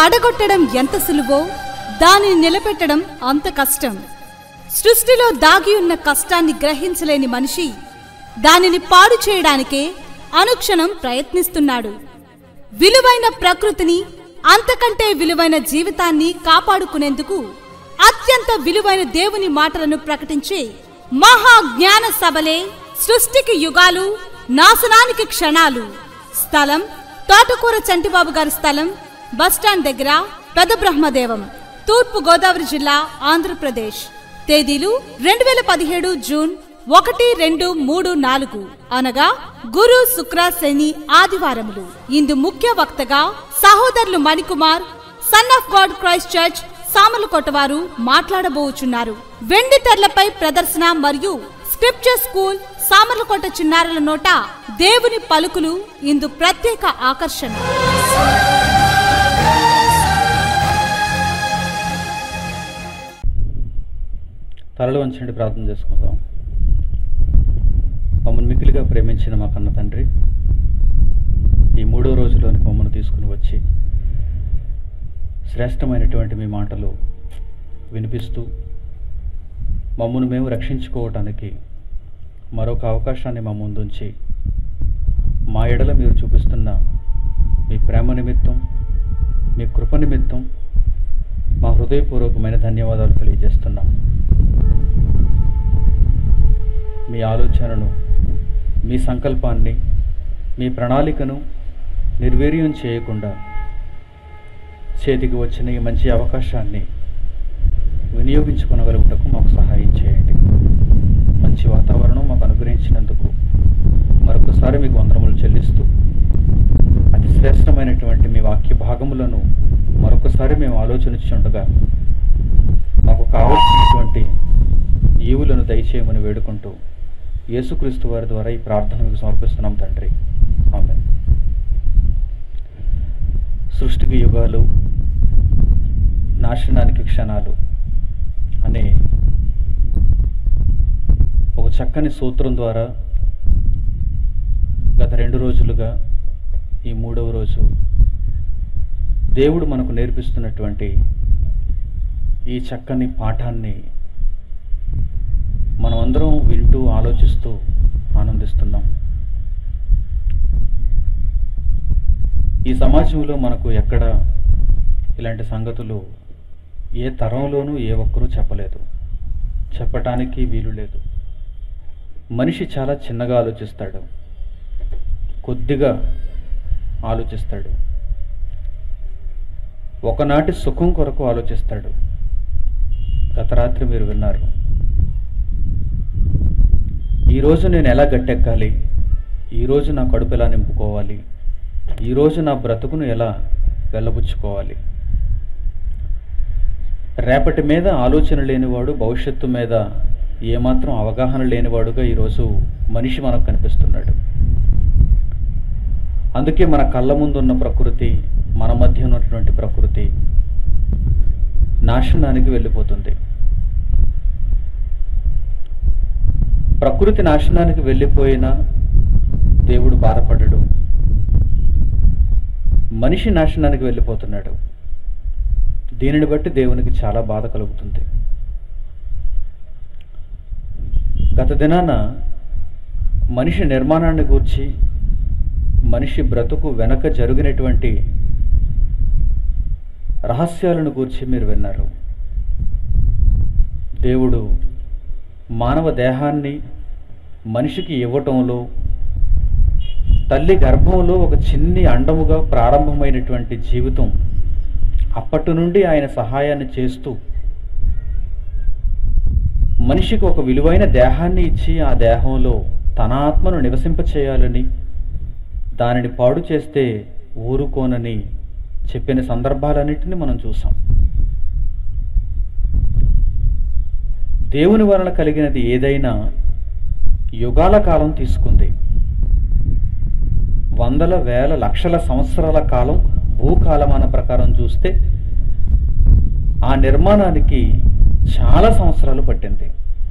పడగొట్టడం ఎంత సులువో దానిని నిలబెట్టడం అంత కష్టం సృష్టిలో దాగి ఉన్న కష్టాన్ని గ్రహించలేని మనిషి దానిని పాడు చేయడానికే అనుక్షణం ప్రయత్నిస్తున్నాడు విలువైన ప్రకృతిని అంతకంటే విలువైన జీవితాన్ని కాపాడుకునేందుకు అత్యంత విలువైన దేవుని మాటలను ప్రకటించే మహా జ్ఞాన సభలే సృష్టికి యుగాలు నాశనానికి క్షణాలు స్థలం తోటకూర చంటిబాబు గారి స్థలం బస్టాండ్ దగ్గర పెద్ద బ్రహ్మదేవం తూర్పు గోదావరి జిల్లా ఆంధ్రప్రదేశ్ తేదీలు రెండు వేల పదిహేడు జూన్ ఒకటి రెండు మూడు నాలుగు అనగా గురు శుక్ర శని ఆదివారములు ఇందు ముఖ్య వక్తగా సహోదరులు Manikumar son of God Christ Church Samalkot వారు మాట్లాడబోచున్నారు వెండి తెరలపై ప్రదర్శన మరియు స్క్రిప్చర్ స్కూల్ సామర్లకోట చిన్నారుల నోట దేవుని పలుకులు ఇందు ప్రత్యేక ఆకర్షణ తలలో ఉంచండి ప్రార్థన చేసుకుందాం మమ్మల్ని మిక్కిలిగా ప్రేమించిన మా కన్న తండ్రి ఈ మూడో రోజులోనికి మమ్మల్ని తీసుకుని వచ్చి శ్రేష్టమైనటువంటి మీ మాటలు వినిపిస్తూ మమ్మల్ని మేము రక్షించుకోవటానికి మరొక అవకాశాన్ని మా ముందుంచి మా ఎడల మీరు చూపిస్తున్న మీ ప్రేమ నిమిత్తం మీ కృప నిమిత్తం మా హృదయపూర్వకమైన ధన్యవాదాలు తెలియజేస్తున్నాం మీ ఆలోచనను మీ సంకల్పాన్ని మీ ప్రణాళికను నిర్వీర్యం చేయకుండా చేతికి వచ్చిన ఈ మంచి అవకాశాన్ని వినియోగించుకొనగలుగుటకు మాకు సహాయం చేయండి మంచి వాతావరణం మాకు అనుగ్రహించినందుకు మరొకసారి మీకు వందరములు చెల్లిస్తూ అతి శ్రేష్టమైనటువంటి మీ వాక్య భాగములను మరొకసారి మేము ఆలోచించుండగా మాకు కావలసినటువంటి ఈవులను దయచేయమని వేడుకుంటూ యేసుక్రీస్తు వారి ద్వారా ఈ ప్రార్థన మీకు సమర్పిస్తున్నాం తండ్రి ఆమె సృష్టికి యుగాలు నాశనానికి క్షణాలు అనే ఒక చక్కని సూత్రం ద్వారా గత రెండు రోజులుగా ఈ మూడవ రోజు దేవుడు మనకు నేర్పిస్తున్నటువంటి ఈ చక్కని పాఠాన్ని మనం అందరం వింటూ ఆలోచిస్తూ ఆనందిస్తున్నాం ఈ సమాజంలో మనకు ఎక్కడ ఇలాంటి సంగతులు ఏ తరంలోనూ ఏ ఒక్కరూ చెప్పలేదు చెప్పటానికి వీలు లేదు మనిషి చాలా చిన్నగా ఆలోచిస్తాడు కొద్దిగా ఆలోచిస్తాడు ఒకనాటి సుఖం కొరకు ఆలోచిస్తాడు గత రాత్రి మీరు విన్నారు ఈరోజు నేను ఎలా గట్టెక్కాలి ఈరోజు నా కడుపు ఎలా నింపుకోవాలి ఈరోజు నా బ్రతుకును ఎలా వెళ్ళబుచ్చుకోవాలి రేపటి మీద ఆలోచన లేనివాడు భవిష్యత్తు మీద ఏమాత్రం అవగాహన లేనివాడుగా ఈరోజు మనిషి మనకు కనిపిస్తున్నాడు అందుకే మన కళ్ళ ముందున్న ప్రకృతి మన మధ్య ఉన్నటువంటి ప్రకృతి నాశనానికి వెళ్ళిపోతుంది ప్రకృతి నాశనానికి వెళ్ళిపోయినా దేవుడు బాధపడడు మనిషి నాశనానికి వెళ్ళిపోతున్నాడు దీనిని బట్టి దేవునికి చాలా బాధ కలుగుతుంది గత దినాన మనిషి నిర్మాణాన్ని గూర్చి మనిషి బ్రతుకు వెనక జరిగినటువంటి రహస్యాలను గూర్చి మీరు విన్నారు దేవుడు మానవ దేహాన్ని మనిషికి ఇవ్వటంలో తల్లి గర్భంలో ఒక చిన్ని అండముగా ప్రారంభమైనటువంటి జీవితం అప్పటి నుండి ఆయన సహాయాన్ని చేస్తూ మనిషికి ఒక విలువైన దేహాన్ని ఇచ్చి ఆ దేహంలో తన ఆత్మను నివసింపచేయాలని దానిని పాడు చేస్తే ఊరుకోనని చెప్పిన సందర్భాలన్నింటినీ మనం చూసాం దేవుని వలన కలిగినది ఏదైనా యుగాల కాలం తీసుకుంది వందల వేల లక్షల సంవత్సరాల కాలం భూకాలమాన ప్రకారం చూస్తే ఆ నిర్మాణానికి చాలా సంవత్సరాలు పట్టింది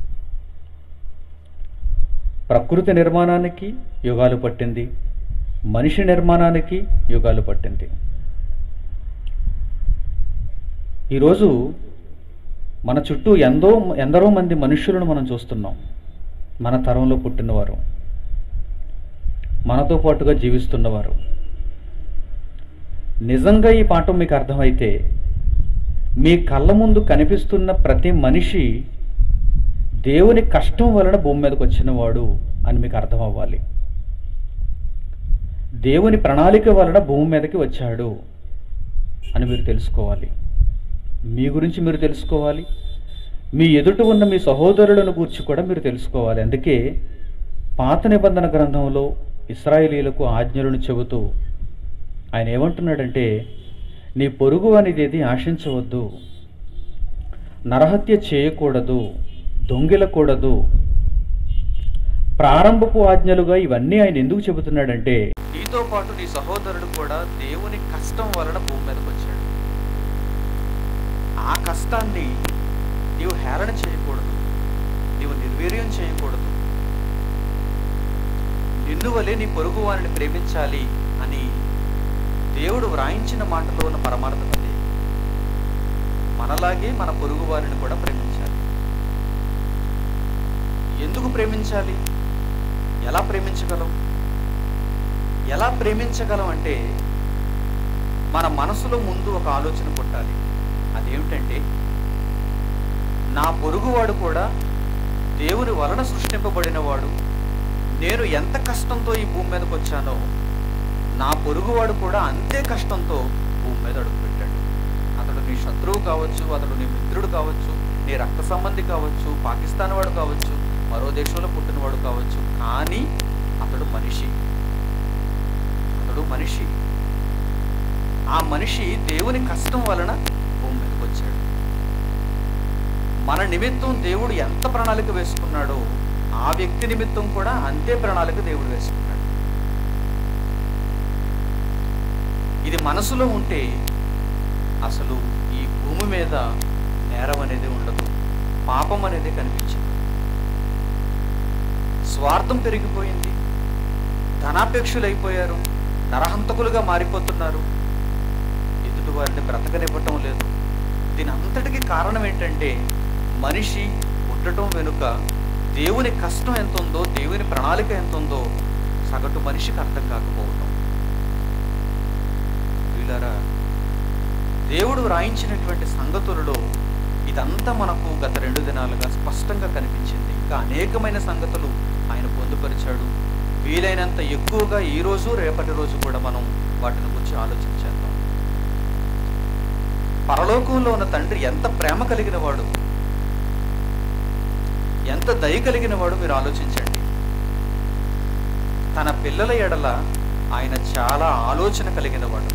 ప్రకృతి నిర్మాణానికి యుగాలు పట్టింది మనిషి నిర్మాణానికి యుగాలు పట్టింది ఈరోజు మన చుట్టూ ఎంతో ఎందరో మంది మనుషులను మనం చూస్తున్నాం మన తరంలో పుట్టినవారు మనతో పాటుగా జీవిస్తున్నవారు నిజంగా ఈ పాఠం మీకు అర్థమైతే మీ కళ్ళ ముందు కనిపిస్తున్న ప్రతి మనిషి దేవుని కష్టం వలన భూమి మీదకి వచ్చినవాడు అని మీకు అర్థం అవ్వాలి దేవుని ప్రణాళిక వలన భూమి మీదకి వచ్చాడు అని మీరు తెలుసుకోవాలి మీ గురించి మీరు తెలుసుకోవాలి మీ ఎదుట ఉన్న మీ సహోదరులను గురించి కూడా మీరు తెలుసుకోవాలి అందుకే పాత నిబంధన గ్రంథంలో ఇస్రాయేలీలకు ఆజ్ఞలను చెబుతూ ఆయన ఏమంటున్నాడంటే నీ పొరుగు అనేది ఏది ఆశించవద్దు నరహత్య చేయకూడదు దొంగిలకూడదు ప్రారంభపు ఆజ్ఞలుగా ఇవన్నీ ఆయన ఎందుకు చెబుతున్నాడంటే నీతో పాటు నీ సహోదరుడు కూడా దేవుని కష్టం వలన భూమి మీదకి వచ్చాడు ఆ కష్టాన్ని నీవు హేళన చేయకూడదు నీవు నిర్వీర్యం చేయకూడదు నిన్ను వలె నీ పొరుగు వారిని ప్రేమించాలి అని దేవుడు వ్రాయించిన మాటలో ఉన్న పరమార్థం అదే మనలాగే మన పొరుగు వారిని కూడా ప్రేమించాలి ఎందుకు ప్రేమించాలి ఎలా ప్రేమించగలం ఎలా ప్రేమించగలం అంటే మన మనసులో ముందు ఒక ఆలోచన పుట్టాలి అదేమిటంటే నా పొరుగువాడు కూడా దేవుని వలన సృష్టింపబడినవాడు నేను ఎంత కష్టంతో ఈ భూమి మీదకి వచ్చానో నా పొరుగువాడు కూడా అంతే కష్టంతో భూమి మీద అడుగుపెట్టాడు అతడు నీ శత్రువు కావచ్చు అతడు నీ మిత్రుడు కావచ్చు నీ రక్త సంబంధి కావచ్చు పాకిస్తాన్ వాడు కావచ్చు మరో దేశంలో పుట్టినవాడు కావచ్చు కానీ అతడు మనిషి అతడు మనిషి ఆ మనిషి దేవుని కష్టం వలన భూమి మీదకి వచ్చాడు మన నిమిత్తం దేవుడు ఎంత ప్రణాళిక వేసుకున్నాడో ఆ వ్యక్తి నిమిత్తం కూడా అంతే ప్రణాళిక దేవుడు వేసుకున్నాడు ఇది మనసులో ఉంటే అసలు ఈ భూమి మీద నేరం అనేది ఉండదు పాపం అనేది కనిపించదు స్వార్థం పెరిగిపోయింది ధనాపేక్షులైపోయారు నరహంతకులుగా మారిపోతున్నారు ఎదుటి వారిని బ్రతకనివ్వటం లేదు దీని అంతటికి కారణం ఏంటంటే మనిషి పుట్టడం వెనుక దేవుని కష్టం ఎంత ఉందో దేవుని ప్రణాళిక ఎంత ఉందో సగటు మనిషికి అర్థం కాకపోవటం వీళ్ళారా దేవుడు రాయించినటువంటి సంగతులలో ఇదంతా మనకు గత రెండు దినాలుగా స్పష్టంగా కనిపించింది ఇంకా అనేకమైన సంగతులు ఆయన పొందుపరిచాడు వీలైనంత ఎక్కువగా ఈ రోజు రేపటి రోజు కూడా మనం వాటిని గురించి ఆలోచించేద్దాం పరలోకంలో ఉన్న తండ్రి ఎంత ప్రేమ కలిగిన వాడు ఎంత దయ కలిగిన వాడు మీరు ఆలోచించండి తన పిల్లల ఎడల ఆయన చాలా ఆలోచన కలిగిన వాడు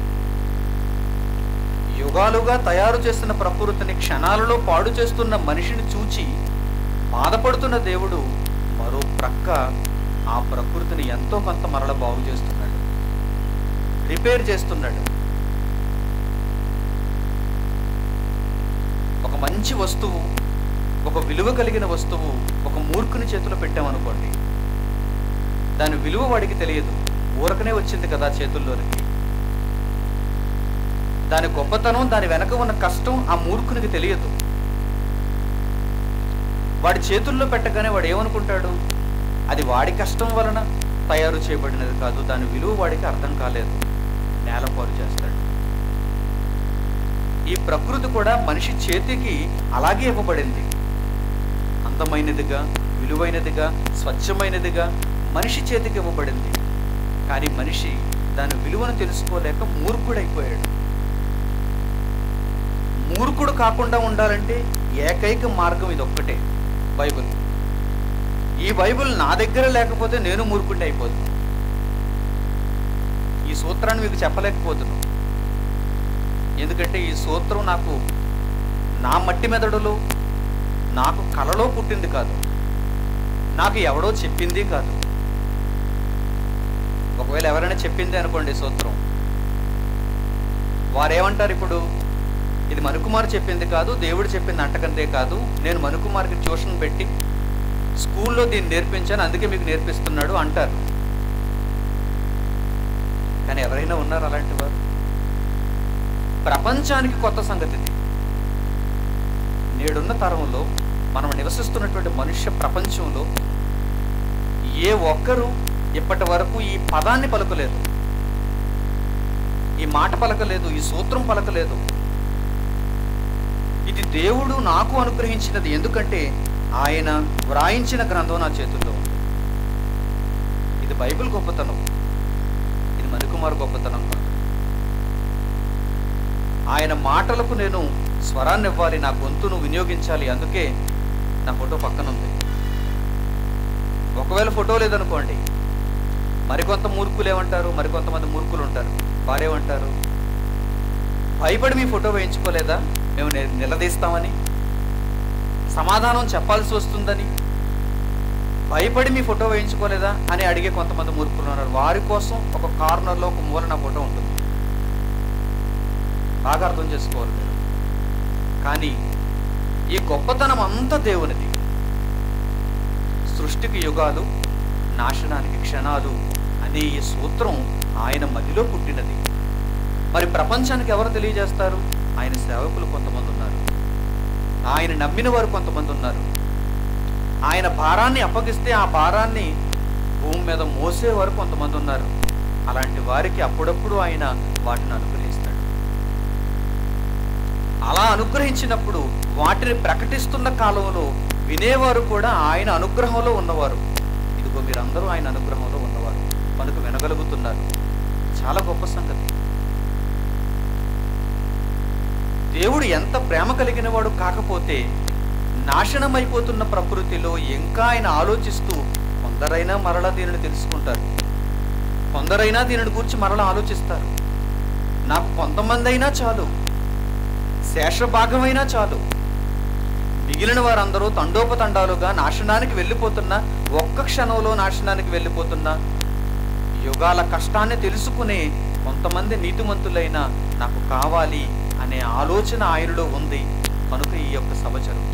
యుగాలుగా తయారు చేస్తున్న ప్రకృతిని క్షణాలలో పాడు చేస్తున్న మనిషిని చూచి బాధపడుతున్న దేవుడు మరో ప్రక్క ఆ ప్రకృతిని ఎంతో కొంత మరల బాగు చేస్తున్నాడు రిపేర్ చేస్తున్నాడు ఒక మంచి వస్తువు ఒక విలువ కలిగిన వస్తువు ఒక మూర్ఖుని చేతిలో పెట్టామనుకోండి దాని విలువ వాడికి తెలియదు ఊరకనే వచ్చింది కదా చేతుల్లోనికి దాని గొప్పతనం దాని వెనక ఉన్న కష్టం ఆ మూర్ఖునికి తెలియదు వాడి చేతుల్లో పెట్టగానే వాడు ఏమనుకుంటాడు అది వాడి కష్టం వలన తయారు చేయబడినది కాదు దాని విలువ వాడికి అర్థం కాలేదు నేలపాలు చేస్తాడు ఈ ప్రకృతి కూడా మనిషి చేతికి అలాగే ఇవ్వబడింది అందమైనదిగా విలువైనదిగా స్వచ్ఛమైనదిగా మనిషి చేతికి ఇవ్వబడింది కానీ మనిషి దాని విలువను తెలుసుకోలేక మూర్ఖుడైపోయాడు మూర్ఖుడు కాకుండా ఉండాలంటే ఏకైక మార్గం ఇది ఒక్కటే బైబిల్ ఈ బైబిల్ నా దగ్గర లేకపోతే నేను మూర్ఖుడిని అయిపోతున్నాను ఈ సూత్రాన్ని మీకు చెప్పలేకపోతున్నాను ఎందుకంటే ఈ సూత్రం నాకు నా మట్టి మెదడులో నాకు కలలో పుట్టింది కాదు నాకు ఎవడో చెప్పింది కాదు ఒకవేళ ఎవరైనా చెప్పింది అనుకోండి ఈ సూత్రం వారేమంటారు ఇప్పుడు ఇది మనుకుమార్ చెప్పింది కాదు దేవుడు చెప్పింది అంటకంతే కాదు నేను మనుకుమార్కి ట్యూషన్ పెట్టి స్కూల్లో దీన్ని నేర్పించాను అందుకే మీకు నేర్పిస్తున్నాడు అంటారు కానీ ఎవరైనా ఉన్నారు అలాంటి వారు ప్రపంచానికి కొత్త సంగతి ఇది నేడున్న తరంలో మనం నివసిస్తున్నటువంటి మనుష్య ప్రపంచంలో ఏ ఒక్కరూ ఇప్పటి వరకు ఈ పదాన్ని పలుకలేదు ఈ మాట పలకలేదు ఈ సూత్రం పలకలేదు ఇది దేవుడు నాకు అనుగ్రహించినది ఎందుకంటే ఆయన వ్రాయించిన గ్రంథం నా చేతుల్లో ఉంది ఇది బైబిల్ గొప్పతనం ఇది మణికుమార్ గొప్పతనం కాదు ఆయన మాటలకు నేను స్వరాన్ని ఇవ్వాలి నా గొంతును వినియోగించాలి అందుకే నా ఫోటో పక్కన ఉంది ఒకవేళ ఫోటో లేదనుకోండి మరికొంత మూర్ఖులు ఏమంటారు మరికొంతమంది మూర్ఖులు ఉంటారు వారేమంటారు భయపడి మీ ఫోటో వేయించుకోలేదా మేము ని- నిలదీస్తామని సమాధానం చెప్పాల్సి వస్తుందని భయపడి మీ ఫోటో వేయించుకోలేదా అని అడిగే కొంతమంది మూర్ఖులు ఉన్నారు వారి కోసం ఒక కార్నర్లో ఒక మూల నా ఫోటో ఉంటుంది బాగా అర్థం చేసుకోవాలి మీరు కానీ ఈ గొప్పతనం అంతా దేవునిది సృష్టికి యుగాలు నాశనానికి క్షణాలు అనే ఈ సూత్రం ఆయన మదిలో పుట్టినది మరి ప్రపంచానికి ఎవరు తెలియజేస్తారు ఆయన సేవకులు కొంతమంది ఉన్నారు ఆయన నమ్మిన వారు కొంతమంది ఉన్నారు ఆయన భారాన్ని అప్పగిస్తే ఆ భారాన్ని భూమి మీద మోసేవారు కొంతమంది ఉన్నారు అలాంటి వారికి అప్పుడప్పుడు ఆయన వాటిని అనుగ్రహిస్తాడు అలా అనుగ్రహించినప్పుడు వాటిని ప్రకటిస్తున్న కాలంలో వినేవారు కూడా ఆయన అనుగ్రహంలో ఉన్నవారు ఇదిగో మీరందరూ ఆయన అనుగ్రహంలో ఉన్నవారు మనకు వినగలుగుతున్నారు చాలా గొప్ప సంగతి దేవుడు ఎంత ప్రేమ కలిగిన వాడు కాకపోతే నాశనమైపోతున్న ప్రకృతిలో ఇంకా ఆయన ఆలోచిస్తూ కొందరైనా మరలా దీనిని తెలుసుకుంటారు కొందరైనా దీనిని గురించి మరలా ఆలోచిస్తారు నాకు కొంతమంది అయినా చాలు శేషభాగమైనా చాలు మిగిలిన వారందరూ తండోపతండాలుగా నాశనానికి వెళ్ళిపోతున్న ఒక్క క్షణంలో నాశనానికి వెళ్ళిపోతున్న యుగాల కష్టాన్ని తెలుసుకునే కొంతమంది నీతిమంతులైన నాకు కావాలి అనే ఆలోచన ఆయనలో ఉంది కనుక ఈ యొక్క సభ జరుగుతుంది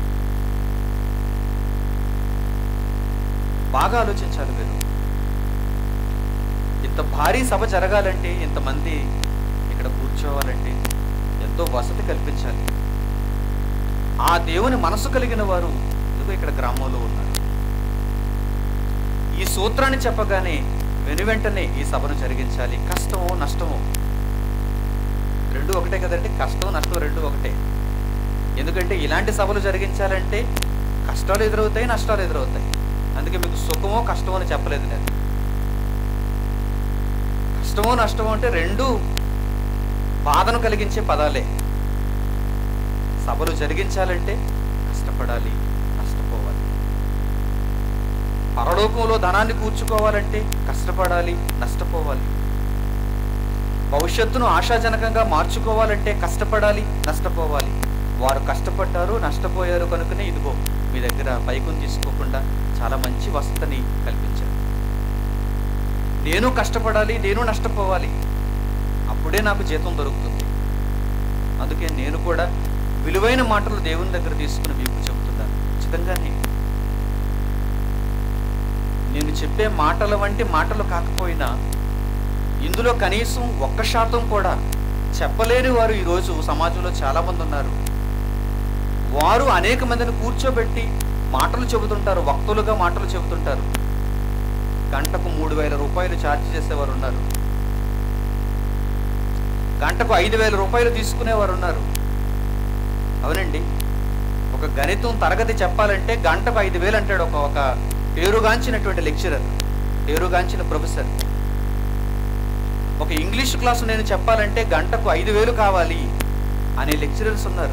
బాగా ఆలోచించాలి మీరు ఇంత భారీ సభ జరగాలంటే ఇంతమంది ఇక్కడ కూర్చోవాలంటే ఎంతో వసతి కల్పించాలి ఆ దేవుని మనసు కలిగిన వారు ఇదిగో ఇక్కడ గ్రామంలో ఉన్నారు ఈ సూత్రాన్ని చెప్పగానే వెను వెంటనే ఈ సభను జరిగించాలి కష్టమో నష్టమో రెండు ఒకటే కదండి కష్టం నష్టం రెండు ఒకటే ఎందుకంటే ఇలాంటి సభలు జరిగించాలంటే కష్టాలు ఎదురవుతాయి నష్టాలు ఎదురవుతాయి అందుకే మీకు సుఖమో కష్టమో అని చెప్పలేదు నేను కష్టమో నష్టమో అంటే రెండు బాధను కలిగించే పదాలే సభలు జరిగించాలంటే కష్టపడాలి నష్టపోవాలి పరలోకంలో ధనాన్ని కూర్చుకోవాలంటే కష్టపడాలి నష్టపోవాలి భవిష్యత్తును ఆశాజనకంగా మార్చుకోవాలంటే కష్టపడాలి నష్టపోవాలి వారు కష్టపడ్డారు నష్టపోయారు కనుకనే ఇదిగో మీ దగ్గర పైకుని తీసుకోకుండా చాలా మంచి వసతిని కల్పించారు నేను కష్టపడాలి నేను నష్టపోవాలి అప్పుడే నాకు జీతం దొరుకుతుంది అందుకే నేను కూడా విలువైన మాటలు దేవుని దగ్గర తీసుకుని మీకు చెబుతున్నాను ఖచ్చితంగానే నేను చెప్పే మాటల వంటి మాటలు కాకపోయినా ఇందులో కనీసం ఒక్క శాతం కూడా చెప్పలేని వారు ఈరోజు సమాజంలో చాలా మంది ఉన్నారు వారు అనేక మందిని కూర్చోబెట్టి మాటలు చెబుతుంటారు వక్తులుగా మాటలు చెబుతుంటారు గంటకు మూడు వేల రూపాయలు ఛార్జ్ చేసేవారు ఉన్నారు గంటకు ఐదు వేల రూపాయలు తీసుకునేవారు ఉన్నారు అవునండి ఒక గణితం తరగతి చెప్పాలంటే గంటకు ఐదు వేలు అంటాడు ఒక ఒక పేరుగాంచినటువంటి లెక్చరర్ పేరుగాంచిన ప్రొఫెసర్ ఒక ఇంగ్లీష్ క్లాసు నేను చెప్పాలంటే గంటకు ఐదు వేలు కావాలి అనే లెక్చరర్స్ ఉన్నారు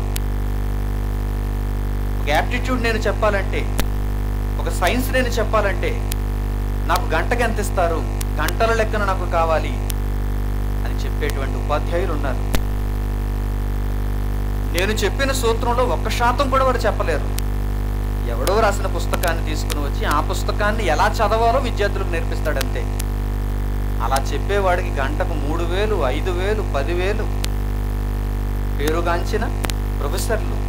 ఒక యాప్టిట్యూడ్ నేను చెప్పాలంటే ఒక సైన్స్ నేను చెప్పాలంటే నాకు గంటకి ఎంత ఇస్తారు గంటల లెక్కన నాకు కావాలి అని చెప్పేటువంటి ఉపాధ్యాయులు ఉన్నారు నేను చెప్పిన సూత్రంలో ఒక్క శాతం కూడా వారు చెప్పలేరు ఎవడో రాసిన పుస్తకాన్ని తీసుకుని వచ్చి ఆ పుస్తకాన్ని ఎలా చదవాలో విద్యార్థులకు నేర్పిస్తాడంతే అలా చెప్పేవాడికి గంటకు మూడు వేలు ఐదు వేలు పదివేలు పేరుగాంచిన ప్రొఫెసర్లు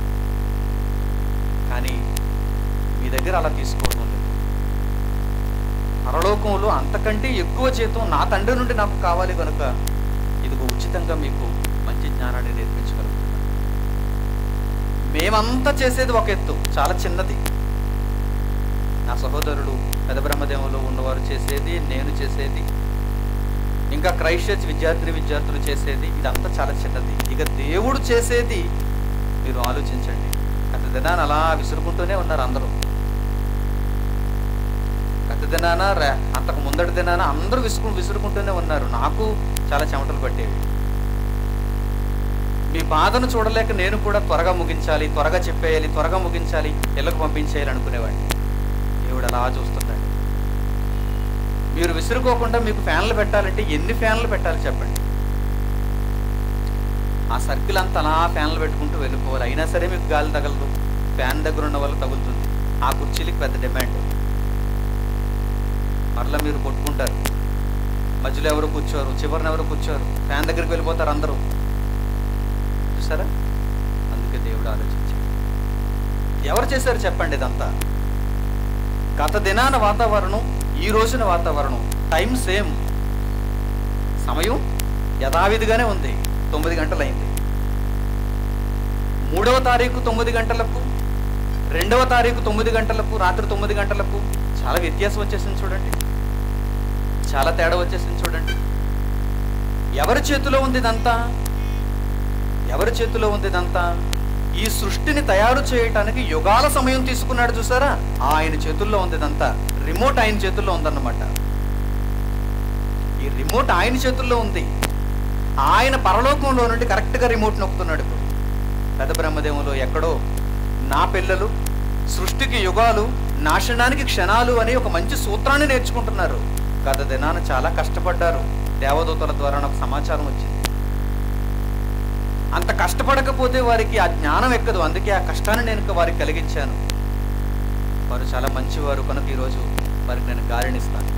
కానీ మీ దగ్గర అలా తీసుకోవడం లేదు పరలోకంలో అంతకంటే ఎక్కువ జీతం నా తండ్రి నుండి నాకు కావాలి కనుక ఇదిగో ఉచితంగా మీకు మంచి జ్ఞానాన్ని నేర్పించగలుగుతున్నాను మే మేమంతా చేసేది ఒక ఎత్తు చాలా చిన్నది నా సహోదరుడు పెద బ్రహ్మదేవంలో ఉన్నవారు చేసేది నేను చేసేది ఇంకా క్రైస్ట్ చర్చ్ విద్యార్థిని విద్యార్థులు చేసేది ఇదంతా చాలా చిన్నది ఇక దేవుడు చేసేది మీరు ఆలోచించండి గత దినాన్ని అలా విసురుకుంటూనే ఉన్నారు అందరూ గత దినాన రే- అంతకు ముందటి దినాన అందరూ విసుకు విసురుకుంటూనే ఉన్నారు నాకు చాలా చెమటలు పట్టేవి మీ బాధను చూడలేక నేను కూడా త్వరగా ముగించాలి త్వరగా చెప్పేయాలి త్వరగా ముగించాలి ఇళ్ళకు పంపించేయాలి అనుకునేవాడిని దేవుడు అలా చూస్తున్నాడు మీరు విసురుకోకుండా మీకు ఫ్యాన్లు పెట్టాలంటే ఎన్ని ఫ్యాన్లు పెట్టాలి చెప్పండి ఆ సర్కిల్ అంతా అలా ఫ్యాన్లు పెట్టుకుంటూ వెళ్ళిపోవాలి అయినా సరే మీకు గాలి తగలదు ఫ్యాన్ దగ్గర ఉన్న వాళ్ళు తగులుతుంది ఆ కుర్చీలకి పెద్ద డిమాండ్ మరలా మీరు కొట్టుకుంటారు మధ్యలో ఎవరు కూర్చోరు చివరిన ఎవరు కూర్చోరు ఫ్యాన్ దగ్గరికి వెళ్ళిపోతారు అందరూ చూసారా అందుకే దేవుడు ఆలోచించాడు ఎవరు చేశారు చెప్పండి ఇదంతా గత దినాన వాతావరణం ఈ రోజున వాతావరణం టైం సేమ్ సమయం యథావిధిగానే ఉంది తొమ్మిది గంటలైంది మూడవ తారీఖు తొమ్మిది గంటలకు రెండవ తారీఖు తొమ్మిది గంటలకు రాత్రి తొమ్మిది గంటలకు చాలా వ్యత్యాసం వచ్చేసింది చూడండి చాలా తేడా వచ్చేసింది చూడండి ఎవరి చేతిలో ఉంది ఇదంతా ఎవరి చేతిలో ఉంది ఇదంతా ఈ సృష్టిని తయారు చేయటానికి యుగాల సమయం తీసుకున్నాడు చూసారా ఆయన చేతుల్లో ఉంది ఇదంతా రిమోట్ ఆయన చేతుల్లో ఉందన్నమాట ఈ రిమోట్ ఆయన చేతుల్లో ఉంది ఆయన పరలోకంలో నుండి కరెక్ట్గా రిమోట్ నొక్కుతున్నాడు ఇప్పుడు పెద్ద బ్రహ్మదేవంలో ఎక్కడో నా పిల్లలు సృష్టికి యుగాలు నాశనానికి క్షణాలు అని ఒక మంచి సూత్రాన్ని నేర్చుకుంటున్నారు గత దినాన చాలా కష్టపడ్డారు దేవదూతల ద్వారా నాకు సమాచారం వచ్చింది అంత కష్టపడకపోతే వారికి ఆ జ్ఞానం ఎక్కదు అందుకే ఆ కష్టాన్ని నేను ఇంకా వారికి కలిగించాను వారు చాలా మంచివారు కనుక ఈరోజు వారికి నేను గాలినిస్తాను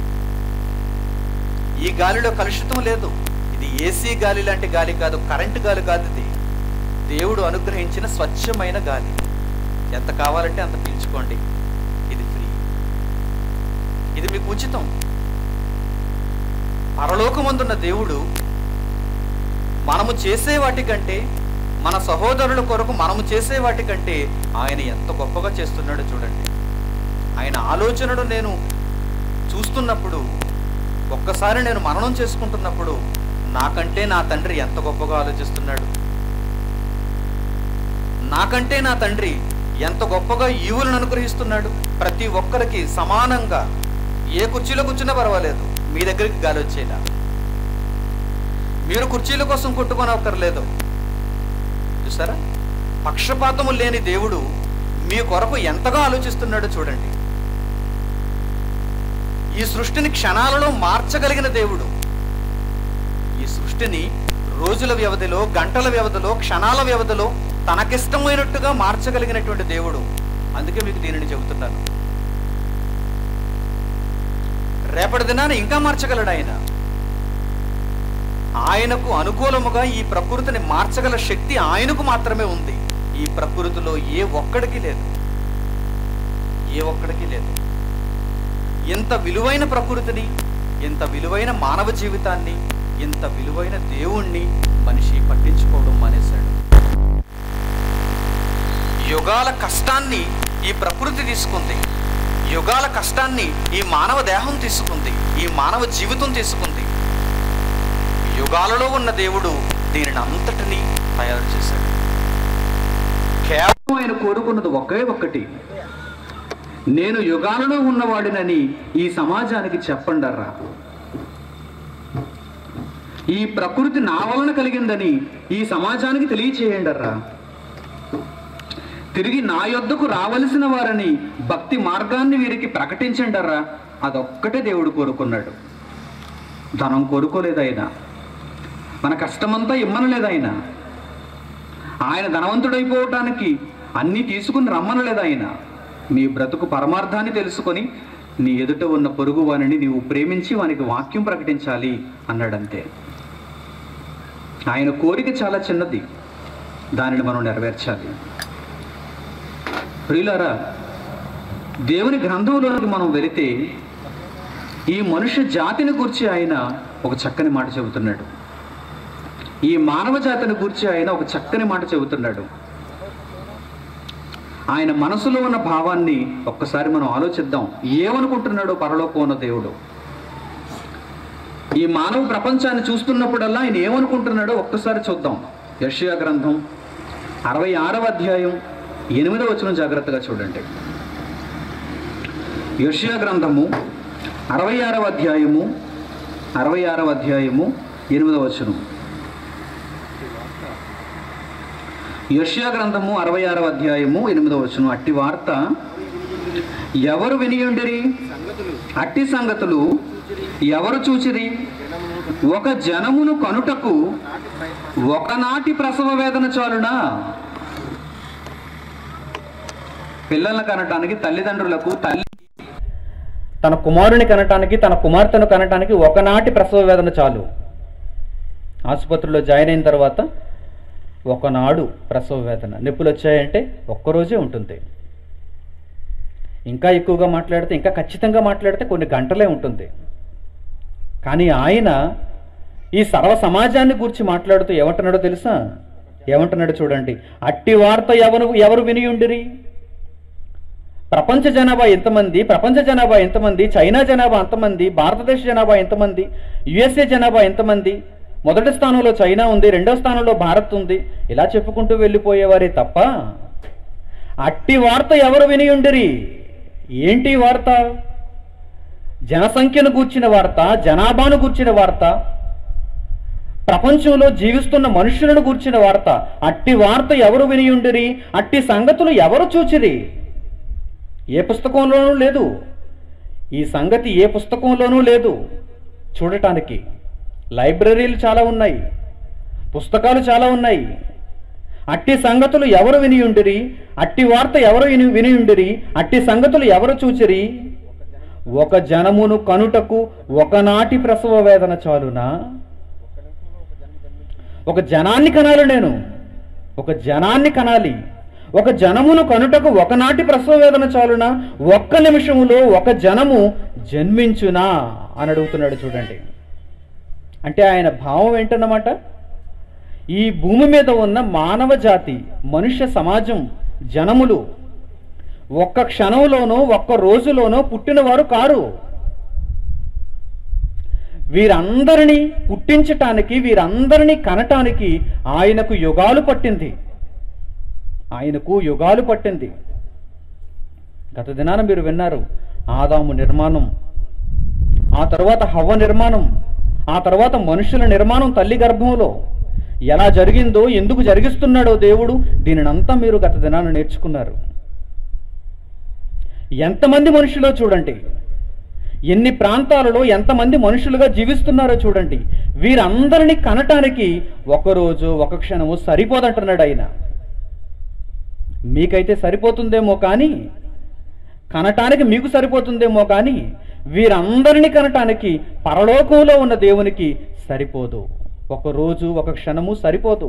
ఈ గాలిలో కలుషితం లేదు ఇది ఏసీ గాలి లాంటి గాలి కాదు కరెంటు గాలి కాదు ఇది దేవుడు అనుగ్రహించిన స్వచ్ఛమైన గాలి ఎంత కావాలంటే అంత పీల్చుకోండి ఇది ఫ్రీ ఇది మీకు ఉచితం పరలోకమందున్న దేవుడు మనము చేసే వాటికంటే మన సహోదరుల కొరకు మనము చేసే వాటికంటే ఆయన ఎంత గొప్పగా చేస్తున్నాడో చూడండి ఆయన ఆలోచనను నేను చూస్తున్నప్పుడు ఒక్కసారి నేను మరణం చేసుకుంటున్నప్పుడు నాకంటే నా తండ్రి ఎంత గొప్పగా ఆలోచిస్తున్నాడు నాకంటే నా తండ్రి ఎంత గొప్పగా ఈవులను అనుగ్రహిస్తున్నాడు ప్రతి ఒక్కరికి సమానంగా ఏ కుర్చీలో కూర్చున్నా పర్వాలేదు మీ దగ్గరికి గాలి వచ్చేలా మీరు కుర్చీల కోసం కొట్టుకోనక్కర్లేదు చూసారా పక్షపాతము లేని దేవుడు మీ కొరకు ఎంతగా ఆలోచిస్తున్నాడో చూడండి ఈ సృష్టిని క్షణాలలో మార్చగలిగిన దేవుడు ఈ సృష్టిని రోజుల వ్యవధిలో గంటల వ్యవధిలో క్షణాల వ్యవధిలో తనకిష్టమైనట్టుగా మార్చగలిగినటువంటి దేవుడు అందుకే మీకు దీనిని చెబుతున్నాను రేపటి దినాన ఇంకా మార్చగలడు ఆయన ఆయనకు అనుకూలముగా ఈ ప్రకృతిని మార్చగల శక్తి ఆయనకు మాత్రమే ఉంది ఈ ప్రకృతిలో ఏ ఒక్కడికి లేదు ఏ ఒక్కడికి లేదు ఇంత విలువైన ప్రకృతిని ఇంత విలువైన మానవ జీవితాన్ని ఇంత విలువైన దేవుణ్ణి మనిషి పట్టించుకోవడం మానేశాడు యుగాల కష్టాన్ని ఈ ప్రకృతి తీసుకుంది యుగాల కష్టాన్ని ఈ మానవ దేహం తీసుకుంది ఈ మానవ జీవితం తీసుకుంది యుగాలలో ఉన్న దేవుడు దీనిని అంతటినీ తయారు చేశాడు కేవలం ఆయన కోరుకున్నది ఒకే ఒక్కటి నేను యుగాలలో ఉన్నవాడినని ఈ సమాజానికి చెప్పండర్రా ఈ ప్రకృతి నా వలన కలిగిందని ఈ సమాజానికి తెలియచేయండర్రా తిరిగి నా యొద్దకు రావలసిన వారని భక్తి మార్గాన్ని వీరికి ప్రకటించండర్రా అదొక్కటే దేవుడు కోరుకున్నాడు ధనం కోరుకోలేదు ఆయన మన కష్టమంతా ఇమ్మనలేదు ఆయన ఆయన ధనవంతుడైపోవటానికి అన్నీ తీసుకుని రమ్మనలేదు ఆయన నీ బ్రతుకు పరమార్థాన్ని తెలుసుకొని నీ ఎదుట ఉన్న పొరుగు వానిని నీవు ప్రేమించి వానికి వాక్యం ప్రకటించాలి అన్నాడంతే ఆయన కోరిక చాలా చిన్నది దానిని మనం నెరవేర్చాలి ప్రియులారా దేవుని గ్రంథంలోకి మనం వెళితే ఈ మనుష్య జాతిని గురించి ఆయన ఒక చక్కని మాట చెబుతున్నాడు ఈ మానవ జాతిని గురించి ఆయన ఒక చక్కని మాట చెబుతున్నాడు ఆయన మనసులో ఉన్న భావాన్ని ఒక్కసారి మనం ఆలోచిద్దాం ఏమనుకుంటున్నాడో పరలోకం ఉన్న దేవుడు ఈ మానవ ప్రపంచాన్ని చూస్తున్నప్పుడల్లా ఆయన ఏమనుకుంటున్నాడో ఒక్కసారి చూద్దాం యషయా గ్రంథం అరవై ఆరవ అధ్యాయం ఎనిమిదవ వచనం జాగ్రత్తగా చూడండి యషయా గ్రంథము అరవై ఆరవ అధ్యాయము అరవై ఆరవ అధ్యాయము ఎనిమిదవ వచనం యష్యా గ్రంథము అరవై ఆరవ అధ్యాయము ఎనిమిదవ వచనం అట్టి వార్త ఎవరు వినియుండిరి అట్టి సంగతులు ఎవరు చూచిరి ఒక జనమును కనుటకు ఒకనాటి ప్రసవ వేదన చాలునా పిల్లలను కనటానికి తల్లిదండ్రులకు తల్లి తన కుమారుని కనటానికి తన కుమార్తెను కనటానికి ఒకనాటి ప్రసవ వేదన చాలు ఆసుపత్రిలో జాయిన్ అయిన తర్వాత ఒకనాడు ప్రసవ వేదన నొప్పులు వచ్చాయంటే ఒక్కరోజే ఉంటుంది ఇంకా ఎక్కువగా మాట్లాడితే ఇంకా ఖచ్చితంగా మాట్లాడితే కొన్ని గంటలే ఉంటుంది కానీ ఆయన ఈ సర్వ సమాజాన్ని గురించి మాట్లాడుతూ ఏమంటున్నాడో తెలుసా ఏమంటున్నాడో చూడండి అట్టి వార్త ఎవరు ఎవరు విని ఉండిరి ప్రపంచ జనాభా ఎంతమంది ప్రపంచ జనాభా ఎంతమంది చైనా జనాభా అంతమంది భారతదేశ జనాభా ఎంతమంది యుఎస్ఏ జనాభా ఎంతమంది మొదటి స్థానంలో చైనా ఉంది రెండో స్థానంలో భారత్ ఉంది ఇలా చెప్పుకుంటూ వెళ్ళిపోయేవారే తప్ప అట్టి వార్త ఎవరు విని ఉండిరి ఏంటి ఈ వార్త జనసంఖ్యను గూర్చిన వార్త జనాభాను గూర్చిన వార్త ప్రపంచంలో జీవిస్తున్న మనుషులను గూర్చిన వార్త అట్టి వార్త ఎవరు విని ఉండిరి అట్టి సంగతులు ఎవరు చూచిరి ఏ పుస్తకంలోనూ లేదు ఈ సంగతి ఏ పుస్తకంలోనూ లేదు చూడటానికి లైబ్రరీలు చాలా ఉన్నాయి పుస్తకాలు చాలా ఉన్నాయి అట్టి సంగతులు ఎవరు వినియుండిరి అట్టి వార్త ఎవరు విని వినియుండిరి అట్టి సంగతులు ఎవరు చూచిరి ఒక జనమును కనుటకు ఒకనాటి ప్రసవ వేదన చాలునా ఒక జనాన్ని కనాలి నేను ఒక జనాన్ని కనాలి ఒక జనమును కనుటకు ఒకనాటి ప్రసవ వేదన చాలునా ఒక్క నిమిషములో ఒక జనము జన్మించునా అని అడుగుతున్నాడు చూడండి అంటే ఆయన భావం ఏంటన్నమాట ఈ భూమి మీద ఉన్న మానవ జాతి మనుష్య సమాజం జనములు ఒక్క క్షణంలోనో ఒక్క రోజులోనో పుట్టినవారు కారు వీరందరినీ పుట్టించటానికి వీరందరినీ కనటానికి ఆయనకు యుగాలు పట్టింది ఆయనకు యుగాలు పట్టింది గత దినాన మీరు విన్నారు ఆదాము నిర్మాణం ఆ తర్వాత హవ్వ నిర్మాణం ఆ తర్వాత మనుషుల నిర్మాణం తల్లి గర్భంలో ఎలా జరిగిందో ఎందుకు జరిగిస్తున్నాడో దేవుడు దీనినంతా మీరు గత దినాన నేర్చుకున్నారు ఎంతమంది మనుషులో చూడండి ఎన్ని ప్రాంతాలలో ఎంతమంది మనుషులుగా జీవిస్తున్నారో చూడండి వీరందరినీ కనటానికి ఒకరోజు ఒక క్షణము సరిపోదంటున్నాడు ఆయన మీకైతే సరిపోతుందేమో కానీ కనటానికి మీకు సరిపోతుందేమో కానీ వీరందరినీ కనటానికి పరలోకంలో ఉన్న దేవునికి సరిపోదు ఒక రోజు ఒక క్షణము సరిపోదు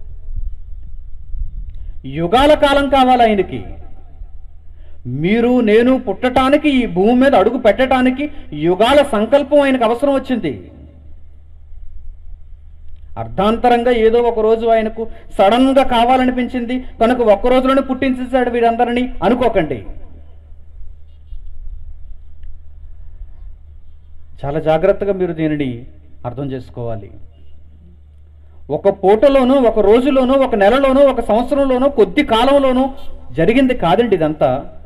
యుగాల కాలం కావాలి ఆయనకి మీరు నేను పుట్టటానికి ఈ భూమి మీద అడుగు పెట్టడానికి యుగాల సంకల్పం ఆయనకు అవసరం వచ్చింది అర్ధాంతరంగా ఏదో ఒక రోజు ఆయనకు సడన్ గా కావాలనిపించింది కనుక ఒక్క రోజులోనే పుట్టించేశాడు వీరందరినీ అనుకోకండి చాలా జాగ్రత్తగా మీరు దీనిని అర్థం చేసుకోవాలి ఒక పూటలోనో ఒక రోజులోనో ఒక నెలలోనో ఒక సంవత్సరంలోనో కొద్ది కాలంలోనో జరిగింది కాదండి ఇదంతా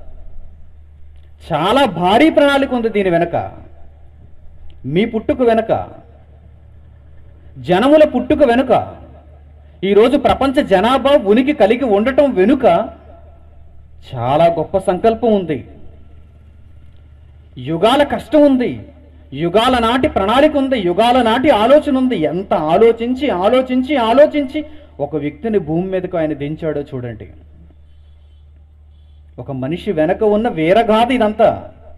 చాలా భారీ ప్రణాళిక ఉంది దీని వెనక మీ పుట్టుక వెనక జనముల పుట్టుక వెనుక ఈరోజు ప్రపంచ జనాభా ఉనికి కలిగి ఉండటం వెనుక చాలా గొప్ప సంకల్పం ఉంది యుగాల కష్టం ఉంది యుగాల నాటి ప్రణాళిక ఉంది యుగాల నాటి ఆలోచన ఉంది ఎంత ఆలోచించి ఆలోచించి ఆలోచించి ఒక వ్యక్తిని భూమి మీదకు ఆయన దించాడో చూడండి ఒక మనిషి వెనక ఉన్న వీరగాథ ఇదంతా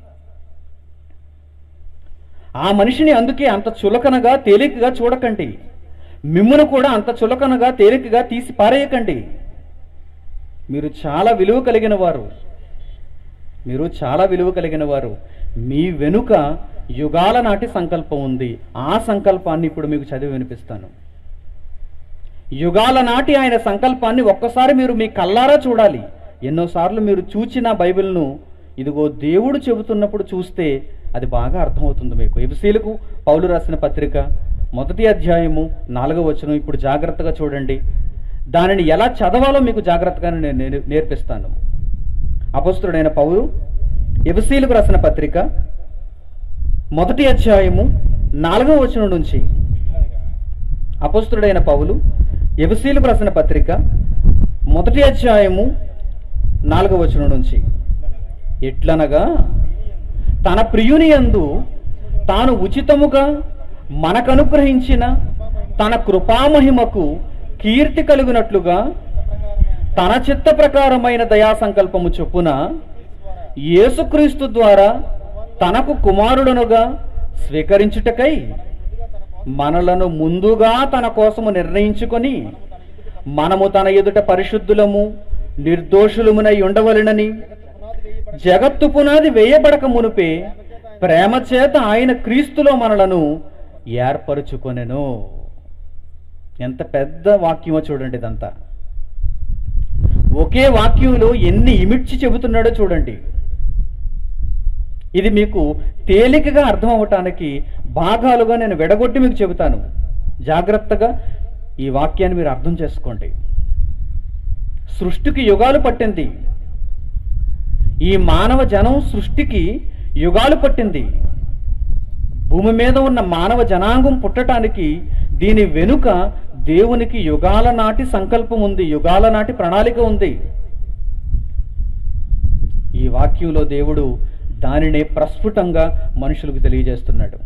ఆ మనిషిని అందుకే అంత చులకనగా తేలికగా చూడకండి మిమ్మును కూడా అంత చులకనగా తేలికగా తీసి పారేయకండి మీరు చాలా విలువ కలిగిన వారు మీరు చాలా విలువ కలిగిన వారు మీ వెనుక యుగాల నాటి సంకల్పం ఉంది ఆ సంకల్పాన్ని ఇప్పుడు మీకు చదివి వినిపిస్తాను యుగాల నాటి ఆయన సంకల్పాన్ని ఒక్కసారి మీరు మీ కల్లారా చూడాలి ఎన్నోసార్లు మీరు చూచిన బైబిల్ను ఇదిగో దేవుడు చెబుతున్నప్పుడు చూస్తే అది బాగా అర్థమవుతుంది మీకు ఎఫ్సీలకు పౌలు రాసిన పత్రిక మొదటి అధ్యాయము నాలుగవ వచనం ఇప్పుడు జాగ్రత్తగా చూడండి దానిని ఎలా చదవాలో మీకు జాగ్రత్తగా నేను నేర్- నేర్పిస్తాను అపస్తుడైన పౌలు ఎఫ్సీలకు రాసిన పత్రిక మొదటి అధ్యాయము నాలుగవ వచనం నుంచి అపస్తుడైన పౌలు ఎఫ్సీలకు రాసిన పత్రిక మొదటి అధ్యాయము నాలుగవ వచనం నుంచి ఎట్లనగా తన ప్రియుని యందు తాను ఉచితముగా మనకు అనుగ్రహించిన తన కృపామహిమకు కీర్తి కలుగునట్లుగా తన చిత్త ప్రకారమైన దయా సంకల్పము చొప్పున యేసుక్రీస్తు ద్వారా తనకు కుమారుడనుగా స్వీకరించుటకై మనలను ముందుగా తన కోసము నిర్ణయించుకొని మనము తన ఎదుట పరిశుద్ధులము నిర్దోషులమునై ఉండవలెనని జగత్తు పునాది వేయబడక మునుపే ప్రేమ చేత ఆయన క్రీస్తులో మనలను ఏర్పరుచుకొనెను ఎంత పెద్ద వాక్యమో చూడండి ఇదంతా ఒకే వాక్యంలో ఎన్ని ఇమిడ్చి చెబుతున్నాడో చూడండి ఇది మీకు తేలికగా అర్థం అవటానికి భాగాలుగా నేను విడగొట్టి మీకు చెబుతాను జాగ్రత్తగా ఈ వాక్యాన్ని మీరు అర్థం చేసుకోండి సృష్టికి యుగాలు పట్టింది ఈ మానవ జనం సృష్టికి యుగాలు పట్టింది భూమి మీద ఉన్న మానవ జనాంగం పుట్టటానికి దీని వెనుక దేవునికి యుగాల నాటి సంకల్పం ఉంది యుగాల నాటి ప్రణాళిక ఉంది ఈ వాక్యంలో దేవుడు దానినే ప్రస్ఫుటంగా మనుషులకు తెలియజేస్తున్నాడు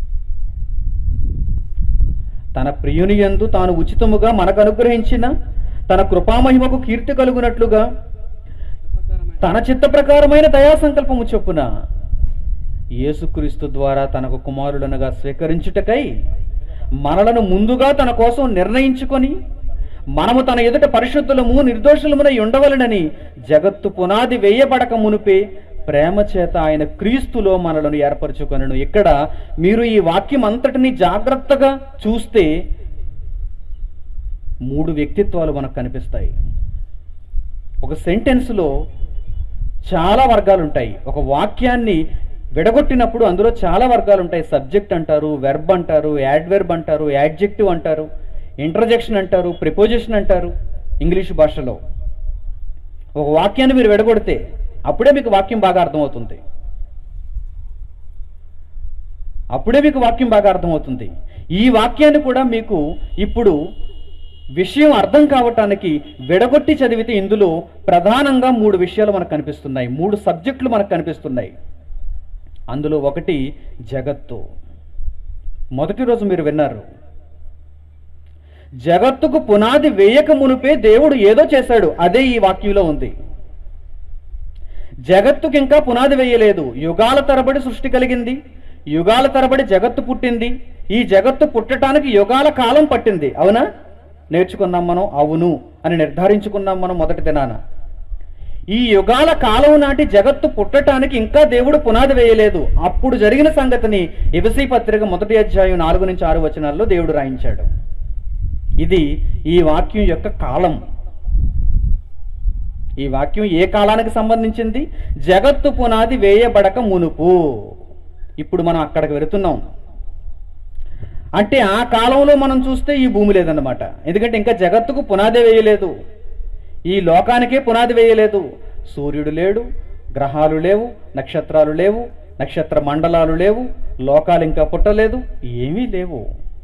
తన ప్రియుని యందు తాను ఉచితముగా మనకు అనుగ్రహించిన తన కృపామహిమకు కీర్తి కలుగునట్లుగా తన చిత్త ప్రకారమైన దయా సంకల్పము చొప్పున యేసుక్రీస్తు ద్వారా తనకు కుమారుడనగా స్వీకరించుటకై మనలను ముందుగా తన కోసం నిర్ణయించుకొని మనము తన ఎదుట పరిశుద్ధులము నిర్దోషులమునై ఉండవలనని జగత్తు పునాది వేయబడక మునుపే ప్రేమ చేత ఆయన క్రీస్తులో మనలను ఏర్పరచుకొనను ఇక్కడ మీరు ఈ వాక్యం అంతటిని జాగ్రత్తగా చూస్తే మూడు వ్యక్తిత్వాలు మనకు కనిపిస్తాయి ఒక సెంటెన్స్లో చాలా వర్గాలు ఉంటాయి ఒక వాక్యాన్ని విడగొట్టినప్పుడు అందులో చాలా వర్గాలు ఉంటాయి సబ్జెక్ట్ అంటారు వెర్బ్ అంటారు యాడ్వెర్బ్ అంటారు యాడ్జెక్టివ్ అంటారు ఇంటర్జెక్షన్ అంటారు ప్రిపోజిషన్ అంటారు ఇంగ్లీష్ భాషలో ఒక వాక్యాన్ని మీరు విడగొడితే అప్పుడే మీకు వాక్యం బాగా అర్థమవుతుంది అప్పుడే మీకు వాక్యం బాగా అర్థమవుతుంది ఈ వాక్యాన్ని కూడా మీకు ఇప్పుడు విషయం అర్థం కావటానికి విడగొట్టి చదివితే ఇందులో ప్రధానంగా మూడు విషయాలు మనకు కనిపిస్తున్నాయి మూడు సబ్జెక్టులు మనకు కనిపిస్తున్నాయి అందులో ఒకటి జగత్తు మొదటి రోజు మీరు విన్నారు జగత్తుకు పునాది వేయక మునుపే దేవుడు ఏదో చేశాడు అదే ఈ వాక్యంలో ఉంది జగత్తుకి ఇంకా పునాది వేయలేదు యుగాల తరబడి సృష్టి కలిగింది యుగాల తరబడి జగత్తు పుట్టింది ఈ జగత్తు పుట్టడానికి యుగాల కాలం పట్టింది అవునా నేర్చుకున్నాం మనం అవును అని నిర్ధారించుకున్నాం మనం మొదటి దినాన ఈ యుగాల కాలం నాటి జగత్తు పుట్టటానికి ఇంకా దేవుడు పునాది వేయలేదు అప్పుడు జరిగిన సంగతిని ఎబిసి పత్రిక మొదటి అధ్యాయం నాలుగు నుంచి ఆరు వచనాల్లో దేవుడు రాయించాడు ఇది ఈ వాక్యం యొక్క కాలం ఈ వాక్యం ఏ కాలానికి సంబంధించింది జగత్తు పునాది వేయబడక మునుపు ఇప్పుడు మనం అక్కడికి వెళుతున్నాం అంటే ఆ కాలంలో మనం చూస్తే ఈ భూమి లేదన్నమాట ఎందుకంటే ఇంకా జగత్తుకు పునాది వేయలేదు ఈ లోకానికే పునాది వేయలేదు సూర్యుడు లేడు గ్రహాలు లేవు నక్షత్రాలు లేవు నక్షత్ర మండలాలు లేవు లోకాలు ఇంకా పుట్టలేదు ఏమీ లేవు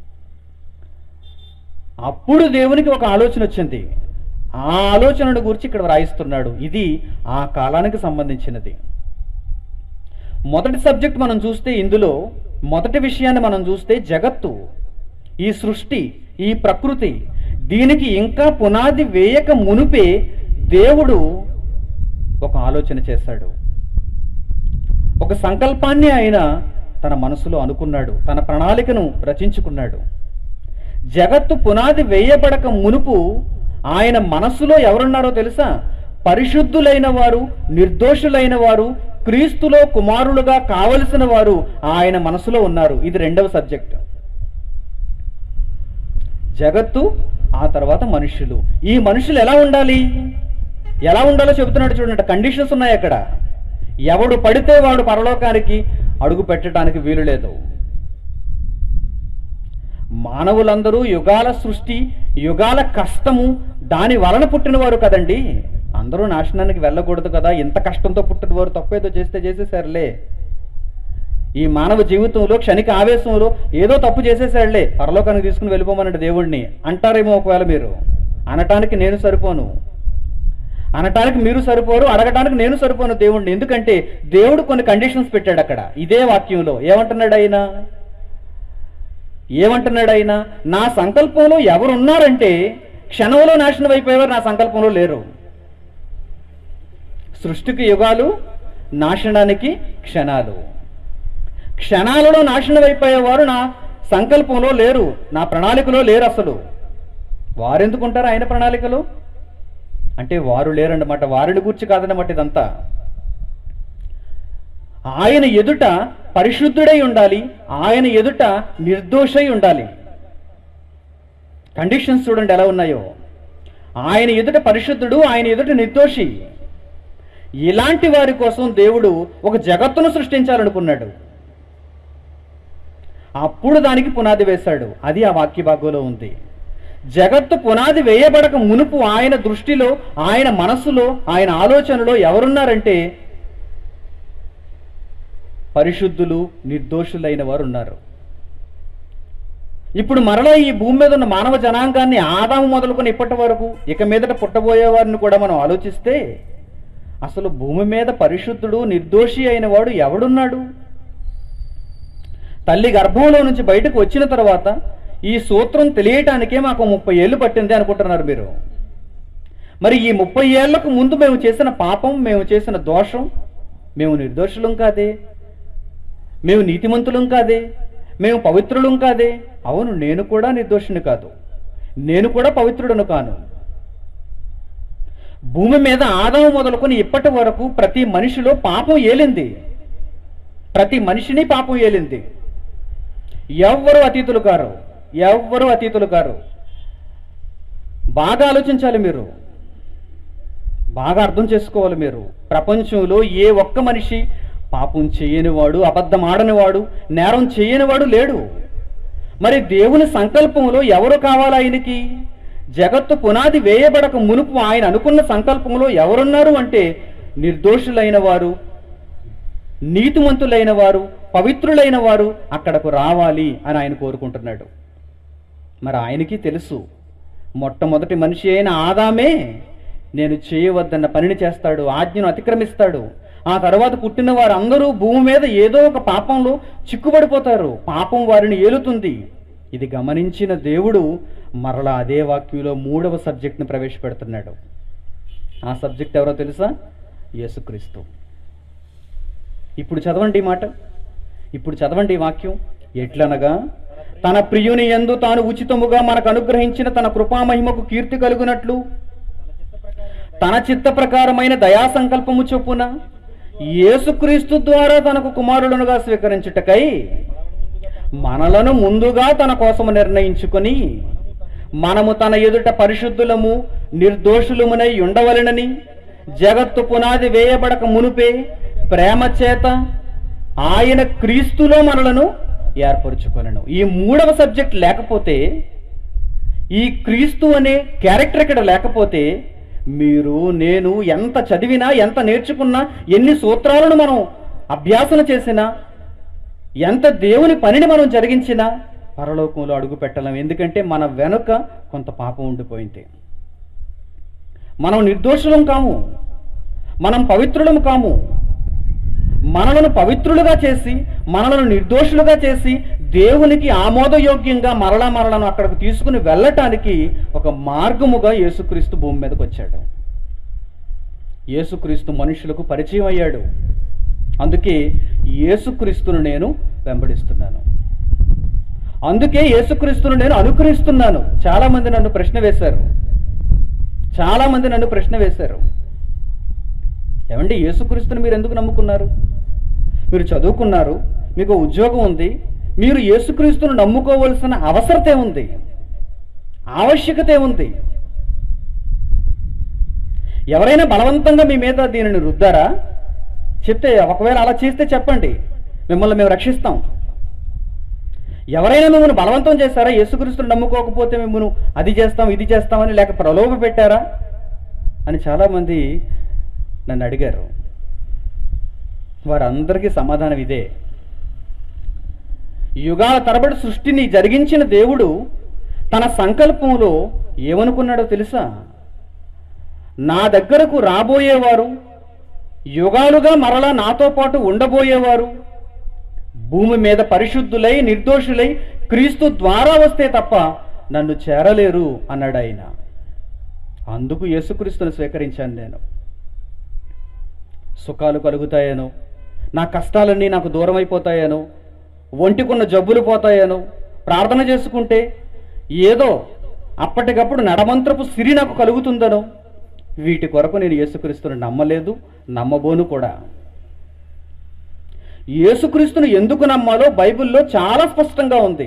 అప్పుడు దేవునికి ఒక ఆలోచన వచ్చింది ఆ ఆలోచనను గురించి ఇక్కడ వ్రాయిస్తున్నాడు ఇది ఆ కాలానికి సంబంధించినది మొదటి సబ్జెక్ట్ మనం చూస్తే ఇందులో మొదటి విషయాన్ని మనం చూస్తే జగత్తు ఈ సృష్టి ఈ ప్రకృతి దీనికి ఇంకా పునాది వేయక మునుపే దేవుడు ఒక ఆలోచన చేశాడు ఒక సంకల్పాన్ని ఆయన తన మనసులో అనుకున్నాడు తన ప్రణాళికను రచించుకున్నాడు జగత్తు పునాది వేయబడక మునుపు ఆయన మనస్సులో ఎవరున్నారో తెలుసా పరిశుద్ధులైన వారు నిర్దోషులైన వారు క్రీస్తులో కుమారులుగా కావలసిన వారు ఆయన మనసులో ఉన్నారు ఇది రెండవ సబ్జెక్ట్ జగత్తు ఆ తర్వాత మనుషులు ఈ మనుషులు ఎలా ఉండాలి ఎలా ఉండాలో చెబుతున్నాడు చూడండి కండిషన్స్ ఉన్నాయి అక్కడ ఎవడు పడితే వాడు పరలోకానికి అడుగు పెట్టడానికి వీలు లేదు మానవులందరూ యుగాల సృష్టి యుగాల కష్టము దాని వలన పుట్టినవారు కదండి అందరూ నాశనానికి వెళ్ళకూడదు కదా ఇంత కష్టంతో పుట్టిన వారు తప్పేదో చేస్తే చేసేసారులే ఈ మానవ జీవితంలో క్షణిక ఆవేశంలో ఏదో తప్పు చేసేసాడులే పరలోకానికి తీసుకుని వెళ్ళిపోమన్నాడు దేవుడిని అంటారేమో ఒకవేళ మీరు అనటానికి నేను సరిపోను అనటానికి మీరు సరిపోరు అడగటానికి నేను సరిపోను దేవుడిని ఎందుకంటే దేవుడు కొన్ని కండిషన్స్ పెట్టాడు అక్కడ ఇదే వాక్యంలో ఏమంటున్నాడు ఆయన ఏమంటున్నాడు ఆయన నా సంకల్పంలో ఎవరున్నారంటే క్షణంలో నాశనం అయిపోయేవారు నా సంకల్పంలో లేరు సృష్టికి యుగాలు నాశనానికి క్షణాలు క్షణాలలో నాశనం అయిపోయేవారు నా సంకల్పంలో లేరు నా ప్రణాళికలో లేరు అసలు వారెందుకుంటారు ఆయన ప్రణాళికలో అంటే వారు లేరన్నమాట వారిని గూర్చి కాదన్నమాట ఇదంతా ఆయన ఎదుట పరిశుద్ధుడై ఉండాలి ఆయన ఎదుట నిర్దోషై ఉండాలి కండిషన్స్ చూడండి ఎలా ఉన్నాయో ఆయన ఎదుట పరిశుద్ధుడు ఆయన ఎదుట నిర్దోషి ఇలాంటి వారి కోసం దేవుడు ఒక జగత్తును సృష్టించాలనుకున్నాడు అప్పుడు దానికి పునాది వేశాడు అది ఆ వాక్య భాగంలో ఉంది జగత్తు పునాది వేయబడక మునుపు ఆయన దృష్టిలో ఆయన మనస్సులో ఆయన ఆలోచనలో ఎవరున్నారంటే పరిశుద్ధులు నిర్దోషులైన వారు ఉన్నారు ఇప్పుడు మరలా ఈ భూమి మీద ఉన్న మానవ జనాంగాన్ని ఆదాము మొదలుకొని ఇప్పటి వరకు ఇక మీదట పుట్టబోయే వారిని కూడా మనం ఆలోచిస్తే అసలు భూమి మీద పరిశుద్ధుడు నిర్దోషి అయిన వాడు ఎవడున్నాడు తల్లి గర్భంలో నుంచి బయటకు వచ్చిన తర్వాత ఈ సూత్రం తెలియటానికే మాకు ముప్పై ఏళ్ళు పట్టింది అనుకుంటున్నారు మీరు మరి ఈ ముప్పై ఏళ్లకు ముందు మేము చేసిన పాపం మేము చేసిన దోషం మేము నిర్దోషులం కాదే మేము నీతిమంతులం కాదే మేము పవిత్రులం కాదే అవును నేను కూడా నిర్దోషుని కాదు నేను కూడా పవిత్రుడను కాను భూమి మీద ఆదాము మొదలుకొని ఇప్పటి వరకు ప్రతి మనిషిలో పాపం ఏలింది ప్రతి మనిషిని పాపం ఏలింది ఎవ్వరు అతీతులు కారు ఎవ్వరు అతీతులు కారు బాగా ఆలోచించాలి మీరు బాగా అర్థం చేసుకోవాలి మీరు ప్రపంచంలో ఏ ఒక్క మనిషి పాపం చేయనివాడు అబద్ధం ఆడనివాడు నేరం చేయనివాడు లేడు మరి దేవుని సంకల్పంలో ఎవరు కావాలి ఆయనకి జగత్తు పునాది వేయబడక మునుపు ఆయన అనుకున్న సంకల్పంలో ఎవరున్నారు అంటే నిర్దోషులైన వారు నీతిమంతులైన వారు పవిత్రులైన వారు అక్కడకు రావాలి అని ఆయన కోరుకుంటున్నాడు మరి ఆయనకి తెలుసు మొట్టమొదటి మనిషి అయిన ఆదామే నేను చేయవద్దన్న పనిని చేస్తాడు ఆజ్ఞను అతిక్రమిస్తాడు ఆ తర్వాత పుట్టిన వారందరూ భూమి మీద ఏదో ఒక పాపంలో చిక్కుబడిపోతారు పాపం వారిని ఏలుతుంది ఇది గమనించిన దేవుడు మరలా అదే వాక్యంలో మూడవ సబ్జెక్ట్ని ప్రవేశపెడుతున్నాడు ఆ సబ్జెక్ట్ ఎవరో తెలుసా యేసుక్రీస్తు ఇప్పుడు చదవండి ఈ మాట ఇప్పుడు చదవండి ఈ వాక్యం ఎట్లనగా తన ప్రియుని యందు తాను ఉచితముగా మనకు అనుగ్రహించిన తన కృపామహిమకు కీర్తి కలుగునట్లు తన చిత్త ప్రకారమైన దయా సంకల్పము చొప్పున యేసుక్రీస్తు ద్వారా తనకు కుమారులనుగా స్వీకరించుటకై మనలను ముందుగా తన కోసము నిర్ణయించుకొని మనము తన ఎదుట పరిశుద్ధులము నిర్దోషులమునై ఉండవలెనని జగత్తు పునాది వేయబడక మునుపే ప్రేమ చేత ఆయన క్రీస్తులో మనలను ఏర్పరచుకొనను ఈ మూడవ సబ్జెక్ట్ లేకపోతే ఈ క్రీస్తు అనే క్యారెక్టర్ ఇక్కడ లేకపోతే మీరు నేను ఎంత చదివినా ఎంత నేర్చుకున్నా ఎన్ని సూత్రాలను మనం అభ్యాసన చేసినా ఎంత దేవుని పనిని మనం జరిగించినా పరలోకంలో అడుగు పెట్టలేం ఎందుకంటే మన వెనుక కొంత పాపం ఉండిపోయింది మనం నిర్దోషులం కాము మనం పవిత్రులం కాము మనలను పవిత్రులుగా చేసి మనలను నిర్దోషులుగా చేసి దేవునికి ఆమోదయోగ్యంగా మరలా మరలను అక్కడికి తీసుకుని వెళ్ళటానికి ఒక మార్గముగా యేసుక్రీస్తు భూమి మీదకి వచ్చాడు యేసుక్రీస్తు మనుషులకు పరిచయం అయ్యాడు అందుకే యేసుక్రీస్తును నేను వెంబడిస్తున్నాను అందుకే యేసుక్రీస్తును నేను అనుకరిస్తున్నాను చాలా మంది నన్ను ప్రశ్న వేశారు చాలా మంది నన్ను ప్రశ్న వేశారు ఏమండి యేసుక్రీస్తుని మీరు ఎందుకు నమ్ముకున్నారు మీరు చదువుకున్నారు మీకు ఉద్యోగం ఉంది మీరు యేసుక్రీస్తును నమ్ముకోవలసిన అవసరత ఉంది ఆవశ్యకత ఉంది ఎవరైనా బలవంతంగా మీ మీద దీనిని రుద్దారా చెప్తే ఒకవేళ అలా చేస్తే చెప్పండి మిమ్మల్ని మేము రక్షిస్తాం ఎవరైనా మిమ్మల్ని బలవంతం చేస్తారా యేసుక్రీస్తుని నమ్ముకోకపోతే మిమ్మల్ని అది చేస్తాం ఇది చేస్తామని లేక ప్రలోభ పెట్టారా అని చాలామంది నన్ను అడిగారు వారందరికీ సమాధానం ఇదే యుగాల తరబడి సృష్టిని జరిగించిన దేవుడు తన సంకల్పంలో ఏమనుకున్నాడో తెలుసా నా దగ్గరకు రాబోయేవారు యుగాలుగా మరలా నాతో పాటు ఉండబోయేవారు భూమి మీద పరిశుద్ధులై నిర్దోషులై క్రీస్తు ద్వారా వస్తే తప్ప నన్ను చేరలేరు అన్నాడు ఆయన అందుకు యేసుక్రీస్తును స్వీకరించాను నేను సుఖాలు కలుగుతాయనో నా కష్టాలన్నీ నాకు దూరం అయిపోతాయనో ఒంటికున్న జబ్బులు పోతాయనో ప్రార్థన చేసుకుంటే ఏదో అప్పటికప్పుడు నడమంత్రపు సిరి నాకు కలుగుతుందనో వీటి కొరకు నేను యేసుక్రీస్తుని నమ్మలేదు నమ్మబోను కూడా యేసుక్రీస్తును ఎందుకు నమ్మాలో బైబిల్లో చాలా స్పష్టంగా ఉంది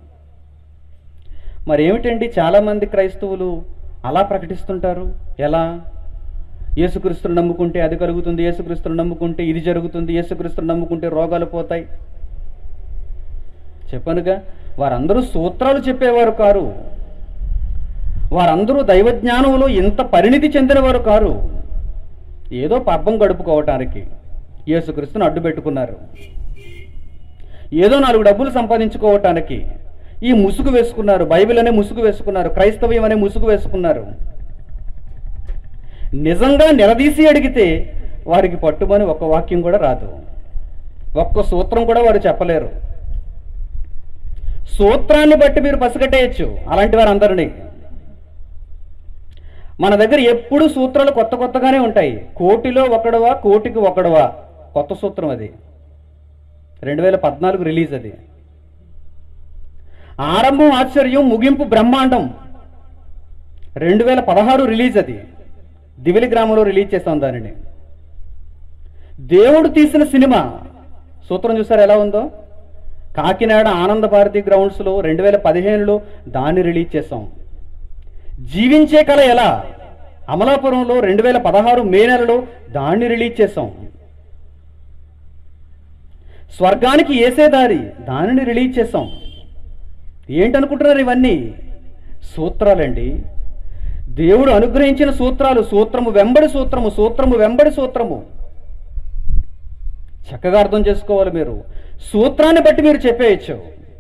మరి ఏమిటండి చాలామంది క్రైస్తవులు అలా ప్రకటిస్తుంటారు ఎలా యేసుక్రీస్తును నమ్ముకుంటే అది కలుగుతుంది యేసుక్రీస్తును నమ్ముకుంటే ఇది జరుగుతుంది యేసుక్రీస్తును నమ్ముకుంటే రోగాలు పోతాయి చెప్పనుగా వారందరూ సూత్రాలు చెప్పేవారు కారు వారందరూ దైవజ్ఞానంలో ఇంత పరిణితి చెందినవారు కారు ఏదో పబ్బం గడుపుకోవటానికి యేసుక్రీస్తును అడ్డు పెట్టుకున్నారు ఏదో నాలుగు డబ్బులు సంపాదించుకోవటానికి ఈ ముసుగు వేసుకున్నారు బైబిల్ అనే ముసుగు వేసుకున్నారు క్రైస్తవ్యం అనే ముసుగు వేసుకున్నారు నిజంగా నిలదీసి అడిగితే వారికి పట్టుమని ఒక్క వాక్యం కూడా రాదు ఒక్క సూత్రం కూడా వారు చెప్పలేరు సూత్రాన్ని బట్టి మీరు పసిగట్టేయచ్చు అలాంటి వారందరినీ మన దగ్గర ఎప్పుడు సూత్రాలు కొత్త కొత్తగానే ఉంటాయి కోటిలో ఒకడవా కోటికి ఒకడవా కొత్త సూత్రం అది రెండు వేల పద్నాలుగు రిలీజ్ అది ఆరంభం ఆశ్చర్యం ముగింపు బ్రహ్మాండం రెండు వేల పదహారు రిలీజ్ అది దివిలి గ్రామంలో రిలీజ్ చేస్తాం దానిని దేవుడు తీసిన సినిమా సూత్రం చూసారు ఎలా ఉందో కాకినాడ ఆనంద భారతి గ్రౌండ్స్లో రెండు వేల పదిహేనులో దాన్ని రిలీజ్ చేసాం జీవించే కళ ఎలా అమలాపురంలో రెండు వేల పదహారు మే నెలలో దాన్ని రిలీజ్ చేసాం స్వర్గానికి ఏసే దారి దానిని రిలీజ్ చేసాం ఏంటనుకుంటున్నారు ఇవన్నీ సూత్రాలండి దేవుడు అనుగ్రహించిన సూత్రాలు సూత్రము వెంబడి సూత్రము సూత్రము వెంబడి సూత్రము చక్కగా అర్థం చేసుకోవాలి మీరు సూత్రాన్ని బట్టి మీరు చెప్పేయచ్చు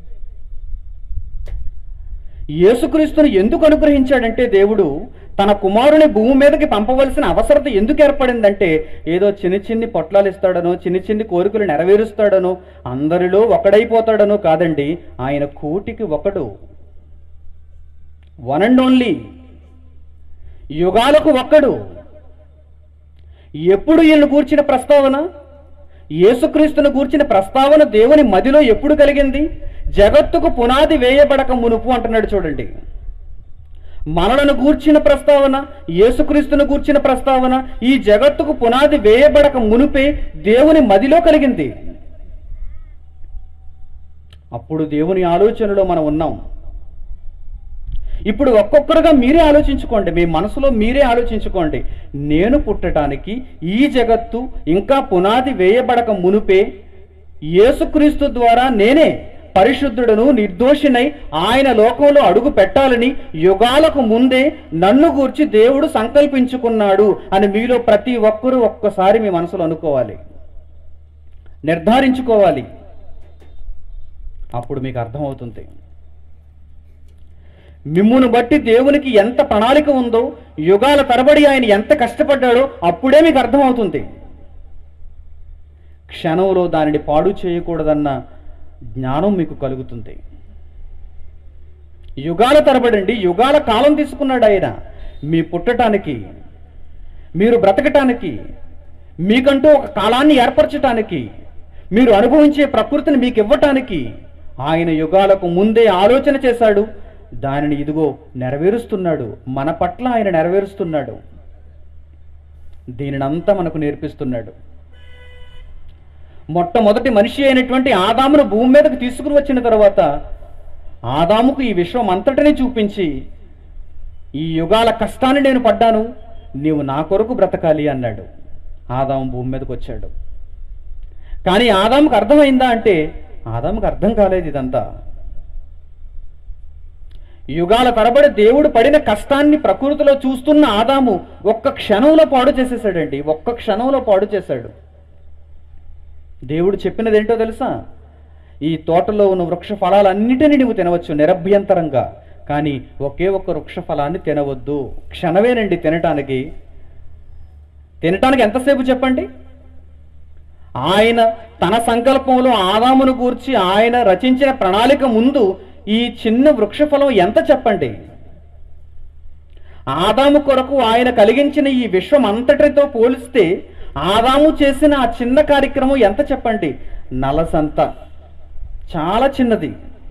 యేసుక్రీస్తును ఎందుకు అనుగ్రహించాడంటే దేవుడు తన కుమారుని భూమి మీదకి పంపవలసిన అవసరత ఎందుకు ఏర్పడిందంటే ఏదో చిన్ని చిన్ని పొట్లాలు ఇస్తాడనో చిన్ని చిన్ని కోరికలు నెరవేరుస్తాడనో అందరిలో ఒకడైపోతాడనో కాదండి ఆయన కోటికి ఒకడు వన్ అండ్ ఓన్లీ యుగాలకు ఒక్కడు ఎప్పుడు ఈయన కూర్చిన ప్రస్తావన యేసుక్రీస్తును గూర్చిన ప్రస్తావన దేవుని మదిలో ఎప్పుడు కలిగింది జగత్తుకు పునాది వేయబడక మునుపు అంటున్నాడు చూడండి మనలను గూర్చిన ప్రస్తావన యేసుక్రీస్తును గూర్చిన ప్రస్తావన ఈ జగత్తుకు పునాది వేయబడక మునుపే దేవుని మదిలో కలిగింది అప్పుడు దేవుని ఆలోచనలో మనం ఉన్నాం ఇప్పుడు ఒక్కొక్కరుగా మీరే ఆలోచించుకోండి మీ మనసులో మీరే ఆలోచించుకోండి నేను పుట్టడానికి ఈ జగత్తు ఇంకా పునాది వేయబడక మునుపే యేసుక్రీస్తు ద్వారా నేనే పరిశుద్ధుడను నిర్దోషినై ఆయన లోకంలో అడుగు పెట్టాలని యుగాలకు ముందే నన్ను గూర్చి దేవుడు సంకల్పించుకున్నాడు అని మీలో ప్రతి ఒక్కరూ ఒక్కసారి మీ మనసులో అనుకోవాలి నిర్ధారించుకోవాలి అప్పుడు మీకు అర్థమవుతుంది మిమ్మును బట్టి దేవునికి ఎంత ప్రణాళిక ఉందో యుగాల తరబడి ఆయన ఎంత కష్టపడ్డాడో అప్పుడే మీకు అర్థమవుతుంది క్షణంలో దానిని పాడు చేయకూడదన్న జ్ఞానం మీకు కలుగుతుంది యుగాల తరబడండి యుగాల కాలం తీసుకున్నాడు ఆయన మీ పుట్టటానికి మీరు బ్రతకటానికి మీకంటూ ఒక కాలాన్ని ఏర్పరచటానికి మీరు అనుభవించే ప్రకృతిని మీకు ఇవ్వటానికి ఆయన యుగాలకు ముందే ఆలోచన చేశాడు దానిని ఇదిగో నెరవేరుస్తున్నాడు మన పట్ల ఆయన నెరవేరుస్తున్నాడు దీనినంతా మనకు నేర్పిస్తున్నాడు మొట్టమొదటి మనిషి అయినటువంటి ఆదామును భూమి మీదకు తీసుకుని వచ్చిన తర్వాత ఆదాముకు ఈ విశ్వం అంతటినీ చూపించి ఈ యుగాల కష్టాన్ని నేను పడ్డాను నీవు నా కొరకు బ్రతకాలి అన్నాడు ఆదాము భూమి మీదకి వచ్చాడు కానీ ఆదాముకు అర్థమైందా అంటే ఆదాముకు అర్థం కాలేదు ఇదంతా యుగాల తరబడి దేవుడు పడిన కష్టాన్ని ప్రకృతిలో చూస్తున్న ఆదాము ఒక్క క్షణంలో పాడు చేసేసాడండి ఒక్క క్షణంలో పాడు చేశాడు దేవుడు చెప్పినది ఏంటో తెలుసా ఈ తోటలో ఉన్న వృక్ష ఫలాలన్నిటినీ నువ్వు తినవచ్చు నిరభ్యంతరంగా కానీ ఒకే ఒక్క వృక్ష ఫలాన్ని తినవద్దు క్షణమేనండి తినటానికి తినటానికి ఎంతసేపు చెప్పండి ఆయన తన సంకల్పంలో ఆదామును గూర్చి ఆయన రచించిన ప్రణాళిక ముందు ఈ చిన్న వృక్షఫలం ఎంత చెప్పండి ఆదాము కొరకు ఆయన కలిగించిన ఈ విశ్వం అంతటితో పోలిస్తే ఆదాము చేసిన ఆ చిన్న కార్యక్రమం ఎంత చెప్పండి నలసంత చాలా చిన్నది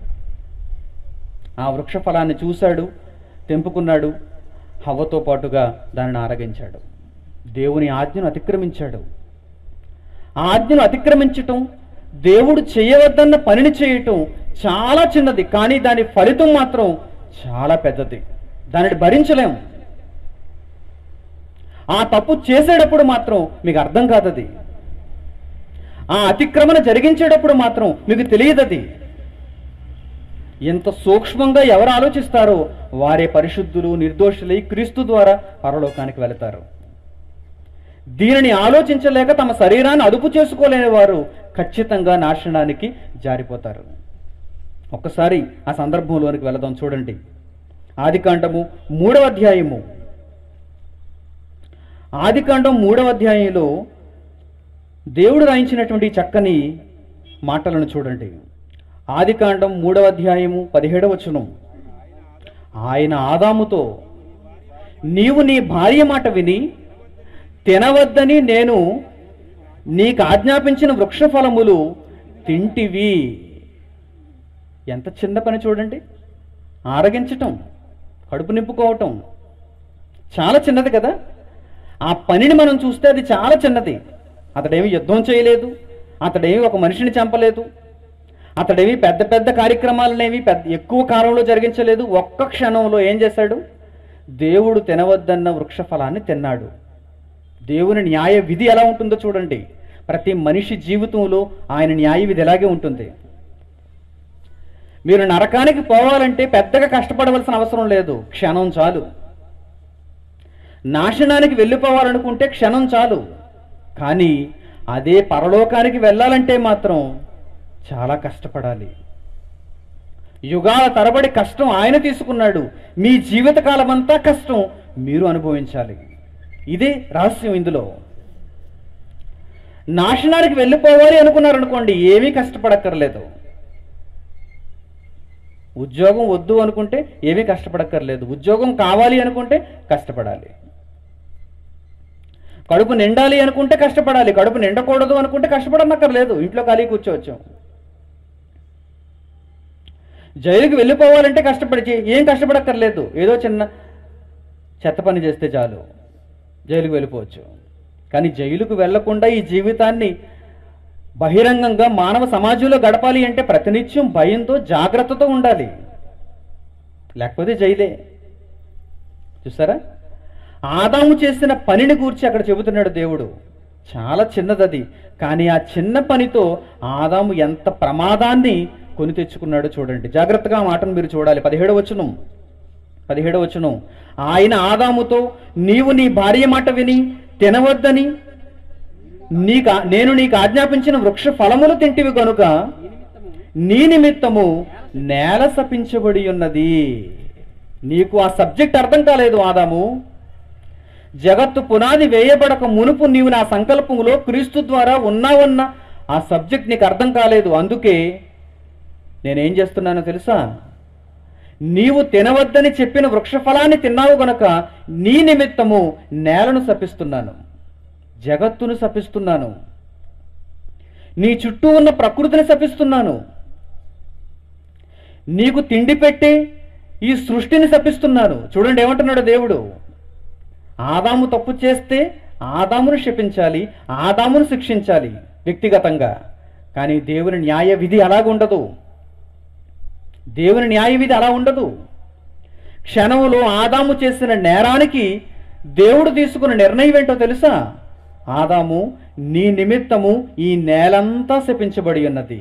ఆ వృక్ష ఫలాన్ని చూశాడు తెంపుకున్నాడు హవ్వతో పాటుగా దానిని ఆరగించాడు దేవుని ఆజ్ఞను అతిక్రమించాడు ఆ ఆజ్ఞను అతిక్రమించటం దేవుడు చేయవద్దన్న పనిని చేయటం చాలా చిన్నది కానీ దాని ఫలితం మాత్రం చాలా పెద్దది దానిని భరించలేం ఆ తప్పు చేసేటప్పుడు మాత్రం మీకు అర్థం కాదది ఆ అతిక్రమణ జరిగించేటప్పుడు మాత్రం మీకు తెలియదది ఎంత సూక్ష్మంగా ఎవరు ఆలోచిస్తారో వారే పరిశుద్ధులు నిర్దోషులై క్రీస్తు ద్వారా పరలోకానికి వెళతారు దీనిని ఆలోచించలేక తమ శరీరాన్ని అదుపు చేసుకోలేని వారు ఖచ్చితంగా నాశనానికి జారిపోతారు ఒక్కసారి ఆ సందర్భంలోనికి వెళదాం చూడండి ఆదికాండము మూడవ అధ్యాయము ఆదికాండం మూడవ అధ్యాయంలో దేవుడు రాయించినటువంటి ఈ చక్కని మాటలను చూడండి ఆదికాండం మూడవ అధ్యాయము పదిహేడవ వచనం ఆయన ఆదాముతో నీవు నీ భార్య మాట విని తినవద్దని నేను నీకు ఆజ్ఞాపించిన వృక్షఫలములు తింటివి ఎంత చిన్న పని చూడండి ఆరగించటం కడుపు నింపుకోవటం చాలా చిన్నది కదా ఆ పనిని మనం చూస్తే అది చాలా చిన్నది అతడేమి యుద్ధం చేయలేదు అతడేమి ఒక మనిషిని చంపలేదు అతడేమి పెద్ద పెద్ద కార్యక్రమాలనేవి పెద్ద ఎక్కువ కాలంలో జరిగించలేదు ఒక్క క్షణంలో ఏం చేశాడు దేవుడు తినవద్దన్న వృక్ష ఫలాన్ని తిన్నాడు దేవుని న్యాయ విధి ఎలా ఉంటుందో చూడండి ప్రతి మనిషి జీవితంలో ఆయన న్యాయ విధి ఎలాగే ఉంటుంది మీరు నరకానికి పోవాలంటే పెద్దగా కష్టపడవలసిన అవసరం లేదు క్షణం చాలు నాశనానికి వెళ్ళిపోవాలనుకుంటే క్షణం చాలు కానీ అదే పరలోకానికి వెళ్ళాలంటే మాత్రం చాలా కష్టపడాలి యుగాల తరబడి కష్టం ఆయన తీసుకున్నాడు మీ జీవితకాలం అంతా కష్టం మీరు అనుభవించాలి ఇదే రహస్యం ఇందులో నాశనానికి వెళ్ళిపోవాలి అనుకున్నారనుకోండి ఏమీ కష్టపడక్కర్లేదు ఉద్యోగం వద్దు అనుకుంటే ఏమీ కష్టపడక్కర్లేదు ఉద్యోగం కావాలి అనుకుంటే కష్టపడాలి కడుపు నిండాలి అనుకుంటే కష్టపడాలి కడుపు నిండకూడదు అనుకుంటే కష్టపడనక్కర్లేదు ఇంట్లో ఖాళీ కూర్చోవచ్చు జైలుకి వెళ్ళిపోవాలంటే కష్టపడి చే- ఏం కష్టపడక్కర్లేదు ఏదో చిన్న చెత్త పని చేస్తే చాలు జైలుకు వెళ్ళిపోవచ్చు కానీ జైలుకు వెళ్లకుండా ఈ జీవితాన్ని బహిరంగంగా మానవ సమాజంలో గడపాలి అంటే ప్రతినిత్యం భయంతో జాగ్రత్తతో ఉండాలి లేకపోతే జైలే చూసారా ఆదాము చేసిన పనిని గూర్చి అక్కడ చెబుతున్నాడు దేవుడు చాలా చిన్నదది కానీ ఆ చిన్న పనితో ఆదాము ఎంత ప్రమాదాన్ని కొని తెచ్చుకున్నాడో చూడండి జాగ్రత్తగా ఆ మాటను మీరు చూడాలి పదిహేడు వచనం పదిహేడు వచనం ఆయన ఆదాముతో నీవు నీ భార్య మాట విని తినవద్దని నీకు నేను నీకు ఆజ్ఞాపించిన వృక్ష ఫలములు తింటివి గనుక నీ నిమిత్తము నేల శపించబడి ఉన్నది నీకు ఆ సబ్జెక్ట్ అర్థం కాలేదు ఆదాము జగత్తు పునాది వేయబడక మునుపు నీవు నా సంకల్పంలో క్రీస్తు ద్వారా ఉన్నావన్న ఆ సబ్జెక్ట్ నీకు అర్థం కాలేదు అందుకే నేనేం చేస్తున్నానో తెలుసా నీవు తినవద్దని చెప్పిన వృక్షఫలాన్ని తిన్నావు గనక నీ నిమిత్తము నేలను శపిస్తున్నాను జగత్తును శపిస్తున్నాను నీ చుట్టూ ఉన్న ప్రకృతిని శపిస్తున్నాను నీకు తిండి పెట్టి ఈ సృష్టిని శపిస్తున్నాను చూడండి ఏమంటున్నాడు దేవుడు ఆదాము తప్పు చేస్తే ఆదామును శపించాలి ఆదామును శిక్షించాలి వ్యక్తిగతంగా కానీ దేవుని న్యాయ విధి అలాగుండదు దేవుని న్యాయ విధి అలా ఉండదు క్షణంలో ఆదాము చేసిన నేరానికి దేవుడు తీసుకున్న నిర్ణయం ఏంటో తెలుసా ఆదాము నీ నిమిత్తము ఈ నేలంతా శపించబడి ఉన్నది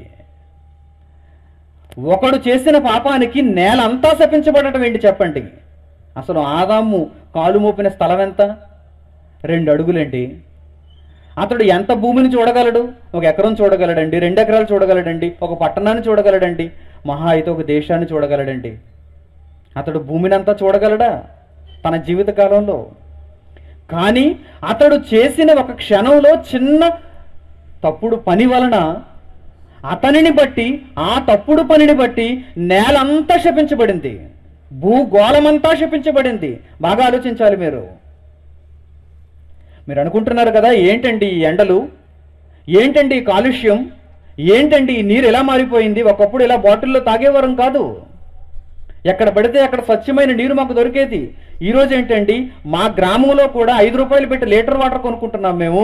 ఒకడు చేసిన పాపానికి నేల అంతా శపించబడటం ఏంటి చెప్పండి అసలు ఆదాము కాలు మోపిన స్థలం ఎంత రెండు అడుగులండి అతడు ఎంత భూమిని చూడగలడు ఒక ఎకరం చూడగలడండి రెండు ఎకరాలు చూడగలడండి ఒక పట్టణాన్ని చూడగలడండి మహా అయితే ఒక దేశాన్ని చూడగలడండి అతడు భూమిని అంతా చూడగలడా తన జీవిత కాలంలో కానీ అతడు చేసిన ఒక క్షణంలో చిన్న తప్పుడు పని వలన అతనిని బట్టి ఆ తప్పుడు పనిని బట్టి నేలంతా శపించబడింది భూగోళమంతా శపించబడింది బాగా ఆలోచించాలి మీరు మీరు అనుకుంటున్నారు కదా ఏంటండి ఈ ఎండలు ఏంటండి ఈ కాలుష్యం ఏంటండి ఈ నీరు ఎలా మారిపోయింది ఒకప్పుడు ఇలా బాటిల్లో తాగేవారం కాదు ఎక్కడ పడితే అక్కడ స్వచ్ఛమైన నీరు మాకు దొరికేది ఈరోజు ఏంటండి మా గ్రామంలో కూడా ఐదు రూపాయలు పెట్టి లీటర్ వాటర్ కొనుక్కుంటున్నాం మేము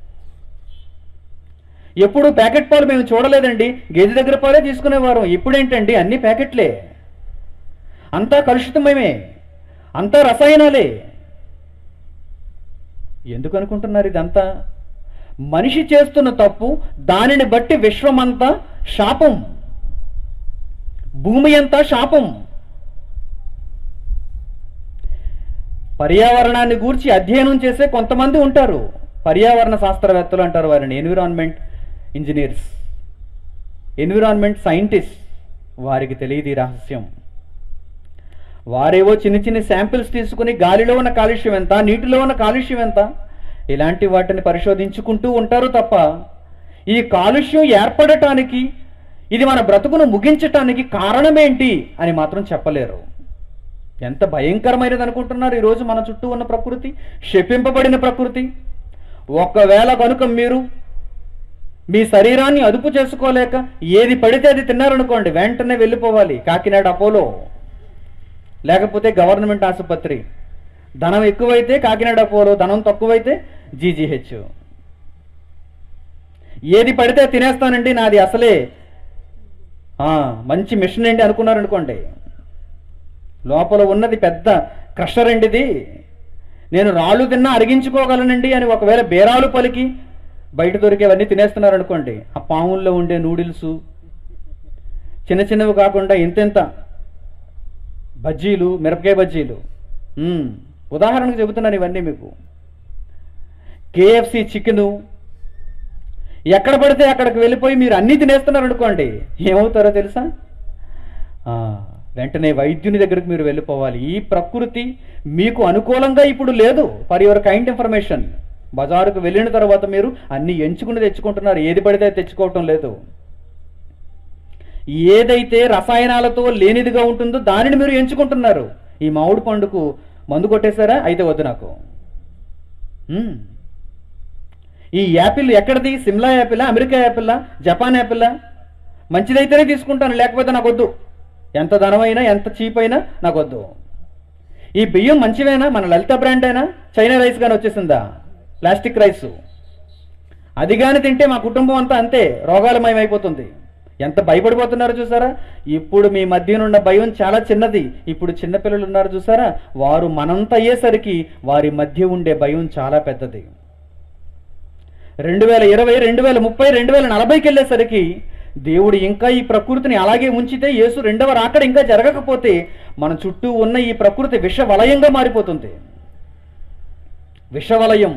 ఎప్పుడు ప్యాకెట్ పాలు మేము చూడలేదండి గేదె దగ్గర పాలే తీసుకునేవారం ఇప్పుడేంటండి అన్ని ప్యాకెట్లే అంతా కలుషితమయమే అంతా రసాయనాలే ఎందుకు అనుకుంటున్నారు ఇదంతా మనిషి చేస్తున్న తప్పు దానిని బట్టి విశ్వమంతా శాపం భూమి అంతా శాపం పర్యావరణాన్ని గూర్చి అధ్యయనం చేసే కొంతమంది ఉంటారు పర్యావరణ శాస్త్రవేత్తలు అంటారు వారిని ఎన్విరాన్మెంట్ ఇంజనీర్స్ ఎన్విరాన్మెంట్ సైంటిస్ట్ వారికి తెలియదు ఈ రహస్యం వారేవో చిన్న చిన్న శాంపిల్స్ తీసుకుని గాలిలో ఉన్న కాలుష్యం ఎంత నీటిలో ఉన్న కాలుష్యం ఎంత ఇలాంటి వాటిని పరిశోధించుకుంటూ ఉంటారు తప్ప ఈ కాలుష్యం ఏర్పడటానికి ఇది మన బ్రతుకును ముగించటానికి కారణమేంటి అని మాత్రం చెప్పలేరు ఎంత భయంకరమైనది అనుకుంటున్నారు ఈరోజు మన చుట్టూ ఉన్న ప్రకృతి శపింపబడిన ప్రకృతి ఒకవేళ కనుక మీరు మీ శరీరాన్ని అదుపు చేసుకోలేక ఏది పడితే అది తిన్నారనుకోండి వెంటనే వెళ్ళిపోవాలి కాకినాడ అపోలో లేకపోతే గవర్నమెంట్ ఆసుపత్రి ధనం ఎక్కువైతే కాకినాడ అపోలో ధనం తక్కువైతే జీజీహెచ్ ఏది పడితే తినేస్తానండి నాది అసలే ఆ, మంచి మిషన్ అండి అనుకున్నారనుకోండి లోపల ఉన్నది పెద్ద క్రషర్ అండి ఇది నేను రాళ్ళు తిన్నా అరిగించుకోగలనండి అని ఒకవేళ బేరాలు పలికి బయట దొరికేవన్నీ తినేస్తున్నారు అనుకోండి ఆ పాముల్లో ఉండే నూడిల్స్ చిన్న చిన్నవి కాకుండా ఇంతెంత బజ్జీలు మిరపకాయ బజ్జీలు మ్మ్. ఉదాహరణకు చెబుతున్నాను ఇవన్నీ మీకు కేఎఫ్సి చికెను ఎక్కడ పడితే అక్కడికి వెళ్ళిపోయి మీరు అన్నీ తినేస్తున్నారు అనుకోండి ఏమవుతారో తెలుసా ఆ, వెంటనే వైద్యుని దగ్గరికి మీరు వెళ్ళిపోవాలి ఈ ప్రకృతి మీకు అనుకూలంగా ఇప్పుడు లేదు ఫర్ యువర్ కైండ్ ఇన్ఫర్మేషన్ బజారుకు వెళ్ళిన తర్వాత మీరు అన్ని ఎంచుకుని తెచ్చుకుంటున్నారు ఏది పడితే అది తెచ్చుకోవటం లేదు ఏదైతే రసాయనాలతో లేనిదిగా ఉంటుందో దానిని మీరు ఎంచుకుంటున్నారు ఈ మామిడి పండుకు మందు కొట్టేశారా అయితే వద్దు నాకు మ్మ్. ఈ యాపిల్ ఎక్కడిది సిమ్లా యాపిలా అమెరికా యాపిల్లా జపాన్ యాపిల్లా మంచిదైతేనే తీసుకుంటాను లేకపోతే నాకు వద్దు ఎంత ధనమైనా ఎంత చీప్ అయినా నాకు వద్దు ఈ బియ్యం మంచివేనా మన లలిత బ్రాండ్ అయినా చైనా రైస్ కానీ వచ్చేసిందా ప్లాస్టిక్ రైస్ అది కానీ తింటే మా కుటుంబం అంతా అంతే రోగాలమయమైపోతుంది ఎంత భయపడిపోతున్నారు చూసారా ఇప్పుడు మీ మధ్యనున్న భయం చాలా చిన్నది ఇప్పుడు చిన్నపిల్లలు ఉన్నారు చూసారా వారు మనంత అయ్యేసరికి వారి మధ్య ఉండే భయం చాలా పెద్దది రెండు వేల ఇరవై రెండు వేల ముప్పై రెండు వేల నలభైకి వెళ్ళేసరికి దేవుడు ఇంకా ఈ ప్రకృతిని అలాగే ఉంచితే యేసు రెండవ రాకడ ఇంకా జరగకపోతే మన చుట్టూ ఉన్న ఈ ప్రకృతి విష వలయంగా మారిపోతుంది విషవలయం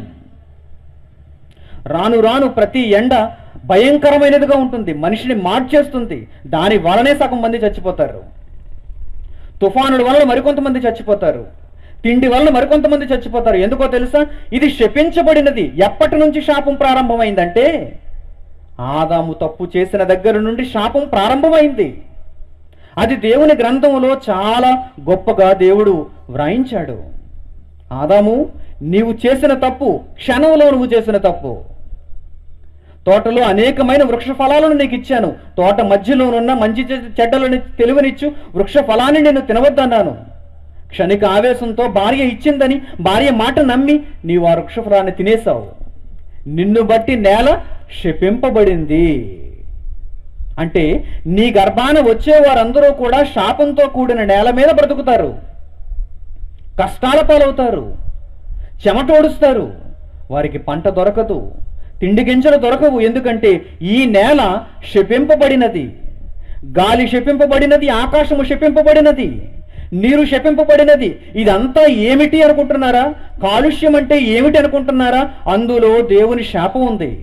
రాను రాను ప్రతి ఎండ భయంకరమైనదిగా ఉంటుంది మనిషిని మార్చేస్తుంది దాని వలనే సగం మంది చచ్చిపోతారు తుఫానుల వలన మరికొంతమంది చచ్చిపోతారు తిండి వలన మరికొంతమంది చచ్చిపోతారు ఎందుకో తెలుసా ఇది శపించబడినది ఎప్పటి నుంచి శాపం ప్రారంభమైందంటే ఆదాము తప్పు చేసిన దగ్గర నుండి శాపం ప్రారంభమైంది అది దేవుని గ్రంథంలో చాలా గొప్పగా దేవుడు వ్రాయించాడు ఆదాము నీవు చేసిన తప్పు క్షణంలో నువ్వు చేసిన తప్పు తోటలో అనేకమైన వృక్ష ఫలాలను నీకు ఇచ్చాను తోట మధ్యలోనున్న మంచి చె- చెడ్డలని తెలివనిచ్చు వృక్ష ఫలాన్ని నేను తినవద్దన్నాను క్షణిక ఆవేశంతో భార్య ఇచ్చిందని భార్య మాట నమ్మి నీవు ఆ వృక్ష ఫలాన్ని తినేశావు నిన్ను బట్టి నేల శపింపబడింది అంటే నీ గర్భాన వచ్చే వారందరూ కూడా శాపంతో కూడిన నేల మీద బ్రతుకుతారు కష్టాల పాలవుతారు చెమటోడుస్తారు వారికి పంట దొరకదు తిండి గింజలు దొరకవు ఎందుకంటే ఈ నేల శపింపబడినది గాలి శపింపబడినది ఆకాశము శపింపబడినది నీరు శపింపబడినది ఇదంతా ఏమిటి అనుకుంటున్నారా కాలుష్యం అంటే ఏమిటి అనుకుంటున్నారా అందులో దేవుని శాపం ఉంది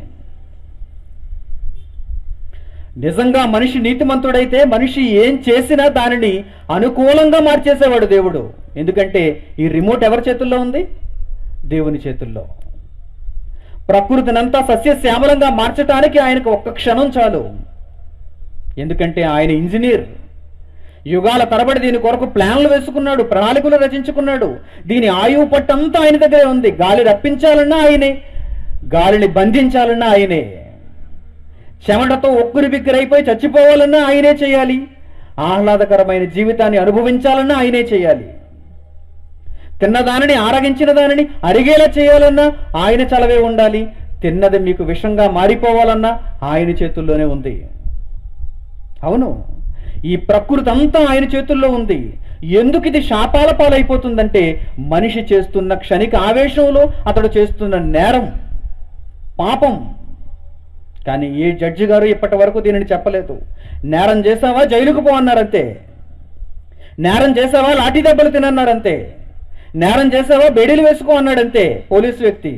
నిజంగా మనిషి నీతిమంతుడైతే మనిషి ఏం చేసినా దానిని అనుకూలంగా మార్చేసేవాడు దేవుడు ఎందుకంటే ఈ రిమోట్ ఎవరి చేతుల్లో ఉంది దేవుని చేతుల్లో ప్రకృతినంతా సస్యశ్యామలంగా మార్చటానికి ఆయనకు ఒక్క క్షణం చాలు ఎందుకంటే ఆయన ఇంజనీర్ యుగాల తరబడి దీని కొరకు ప్లాన్లు వేసుకున్నాడు ప్రణాళికలు రచించుకున్నాడు దీని ఆయువు పట్టంతా ఆయన దగ్గరే ఉంది గాలి రప్పించాలన్నా ఆయనే గాలిని బంధించాలన్నా ఆయనే చెమటతో ఒక్కురి బిక్కిరైపోయి చచ్చిపోవాలన్నా ఆయనే చేయాలి ఆహ్లాదకరమైన జీవితాన్ని అనుభవించాలన్నా ఆయనే చేయాలి తిన్నదానిని ఆరగించిన దానిని అరిగేలా చేయాలన్నా ఆయన చలవే ఉండాలి తిన్నది మీకు విషంగా మారిపోవాలన్నా ఆయన చేతుల్లోనే ఉంది అవును ఈ ప్రకృతి అంతా ఆయన చేతుల్లో ఉంది ఎందుకు ఇది శాపాల పాలైపోతుందంటే మనిషి చేస్తున్న క్షణిక ఆవేశంలో అతడు చేస్తున్న నేరం పాపం కానీ ఏ జడ్జి గారు ఇప్పటి వరకు దీనిని చెప్పలేదు నేరం చేసావా జైలుకు పో అన్నారంతే నేరం చేసావా లాఠీ దెబ్బలు తినన్నారంతే నేరం చేసావా బెడీలు వేసుకో అన్నాడంతే పోలీసు వ్యక్తి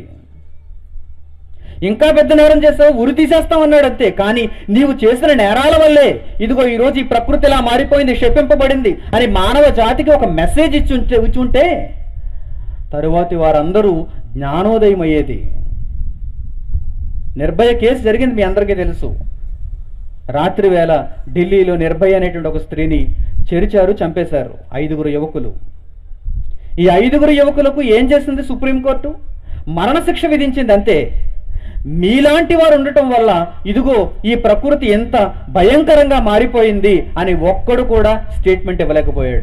ఇంకా పెద్ద నేరం చేసావు ఉరి తీసేస్తాం అన్నాడంతే కానీ నీవు చేసిన నేరాల వల్లే ఇదిగో ఈ రోజు ఈ ప్రకృతి ఇలా మారిపోయింది శపింపబడింది అని మానవ జాతికి ఒక మెసేజ్ ఇచ్చి ఉంటే ఇచ్చి ఉంటే తరువాతి వారందరూ జ్ఞానోదయం అయ్యేది నిర్భయ కేసు జరిగింది మీ అందరికీ తెలుసు రాత్రి వేళ ఢిల్లీలో నిర్భయ అనేటువంటి ఒక స్త్రీని చెరిచారు చంపేశారు ఐదుగురు యువకులు ఈ ఐదుగురు యువకులకు ఏం చేసింది సుప్రీంకోర్టు మరణశిక్ష విధించింది అంతే మీలాంటి వారు ఉండటం వల్ల ఇదిగో ఈ ప్రకృతి ఎంత భయంకరంగా మారిపోయింది అని ఒక్కడు కూడా స్టేట్మెంట్ ఇవ్వలేకపోయాడు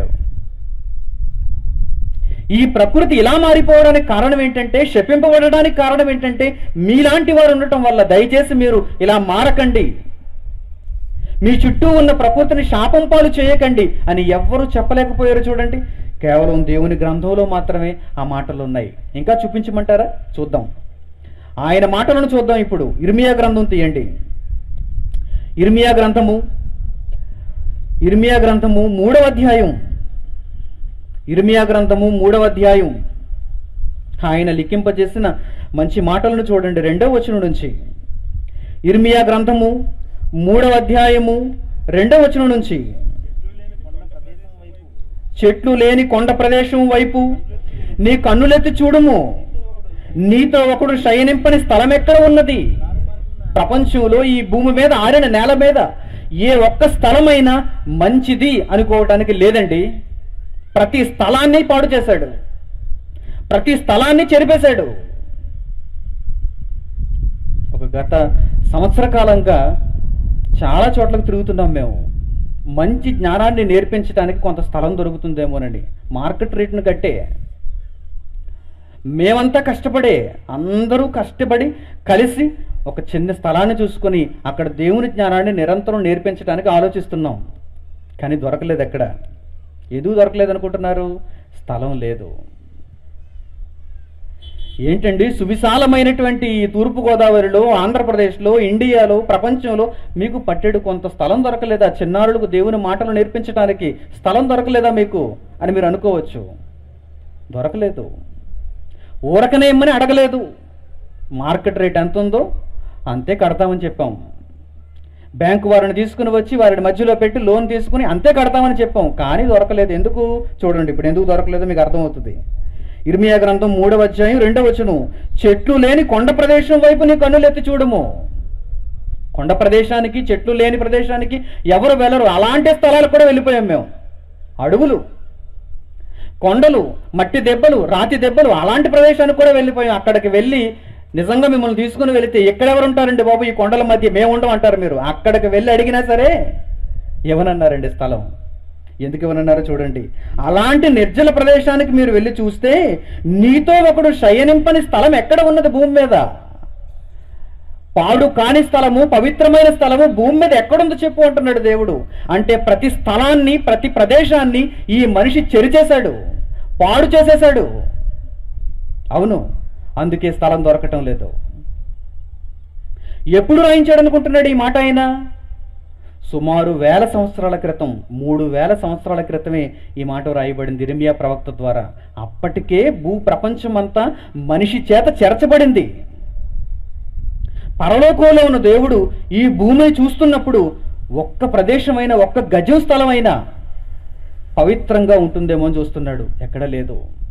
ఈ ప్రకృతి ఇలా మారిపోవడానికి కారణం ఏంటంటే శపింపబడడానికి కారణం ఏంటంటే మీలాంటి వారు ఉండటం వల్ల దయచేసి మీరు ఇలా మారకండి మీ చుట్టూ ఉన్న ప్రకృతిని శాపం పాలు చేయకండి అని ఎవ్వరూ చెప్పలేకపోయారు చూడండి కేవలం దేవుని గ్రంథంలో మాత్రమే ఆ మాటలు ఉన్నాయి ఇంకా చూపించమంటారా చూద్దాం ఆయన మాటలను చూద్దాం ఇప్పుడు ఇర్మియా గ్రంథం తీయండి ఇర్మియా గ్రంథము ఇర్మియా గ్రంథము మూడవ అధ్యాయం ఇర్మియా గ్రంథము మూడవ అధ్యాయం ఆయన లిఖింపజేసిన మంచి మాటలను చూడండి రెండవ వచనం నుంచి ఇర్మియా గ్రంథము మూడవ అధ్యాయము రెండవ వచనం నుంచి చెట్లు లేని కొండ ప్రదేశం వైపు నీ కన్నులెత్తి చూడుము నీతో ఒకడు శయనింపని స్థలం ఎక్కడ ఉన్నది ప్రపంచంలో ఈ భూమి మీద ఆరిన నేల మీద ఏ ఒక్క స్థలమైనా మంచిది అనుకోవటానికి లేదండి ప్రతి స్థలాన్ని పాడు చేశాడు ప్రతి స్థలాన్ని చెరిపేశాడు ఒక గత సంవత్సర కాలంగా చాలా చోట్లకు తిరుగుతున్నాం మేము మంచి జ్ఞానాన్ని నేర్పించడానికి కొంత స్థలం దొరుకుతుందేమోనండి మార్కెట్ రేట్ను కట్టే మేమంతా కష్టపడే అందరూ కష్టపడి కలిసి ఒక చిన్న స్థలాన్ని చూసుకొని అక్కడ దేవుని జ్ఞానాన్ని నిరంతరం నేర్పించడానికి ఆలోచిస్తున్నాం కానీ దొరకలేదు ఎక్కడ ఎందుకు దొరకలేదు అనుకుంటున్నారు స్థలం లేదు ఏంటండి సువిశాలమైనటువంటి ఈ తూర్పుగోదావరిలో ఆంధ్రప్రదేశ్లో ఇండియాలో ప్రపంచంలో మీకు పట్టెడు కొంత స్థలం దొరకలేదా చిన్నారులకు దేవుని మాటలు నేర్పించడానికి స్థలం దొరకలేదా మీకు అని మీరు అనుకోవచ్చు దొరకలేదు ఊరకనే ఇమ్మని అడగలేదు మార్కెట్ రేట్ ఎంత ఉందో అంతే కడతామని చెప్పాం బ్యాంకు వారిని తీసుకుని వచ్చి వారిని మధ్యలో పెట్టి లోన్ తీసుకుని అంతే కడతామని చెప్పాం కానీ దొరకలేదు ఎందుకు చూడండి ఇప్పుడు ఎందుకు దొరకలేదో మీకు అర్థమవుతుంది ఇర్మియా గ్రంథం మూడవ అధ్యాయం రెండవ వచనం చెట్లు లేని కొండ ప్రదేశం వైపు నీ కన్నులెత్తి చూడము కొండ ప్రదేశానికి చెట్లు లేని ప్రదేశానికి ఎవరు వెళ్ళరు అలాంటి స్థలాలకు కూడా వెళ్ళిపోయాం మేము అడవులు కొండలు మట్టి దెబ్బలు రాతి దెబ్బలు అలాంటి ప్రదేశానికి కూడా వెళ్ళిపోయాం అక్కడికి వెళ్ళి నిజంగా మిమ్మల్ని తీసుకుని వెళితే ఎక్కడెవరు ఉంటారండి బాబు ఈ కొండల మధ్య మేము ఉండం అంటారు మీరు అక్కడికి వెళ్ళి అడిగినా సరే ఇవ్వనన్నారండి స్థలం ఎందుకు ఇవ్వనన్నారో చూడండి అలాంటి నిర్జల ప్రదేశానికి మీరు వెళ్ళి చూస్తే నీతో ఒకడు శయనింపని స్థలం ఎక్కడ ఉన్నది భూమి మీద పాడు కాని స్థలము పవిత్రమైన స్థలము భూమి మీద ఎక్కడుందో చెప్పు అంటున్నాడు దేవుడు అంటే ప్రతి స్థలాన్ని ప్రతి ప్రదేశాన్ని ఈ మనిషి చెరిచేశాడు పాడు చేసేశాడు అవును అందుకే స్థలం దొరకటం లేదు ఎప్పుడు రాయించాడు అనుకుంటున్నాడు ఈ మాట ఆయన సుమారు వేల సంవత్సరాల క్రితం మూడు వేల సంవత్సరాల క్రితమే ఈ మాట రాయబడింది ఇరిమియా ప్రవక్త ద్వారా అప్పటికే భూ ప్రపంచమంతా మనిషి చేత చెరచబడింది పరలోకంలో ఉన్న దేవుడు ఈ భూమిని చూస్తున్నప్పుడు ఒక్క ప్రదేశమైన ఒక్క గజం స్థలమైనా పవిత్రంగా ఉంటుందేమో అని చూస్తున్నాడు ఎక్కడ లేదు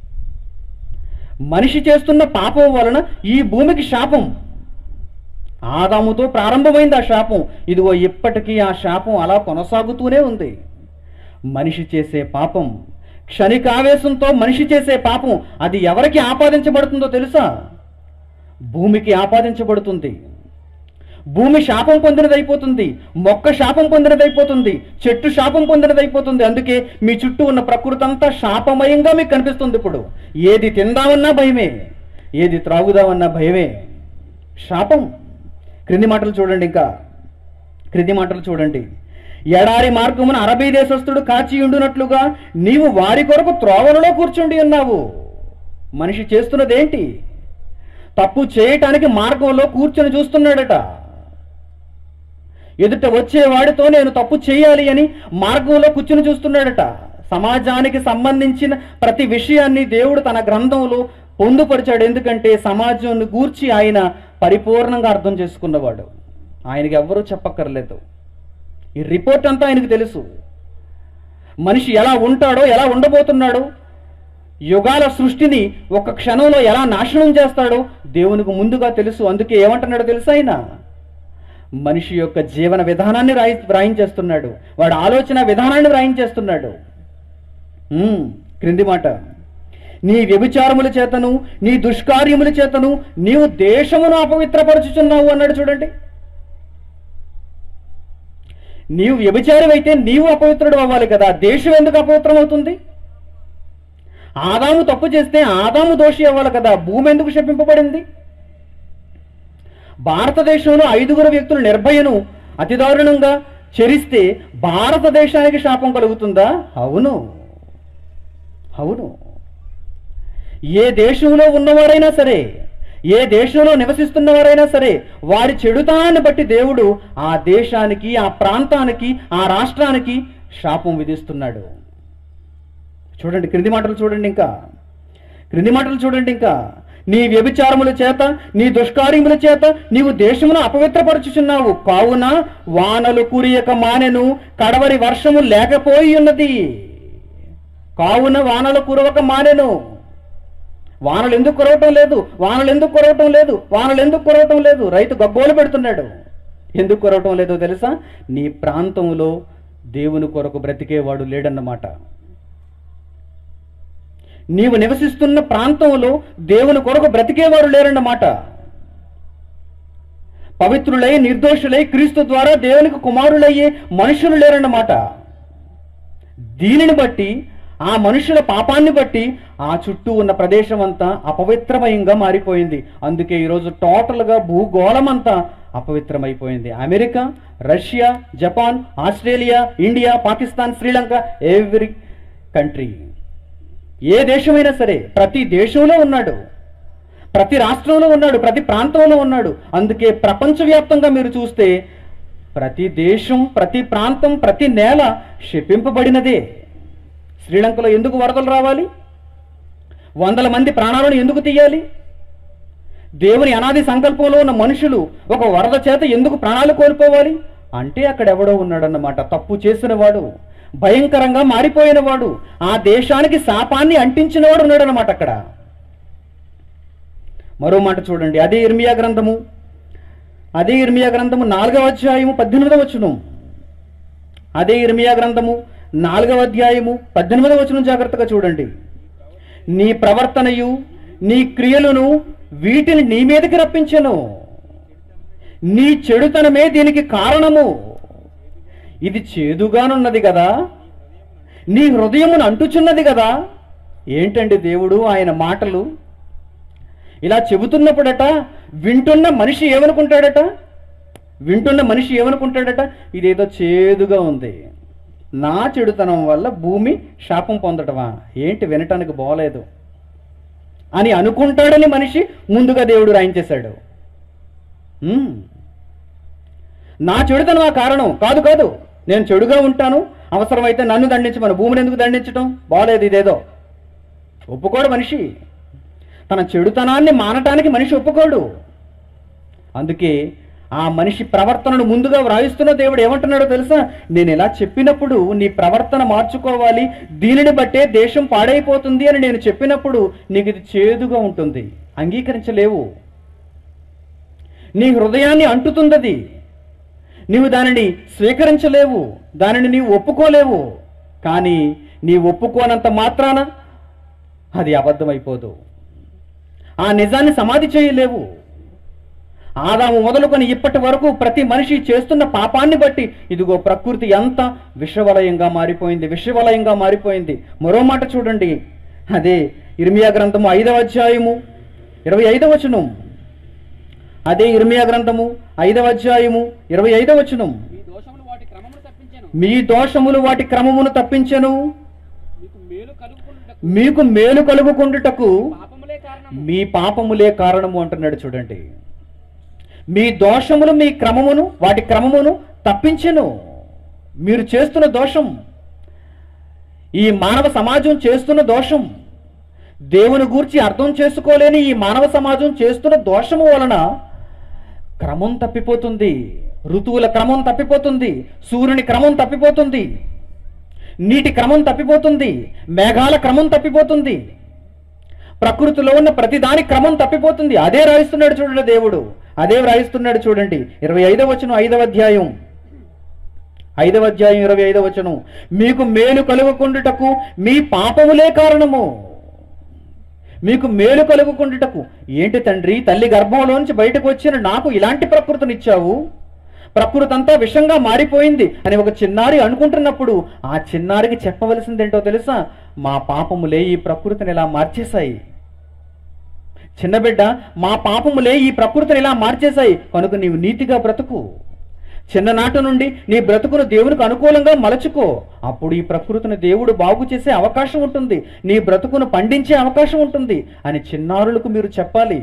మనిషి చేస్తున్న పాపం వలన ఈ భూమికి శాపం ఆదాముతో ప్రారంభమైంది ఆ శాపం ఇదిగో ఇప్పటికీ ఆ శాపం అలా కొనసాగుతూనే ఉంది మనిషి చేసే పాపం క్షణికావేశంతో మనిషి చేసే పాపం అది ఎవరికి ఆపాదించబడుతుందో తెలుసా భూమికి ఆపాదించబడుతుంది భూమి శాపం పొందినదైపోతుంది మొక్క శాపం పొందినదైపోతుంది చెట్టు శాపం పొందినదైపోతుంది అందుకే మీ చుట్టూ ఉన్న ప్రకృతి అంతా శాపమయంగా మీకు కనిపిస్తుంది ఇప్పుడు ఏది తిందామన్నా భయమే ఏది త్రాగుదామన్నా భయమే శాపం క్రింది మాటలు చూడండి ఇంకా క్రింది మాటలు చూడండి ఎడారి మార్గమున అరబీ దేశస్థుడు కాచి ఉండునట్లుగా నీవు వారి కొరకు త్రోవలలో కూర్చుండి ఉన్నావు మనిషి చేస్తున్నదేంటి తప్పు చేయటానికి మార్గంలో కూర్చొని చూస్తున్నాడట ఎదుట వచ్చేవాడితో నేను తప్పు చేయాలి అని మార్గంలో కూర్చుని చూస్తున్నాడట సమాజానికి సంబంధించిన ప్రతి విషయాన్ని దేవుడు తన గ్రంథంలో పొందుపరిచాడు ఎందుకంటే సమాజాన్ని గూర్చి ఆయన పరిపూర్ణంగా అర్థం చేసుకున్నవాడు ఆయనకి ఎవ్వరూ చెప్పక్కర్లేదు ఈ రిపోర్ట్ అంతా ఆయనకు తెలుసు మనిషి ఎలా ఉంటాడో ఎలా ఉండబోతున్నాడో యుగాల సృష్టిని ఒక క్షణంలో ఎలా నాశనం చేస్తాడో దేవునికి ముందుగా తెలుసు అందుకే ఏమంటున్నాడో తెలుసు ఆయన మనిషి యొక్క జీవన విధానాన్ని రాయి రాయించేస్తున్నాడు వాడు ఆలోచన విధానాన్ని రాయించేస్తున్నాడు ఉమ్, క్రింది మాట నీ వ్యభిచారముల చేతను నీ దుష్కార్యముల చేతను నీవు దేశమును అపవిత్రపరచుచున్నావు అన్నాడు చూడండి నీవు వ్యభిచారమైతే నీవు అపవిత్రుడు అవ్వాలి కదా దేశం ఎందుకు అపవిత్రం అవుతుంది ఆదాము తప్పు చేస్తే ఆదాము దోషి అవ్వాలి కదా భూమి ఎందుకు శపింపబడింది భారతదేశంలో ఐదుగురు వ్యక్తులు నిర్భయను అతి దారుణంగా చెరిస్తే భారతదేశానికి శాపం కలుగుతుందా అవును అవును ఏ దేశంలో ఉన్నవారైనా సరే ఏ దేశంలో నివసిస్తున్నవారైనా సరే వారి చెడుతనాన్ని బట్టి దేవుడు ఆ దేశానికి ఆ ప్రాంతానికి ఆ రాష్ట్రానికి శాపం విధిస్తున్నాడు చూడండి క్రింది మాటలు చూడండి ఇంకా క్రింది మాటలు చూడండి ఇంకా నీ వ్యభిచారముల చేత నీ దుష్కార్యముల చేత నీవు దేశమును అపవిత్రపరచుచున్నావు కావున వానలు కురియక మానెను కడవరి వర్షము లేకపోయి ఉన్నది కావున వానలు కురవక మానెను వానలు ఎందుకు కురవటం లేదు వానలు ఎందుకు కురవటం లేదు వానలు ఎందుకు కురవటం లేదు రైతు గగ్గోలు పెడుతున్నాడు ఎందుకు కురవటం లేదో తెలుసా నీ ప్రాంతంలో దేవుని కొరకు బ్రతికేవాడు లేడన్నమాట నీవు నివసిస్తున్న ప్రాంతంలో దేవుని కొరకు బ్రతికేవారు లేరన్నమాట పవిత్రులై నిర్దోషులై క్రీస్తు ద్వారా దేవునికి కుమారులయ్యే మనుషులు లేరన్నమాట దీనిని బట్టి ఆ మనుషుల పాపాన్ని బట్టి ఆ చుట్టూ ఉన్న ప్రదేశం అంతా అపవిత్రమయంగా మారిపోయింది అందుకే ఈరోజు టోటల్గా భూగోళం అంతా అపవిత్రమైపోయింది America Russia Japan Australia India Pakistan Sri Lanka every country ఏ దేశమైనా సరే ప్రతి దేశంలో ఉన్నాడు ప్రతి రాష్ట్రంలో ఉన్నాడు ప్రతి ప్రాంతంలో ఉన్నాడు అందుకే ప్రపంచవ్యాప్తంగా మీరు చూస్తే ప్రతి దేశం ప్రతి ప్రాంతం ప్రతి నేల శపింపబడినదే శ్రీలంకలో ఎందుకు వరదలు రావాలి వందల మంది ప్రాణాలను ఎందుకు తీయాలి దేవుని అనాది సంకల్పంలో ఉన్న మనుషులు ఒక వరద చేత ఎందుకు ప్రాణాలు కోల్పోవాలి అంటే అక్కడ ఎవడో ఉన్నాడన్నమాట తప్పు చేసిన వాడు భయంకరంగా మారిపోయిన వాడు ఆ దేశానికి శాపాన్ని అంటించినవాడు ఉన్నాడన్నమాట అక్కడ మరో మాట చూడండి అదే ఇర్మియా గ్రంథము అదే ఇర్మియా గ్రంథము నాలుగవ అధ్యాయము పద్దెనిమిదవ వచనం అదే ఇర్మియా గ్రంథము నాలుగవ అధ్యాయము పద్దెనిమిదవ వచనం జాగ్రత్తగా చూడండి నీ ప్రవర్తనయు నీ క్రియలను వీటిని నీ మీదకి రప్పించను నీ చెడుతనమే దీనికి కారణము ఇది చేదుగానున్నది కదా నీ హృదయమును అంటుచున్నది కదా ఏంటండి దేవుడు ఆయన మాటలు ఇలా చెబుతున్నప్పుడట వింటున్న మనిషి ఏమనుకుంటాడట వింటున్న మనిషి ఏమనుకుంటాడట ఇదేదో చేదుగా ఉంది నా చెడుతనం వల్ల భూమి శాపం పొందటమా ఏంటి వినటానికి బాగలేదు అని అనుకుంటాడని మనిషి ముందుగా దేవుడు రాయించేశాడు ఉమ్. నా చెడుతనం ఆ కారణం కాదు కాదు నేను చెడుగా ఉంటాను అవసరమైతే నన్ను దండించమను భూమిని ఎందుకు దండించడం బాలేదు ఇదేదో ఒప్పుకోడు మనిషి తన చెడుతనాన్ని మానటానికి మనిషి ఒప్పుకోడు అందుకే ఆ మనిషి ప్రవర్తనను ముందుగా వ్రాయిస్తున్న దేవుడు ఏమంటున్నాడో తెలుసా నేను ఇలా చెప్పినప్పుడు నీ ప్రవర్తన మార్చుకోవాలి దీనిని బట్టే దేశం పాడైపోతుంది అని నేను చెప్పినప్పుడు నీకు ఇది చేదుగా ఉంటుంది అంగీకరించలేవు నీ హృదయాన్ని అంటుతుందది నీవు దానిని స్వీకరించలేవు దానిని నీవు ఒప్పుకోలేవు కానీ నీ ఒప్పుకోనంత మాత్రాన అది అబద్ధమైపోదు ఆ నిజాన్ని సమాధి చేయలేవు ఆదాము మొదలుకొని ఇప్పటి వరకు ప్రతి మనిషి చేస్తున్న పాపాన్ని బట్టి ఇదిగో ప్రకృతి ఎంత విషవలయంగా మారిపోయింది విషవలయంగా మారిపోయింది మరో మాట చూడండి అదే ఇర్మియా గ్రంథము ఐదవ అధ్యాయము ఇరవై ఐదవ వచనం అదే ఇర్మియా గ్రంథము ఐదవ అధ్యాయము ఇరవై ఐదవ వచనం మీ దోషములు వాటి క్రమమును తప్పించెను మీ దోషములు వాటి క్రమమును తప్పించెను మీకు మేలు కలుగుకుంటుటకు మీకు మేలు కలుగుకుండుటకు పాపములే కారణము మీ పాపములే కారణము అంటున్నాడు చూడండి మీ దోషములు మీ క్రమమును వాటి క్రమమును తప్పించెను మీరు చేస్తున్న దోషం ఈ మానవ సమాజం చేస్తున్న దోషం దేవుని గూర్చి అర్థం చేసుకోలేని ఈ మానవ సమాజం చేస్తున్న దోషము వలన క్రమం తప్పిపోతుంది ఋతువుల క్రమం తప్పిపోతుంది సూర్యుని క్రమం తప్పిపోతుంది నీటి క్రమం తప్పిపోతుంది మేఘాల క్రమం తప్పిపోతుంది ప్రకృతిలో ఉన్న ప్రతిదాని క్రమం తప్పిపోతుంది అదే రాయిస్తున్నాడు చూడండి దేవుడు అదే రాయిస్తున్నాడు చూడండి ఇరవై ఐదవ వచనం ఐదవ అధ్యాయం ఐదవ అధ్యాయం ఇరవై ఐదవ వచనం మీకు మేలు కలుగుకుండుటకు మీ పాపములే కారణము మీకు మేలు కలుగుకుండుటకు ఏంటి తండ్రి తల్లి గర్భంలోంచి బయటకు వచ్చిన నాకు ఇలాంటి ప్రకృతినిచ్చావు ప్రకృతి అంతా విషంగా మారిపోయింది అని ఒక చిన్నారి అనుకుంటున్నప్పుడు ఆ చిన్నారికి చెప్పవలసిందేంటో తెలుసా మా పాపములే ఈ ప్రకృతిని ఇలా మార్చేశాయి చిన్న బిడ్డ మా పాపములే ఈ ప్రకృతిని ఇలా మార్చేశాయి కనుక నీవు నీతిగా బ్రతుకు చిన్ననాటి నుండి నీ బ్రతుకును దేవునికి అనుకూలంగా మలచుకో అప్పుడు ఈ ప్రకృతిని దేవుడు బాగు చేసే అవకాశం ఉంటుంది నీ బ్రతుకును పండించే అవకాశం ఉంటుంది అని చిన్నారులకు మీరు చెప్పాలి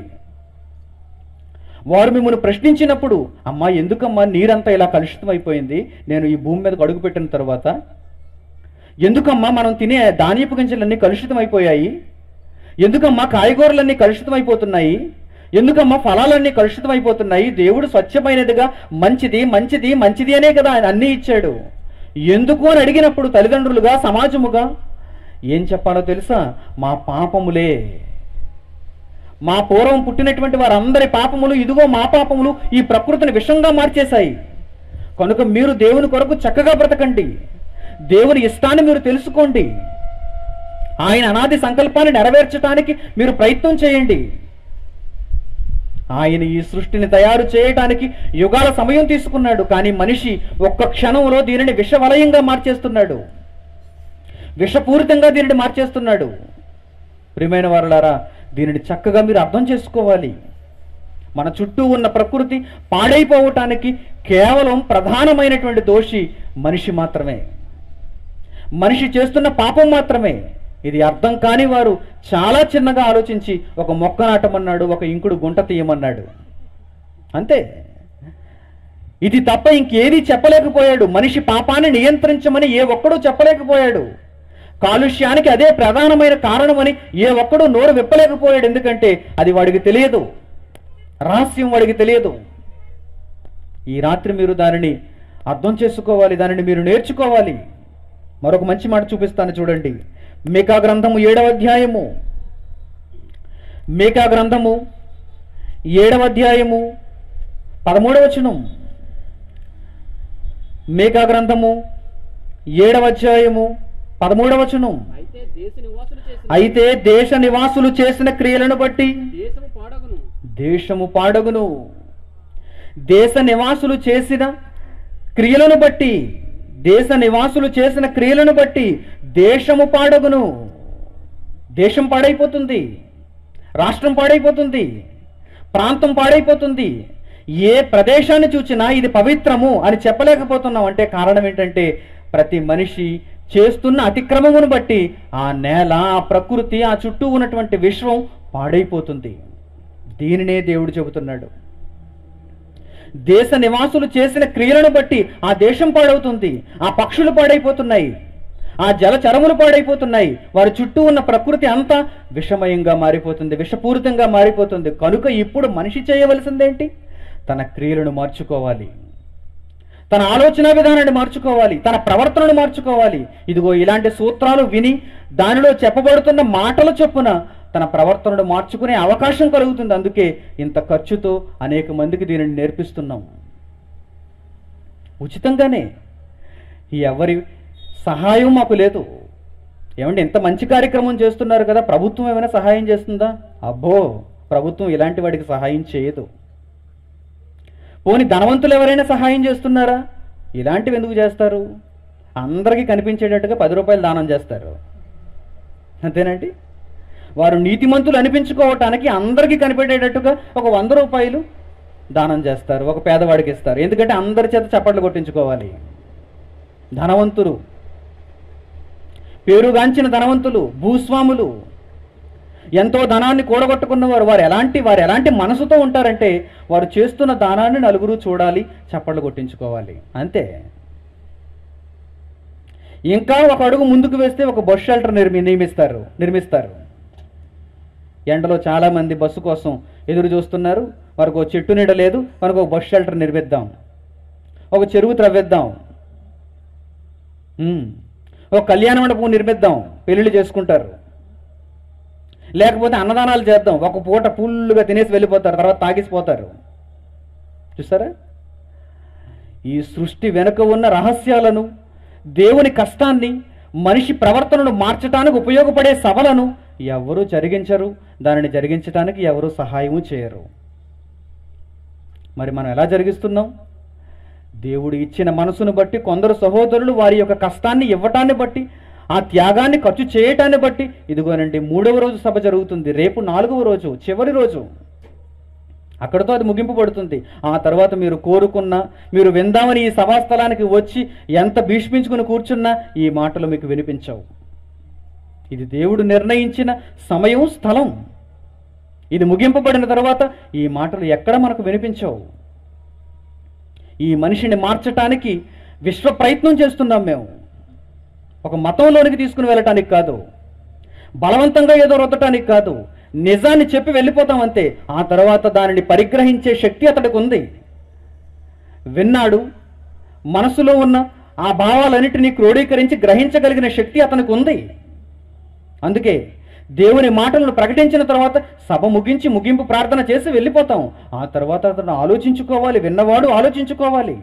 వారు మిమ్మల్ని ప్రశ్నించినప్పుడు అమ్మా ఎందుకమ్మా నీరంతా ఇలా కలుషితం అయిపోయింది నేను ఈ భూమి మీదకు అడుగుపెట్టిన తర్వాత ఎందుకమ్మా మనం తినే ధాన్యపు గింజలన్నీ కలుషితం అయిపోయాయి ఎందుకమ్మా కాయగూరలన్నీ కలుషితం అయిపోతున్నాయి ఎందుకమ్మా ఫలాలన్నీ కలుషితం అయిపోతున్నాయి దేవుడు స్వచ్ఛమైనదిగా మంచిది మంచిది మంచిది అనే కదా ఆయన అన్నీ ఇచ్చాడు ఎందుకు అని అడిగినప్పుడు తల్లిదండ్రులుగా సమాజముగా ఏం చెప్పాలో తెలుసా మా పాపములే మా పూర్వం పుట్టినటువంటి వారందరి పాపములు ఇదిగో మా పాపములు ఈ ప్రకృతిని విషంగా మార్చేశాయి కనుక మీరు దేవుని కొరకు చక్కగా బ్రతకండి దేవుని ఇష్టాన్ని మీరు తెలుసుకోండి ఆయన అనాది సంకల్పాన్ని నెరవేర్చడానికి మీరు ప్రయత్నం చేయండి ఆయన ఈ సృష్టిని తయారు చేయటానికి యుగాల సమయం తీసుకున్నాడు కానీ మనిషి ఒక్క క్షణంలో దీనిని విషవలయంగా మార్చేస్తున్నాడు విషపూరితంగా దీనిని మార్చేస్తున్నాడు ప్రియమైన వారులారా దీనిని చక్కగా మీరు అర్థం చేసుకోవాలి మన చుట్టూ ఉన్న ప్రకృతి పాడైపోవటానికి కేవలం ప్రధానమైనటువంటి దోషి మనిషి మాత్రమే మనిషి చేస్తున్న పాపం మాత్రమే ఇది అర్థం కాని వారు చాలా చిన్నగా ఆలోచించి ఒక మొక్క నాటమన్నాడు ఒక ఇంకుడు గుంట తీయమన్నాడు అంతే ఇది తప్ప ఇంకేది చెప్పలేకపోయాడు మనిషి పాపాన్ని నియంత్రించమని ఏ ఒక్కడూ చెప్పలేకపోయాడు కాలుష్యానికి అదే ప్రధానమైన కారణమని ఏ ఒక్కడూ నోరు విప్పలేకపోయాడు ఎందుకంటే అది వాడికి తెలియదు రహస్యం వాడికి తెలియదు ఈ రాత్రి మీరు దానిని అర్థం చేసుకోవాలి దానిని మీరు నేర్చుకోవాలి మరొక మంచి మాట చూపిస్తాను చూడండి మేకా గ్రంథము ఏడవ అధ్యాయము మేకా గ్రంథము ఏడవ అధ్యాయము పదమూడవ వచనం మేకా గ్రంథము ఏడవ అధ్యాయము పదమూడవ వచనం అయితే దేశ నివాసులు చేసిన అయితే దేశ నివాసులు చేసిన క్రియలను బట్టి దేశము పాడగును దేశము పాడగును దేశ నివాసులు చేసిన క్రియలను బట్టి దేశ నివాసులు చేసిన క్రియలను బట్టి దేశము పాడగును దేశం పాడైపోతుంది రాష్ట్రం పాడైపోతుంది ప్రాంతం పాడైపోతుంది ఏ ప్రదేశాన్ని చూచినా ఇది పవిత్రము అని చెప్పలేకపోతున్నాం అంటే కారణం ఏంటంటే ప్రతి మనిషి చేస్తున్న అతిక్రమమును బట్టి ఆ నేల ఆ ప్రకృతి ఆ చుట్టూ ఉన్నటువంటి విశ్వం పాడైపోతుంది దీనినే దేవుడు చెబుతున్నాడు దేశ నివాసులు చేసిన క్రియలను బట్టి ఆ దేశం పాడవుతుంది ఆ పక్షులు పాడైపోతున్నాయి ఆ జలచరములు పాడైపోతున్నాయి వారి చుట్టూ ఉన్న ప్రకృతి అంతా విషమయంగా మారిపోతుంది విషపూరితంగా మారిపోతుంది కనుక ఇప్పుడు మనిషి చేయవలసిందేంటి తన క్రియలను మార్చుకోవాలి తన ఆలోచన విధానాన్ని మార్చుకోవాలి తన ప్రవర్తనను మార్చుకోవాలి ఇదిగో ఇలాంటి సూత్రాలు విని దానిలో చెప్పబడుతున్న మాటల చొప్పున తన ప్రవర్తనను మార్చుకునే అవకాశం కలుగుతుంది అందుకే ఇంత ఖర్చుతో అనేక మందికి దీనిని నేర్పిస్తున్నాం ఉచితంగానే ఎవరి సహాయం మాకు లేదు ఏమంటే ఇంత మంచి కార్యక్రమం చేస్తున్నారు కదా ప్రభుత్వం ఏమైనా సహాయం చేస్తుందా అబ్బో ప్రభుత్వం ఇలాంటి వాడికి సహాయం చేయదు పోని ధనవంతులు ఎవరైనా సహాయం చేస్తున్నారా ఇలాంటివి ఎందుకు చేస్తారు అందరికీ కనిపించేటట్టుగా పది రూపాయలు దానం చేస్తారు అంతేనండి వారు నీతిమంతులు అనిపించుకోవటానికి అందరికీ కనిపెట్టేటట్టుగా ఒక వంద రూపాయలు దానం చేస్తారు ఒక పేదవాడికి ఇస్తారు ఎందుకంటే అందరి చేత చప్పట్లు కొట్టించుకోవాలి ధనవంతులు పేరుగాంచిన ధనవంతులు భూస్వాములు ఎంతో ధనాన్ని కూడగొట్టుకున్నవారు వారు ఎలాంటి వారు ఎలాంటి మనసుతో ఉంటారంటే వారు చేస్తున్న దానాన్ని నలుగురు చూడాలి చప్పట్లు కొట్టించుకోవాలి అంతే ఇంకా ఒక అడుగు ముందుకు వేస్తే ఒక బస్ షెల్టర్ నిర్మి నియమిస్తారు నిర్మిస్తారు ఎండలో చాలామంది బస్సు కోసం ఎదురు చూస్తున్నారు వారికి ఒక చెట్టు నీడ లేదు మనకు ఒక బస్ షెల్టర్ నిర్మిద్దాం ఒక చెరువు త్రవ్వేద్దాం ఉమ్. ఒక కళ్యాణ మండపం నిర్మిద్దాం పెళ్ళిళ్ళు చేసుకుంటారు లేకపోతే అన్నదానాలు చేద్దాం ఒక పూట ఫుల్గా తినేసి వెళ్ళిపోతారు తర్వాత తాగిసిపోతారు చూసారా ఈ సృష్టి వెనుక ఉన్న రహస్యాలను దేవుని కష్టాన్ని మనిషి ప్రవర్తనను మార్చడానికి ఉపయోగపడే సభలను ఎవరూ జరిగించరు దానిని జరిగించడానికి ఎవరూ సహాయము చేయరు మరి మనం ఎలా జరిగిస్తున్నాం దేవుడు ఇచ్చిన మనసును బట్టి కొందరు సహోదరులు వారి యొక్క కష్టాన్ని ఇవ్వటాన్ని బట్టి ఆ త్యాగాన్ని ఖర్చు చేయటాన్ని బట్టి ఇదిగోనండి మూడవ రోజు సభ జరుగుతుంది రేపు నాలుగవ రోజు చివరి రోజు అక్కడితో అది ముగింపు పడుతుంది ఆ తర్వాత మీరు కోరుకున్న మీరు విందామని ఈ సభాస్థలానికి వచ్చి ఎంత భీష్మించుకుని కూర్చున్నా ఈ మాటలు మీకు వినిపించవు ఇది దేవుడు నిర్ణయించిన సమయం స్థలం ఇది ముగింపబడిన తర్వాత ఈ మాటలు ఎక్కడ మనకు వినిపించవు ఈ మనిషిని మార్చటానికి విశ్వ ప్రయత్నం చేస్తున్నాం మేము ఒక మతంలోనికి తీసుకుని వెళ్ళటానికి కాదు బలవంతంగా ఏదో రుద్దటానికి కాదు నిజాన్ని చెప్పి వెళ్ళిపోతాం అంతే ఆ తర్వాత దానిని పరిగ్రహించే శక్తి అతడికి ఉంది విన్నాడు మనసులో ఉన్న ఆ భావాలన్నిటినీ క్రోడీకరించి గ్రహించగలిగిన శక్తి అతనికి ఉంది అందుకే దేవుని మాటలను ప్రకటించిన తర్వాత సభ ముగించి ముగింపు ప్రార్థన చేసి వెళ్ళిపోతాం ఆ తర్వాత అతను ఆలోచించుకోవాలి విన్నవాడు ఆలోచించుకోవాలి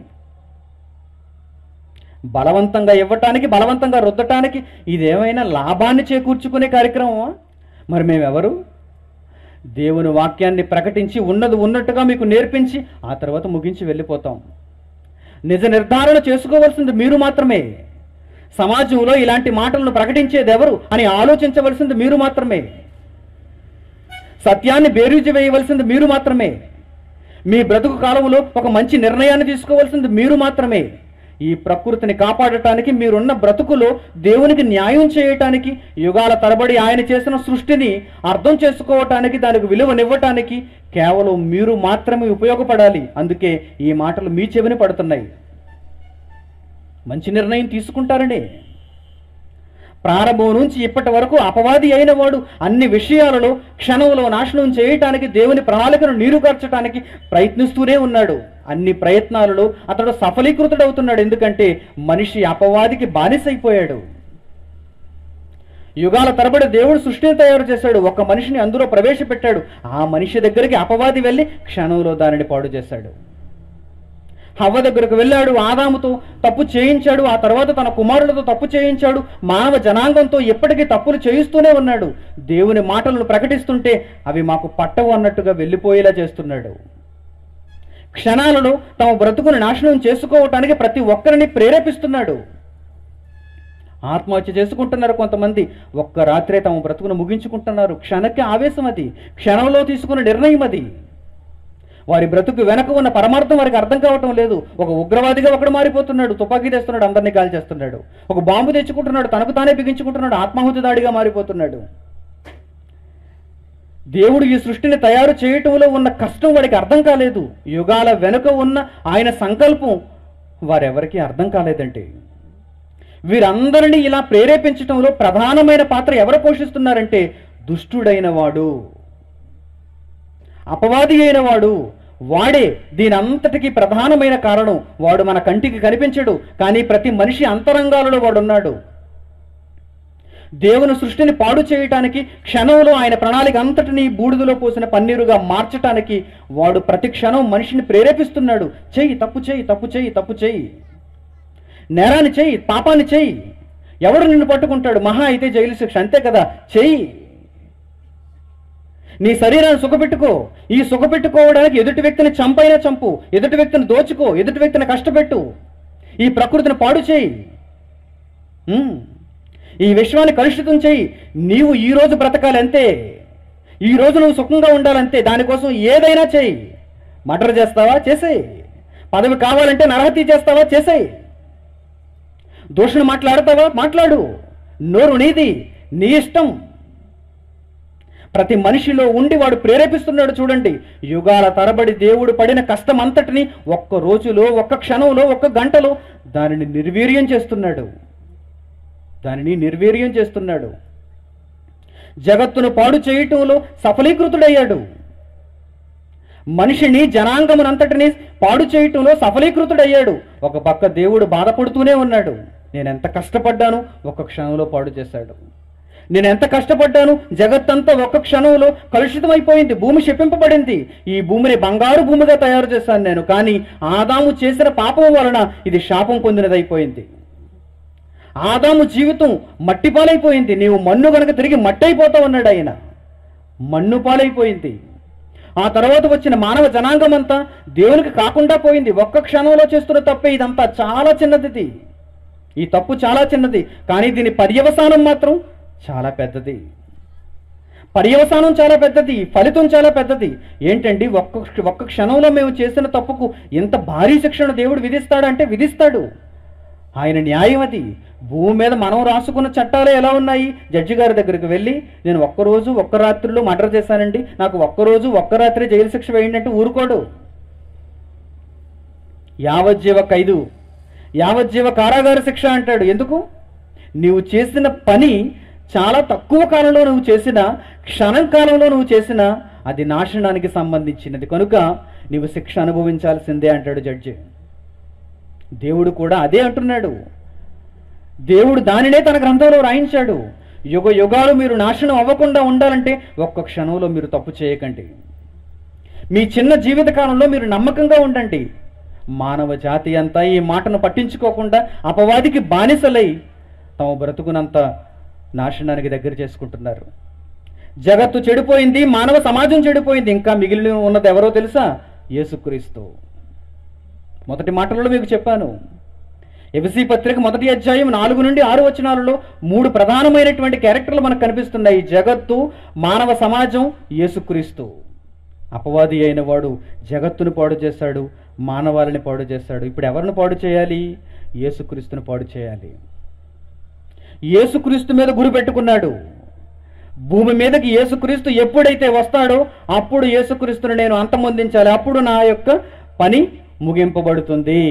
బలవంతంగా ఇవ్వటానికి బలవంతంగా రుద్దటానికి ఇదేమైనా లాభాన్ని చేకూర్చుకునే కార్యక్రమమా మరి మేమెవరు దేవుని వాక్యాన్ని ప్రకటించి ఉన్నది ఉన్నట్టుగా మీకు నేర్పించి ఆ తర్వాత ముగించి వెళ్ళిపోతాం నిజ నిర్ధారణ చేసుకోవాల్సింది మీరు మాత్రమే సమాజంలో ఇలాంటి మాటలను ప్రకటించేది ఎవరు అని ఆలోచించవలసింది మీరు మాత్రమే సత్యాన్ని బేరీజు వేయవలసింది మీరు మాత్రమే మీ బ్రతుకు కాలంలో ఒక మంచి నిర్ణయాన్ని తీసుకోవాల్సింది మీరు మాత్రమే ఈ ప్రకృతిని కాపాడటానికి మీరున్న బ్రతుకులో దేవునికి న్యాయం చేయటానికి యుగాల తరబడి ఆయన చేసిన సృష్టిని అర్థం చేసుకోవటానికి దానికి విలువనివ్వటానికి కేవలం మీరు మాత్రమే ఉపయోగపడాలి అందుకే ఈ మాటలు మీ చెవిని పడుతున్నాయి మంచి నిర్ణయం తీసుకుంటారండి ప్రారంభం నుంచి ఇప్పటి వరకు అపవాది అయిన వాడు అన్ని విషయాలలో క్షణంలో నాశనం చేయటానికి దేవుని ప్రణాళికను నీరుగార్చడానికి ప్రయత్నిస్తూనే ఉన్నాడు అన్ని ప్రయత్నాలలో అతడు సఫలీకృతుడవుతున్నాడు ఎందుకంటే మనిషి అపవాదికి బానిసైపోయాడు యుగాల తరబడి దేవుడు సృష్టిని తయారు చేశాడు ఒక మనిషిని అందులో ప్రవేశపెట్టాడు ఆ మనిషి దగ్గరికి అపవాది వెళ్ళి క్షణంలో దానిని పాడు చేశాడు హవ్వ దగ్గరకు వెళ్ళాడు ఆదాముతో తప్పు చేయించాడు ఆ తర్వాత తన కుమారులతో తప్పు చేయించాడు మానవ జనాంగంతో ఎప్పటికీ తప్పులు చేయిస్తూనే ఉన్నాడు దేవుని మాటలను ప్రకటిస్తుంటే అవి మాకు పట్టవు అన్నట్టుగా వెళ్ళిపోయేలా చేస్తున్నాడు క్షణాలలో తమ బ్రతుకును నాశనం చేసుకోవటానికి ప్రతి ఒక్కరిని ప్రేరేపిస్తున్నాడు ఆత్మహత్య చేసుకుంటున్నారు కొంతమంది ఒక్క రాత్రే తమ బ్రతుకును ముగించుకుంటున్నారు క్షణಕ್ಕೆ ఆవేశం అది క్షణంలో తీసుకున్న నిర్ణయం అది వారి బ్రతుకు వెనక ఉన్న పరమార్థం వారికి అర్థం కావటం లేదు ఒక ఉగ్రవాదిగా ఒకడు మారిపోతున్నాడు తుపాకీ తెస్తున్నాడు అందరినీ కాల్ చేస్తున్నాడు ఒక బాంబు తెచ్చుకుంటున్నాడు తనకు తానే బిగించుకుంటున్నాడు ఆత్మాహుతి దాడిగా మారిపోతున్నాడు దేవుడు ఈ సృష్టిని తయారు చేయటంలో ఉన్న కష్టం వాడికి అర్థం కాలేదు యుగాల వెనుక ఉన్న ఆయన సంకల్పం వారెవరికీ అర్థం కాలేదంటే వీరందరినీ ఇలా ప్రేరేపించటంలో ప్రధానమైన పాత్ర ఎవరు పోషిస్తున్నారంటే దుష్టుడైన వాడు అపవాది అయిన వాడు వాడే దీనంతటికి ప్రధానమైన కారణం వాడు మన కంటికి కనిపించడు కానీ ప్రతి మనిషి అంతరంగాలలో వాడున్నాడు దేవుని సృష్టిని పాడు చేయటానికి క్షణంలో ఆయన ప్రణాళిక అంతటిని బూడిదలో పోసిన పన్నీరుగా మార్చటానికి వాడు ప్రతి క్షణం మనిషిని ప్రేరేపిస్తున్నాడు చెయ్యి తప్పు చెయ్యి తప్పు చెయ్యి తప్పు చెయ్యి నేరాన్ని చెయ్యి పాపాన్ని చెయ్యి ఎవడు నిన్ను పట్టుకుంటాడు మహా అయితే జైలు శిక్ష అంతే కదా చెయ్యి నీ శరీరాన్ని సుఖపెట్టుకో ఈ సుఖపెట్టుకోవడానికి ఎదుటి వ్యక్తిని చంపైనా చంపు ఎదుటి వ్యక్తిని దోచుకో ఎదుటి వ్యక్తిని కష్టపెట్టు ఈ ప్రకృతిని పాడు చేయి ఉమ్. ఈ విశ్వాన్ని కలుషితం చేయి నీవు ఈ రోజు బ్రతకాలి అంతే ఈ రోజు నువ్వు సుఖంగా ఉండాలంతే దానికోసం ఏదైనా చేయి మర్డర్ చేస్తావా చేసేయి పదవి కావాలంటే నరహత్య చేస్తావా చేసేయి దూషణ మాట్లాడతావా మాట్లాడు నోరు నీది నీ ఇష్టం ప్రతి మనిషిలో ఉండి వాడు ప్రేరేపిస్తున్నాడు చూడండి యుగాల తరబడి దేవుడు పడిన కష్టం అంతటిని ఒక్క రోజులో ఒక్క క్షణంలో ఒక్క గంటలో దానిని నిర్వీర్యం చేస్తున్నాడు దానిని నిర్వీర్యం చేస్తున్నాడు జగత్తును పాడు చేయటంలో సఫలీకృతుడయ్యాడు మనిషిని జనాంగమునంతటిని పాడు చేయటంలో సఫలీకృతుడయ్యాడు ఒక పక్క దేవుడు బాధపడుతూనే ఉన్నాడు నేను ఎంత కష్టపడ్డాను ఒక్క క్షణంలో పాడు చేశాడు నేను ఎంత కష్టపడ్డాను జగత్తంతా ఒక్క క్షణంలో కలుషితమైపోయింది భూమి శపింపబడింది ఈ భూమిని బంగారు భూమిగా తయారు చేశాను నేను కానీ ఆదాము చేసిన పాపం వలన ఇది శాపం పొందినదైపోయింది ఆదాము జీవితం మట్టి పాలైపోయింది నీవు మన్ను గనక తిరిగి మట్టి అయిపోతావు అన్నాడు ఆయన మన్ను పాలైపోయింది ఆ తర్వాత వచ్చిన మానవ జనాంగం అంతా దేవునికి కాకుండా పోయింది ఒక్క క్షణంలో చేస్తున్న తప్పే ఇదంతా చాలా చిన్నది ఇది. ఈ తప్పు చాలా చిన్నది కానీ దీని పర్యవసానం మాత్రం చాలా పెద్దది పర్యవసానం చాలా పెద్దది ఫలితం చాలా పెద్దది ఏంటండి ఒక్క ఒక్క క్షణంలో మేము చేసిన తప్పుకు ఎంత భారీ శిక్షణ దేవుడు విధిస్తాడంటే విధిస్తాడు ఆయన న్యాయం అది భూమి మీద మనం రాసుకున్న చట్టాలు ఎలా ఉన్నాయి జడ్జి గారి దగ్గరికి వెళ్ళి నేను ఒక్కరోజు ఒక్క రాత్రిలో మర్డర్ చేశానండి నాకు ఒక్కరోజు ఒక్క రాత్రి జైలు శిక్ష వేయండి అంటే ఊరుకోడు యావజ్జీవ ఖైదు యావజ్జీవ కారాగార శిక్ష అంటాడు ఎందుకు నీవు చేసిన పని చాలా తక్కువ కాలంలో నువ్వు చేసిన క్షణం కాలంలో నువ్వు చేసిన అది నాశనానికి సంబంధించినది కనుక నీవు శిక్ష అనుభవించాల్సిందే అంటాడు జడ్జి దేవుడు కూడా అదే అంటున్నాడు దేవుడు దానినే తన గ్రంథంలో రాయించాడు యుగ యుగాలు మీరు నాశనం అవ్వకుండా ఉండాలంటే ఒక్క క్షణంలో మీరు తప్పు చేయకండి మీ చిన్న జీవిత కాలంలో మీరు నమ్మకంగా ఉండండి మానవ జాతి అంతా ఈ మాటను పట్టించుకోకుండా అపవాదికి బానిసలై తమ బ్రతుకునంత నాశనానికి దగ్గర చేసుకుంటున్నారు జగత్తు చెడిపోయింది మానవ సమాజం చెడిపోయింది ఇంకా మిగిలిన ఉన్నది ఎవరో తెలుసా యేసుక్రీస్తు మొదటి మాటలలో మీకు చెప్పాను ఎబిసి పత్రిక మొదటి అధ్యాయం నాలుగు నుండి ఆరు వచనాలలో మూడు ప్రధానమైనటువంటి క్యారెక్టర్లు మనకు కనిపిస్తున్నాయి జగత్తు మానవ సమాజం యేసుక్రీస్తు అపవాది అయిన వాడు జగత్తును పాడు చేశాడు మానవాళిని పాడు చేశాడు ఇప్పుడు ఎవరిని పాడు చేయాలి యేసుక్రీస్తుని పాడు చేయాలి యేసుక్రీస్తు మీద గురి పెట్టుకున్నాడు భూమి మీదకి యేసుక్రీస్తు ఎప్పుడైతే వస్తాడో అప్పుడు యేసుక్రీస్తుని నేను అంతమొందించాలి అప్పుడు నా యొక్క పని ముగింపబడుతుంది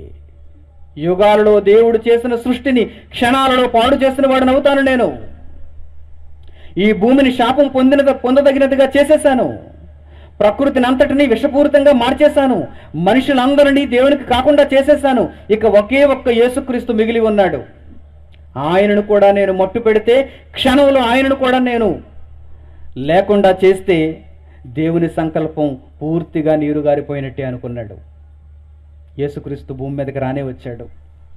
యుగాలలో దేవుడు చేసిన సృష్టిని క్షణాలలో పాడు చేసిన వాడిని అవుతాను నేను ఈ భూమిని శాపం పొందిన పొందదగినదిగా చేసేశాను ప్రకృతిని అంతటినీ విషపూరితంగా మార్చేశాను మనుషులందరినీ దేవునికి కాకుండా చేసేశాను ఇక ఒకే ఒక్క యేసుక్రీస్తు మిగిలి ఉన్నాడు ఆయనను కూడా నేను మట్టు పెడితే క్షణంలో ఆయనను కూడా నేను లేకుండా చేస్తే దేవుని సంకల్పం పూర్తిగా నీరు గారిపోయినట్టే అనుకున్నాడు యేసుక్రీస్తు భూమి మీదకి రానే వచ్చాడు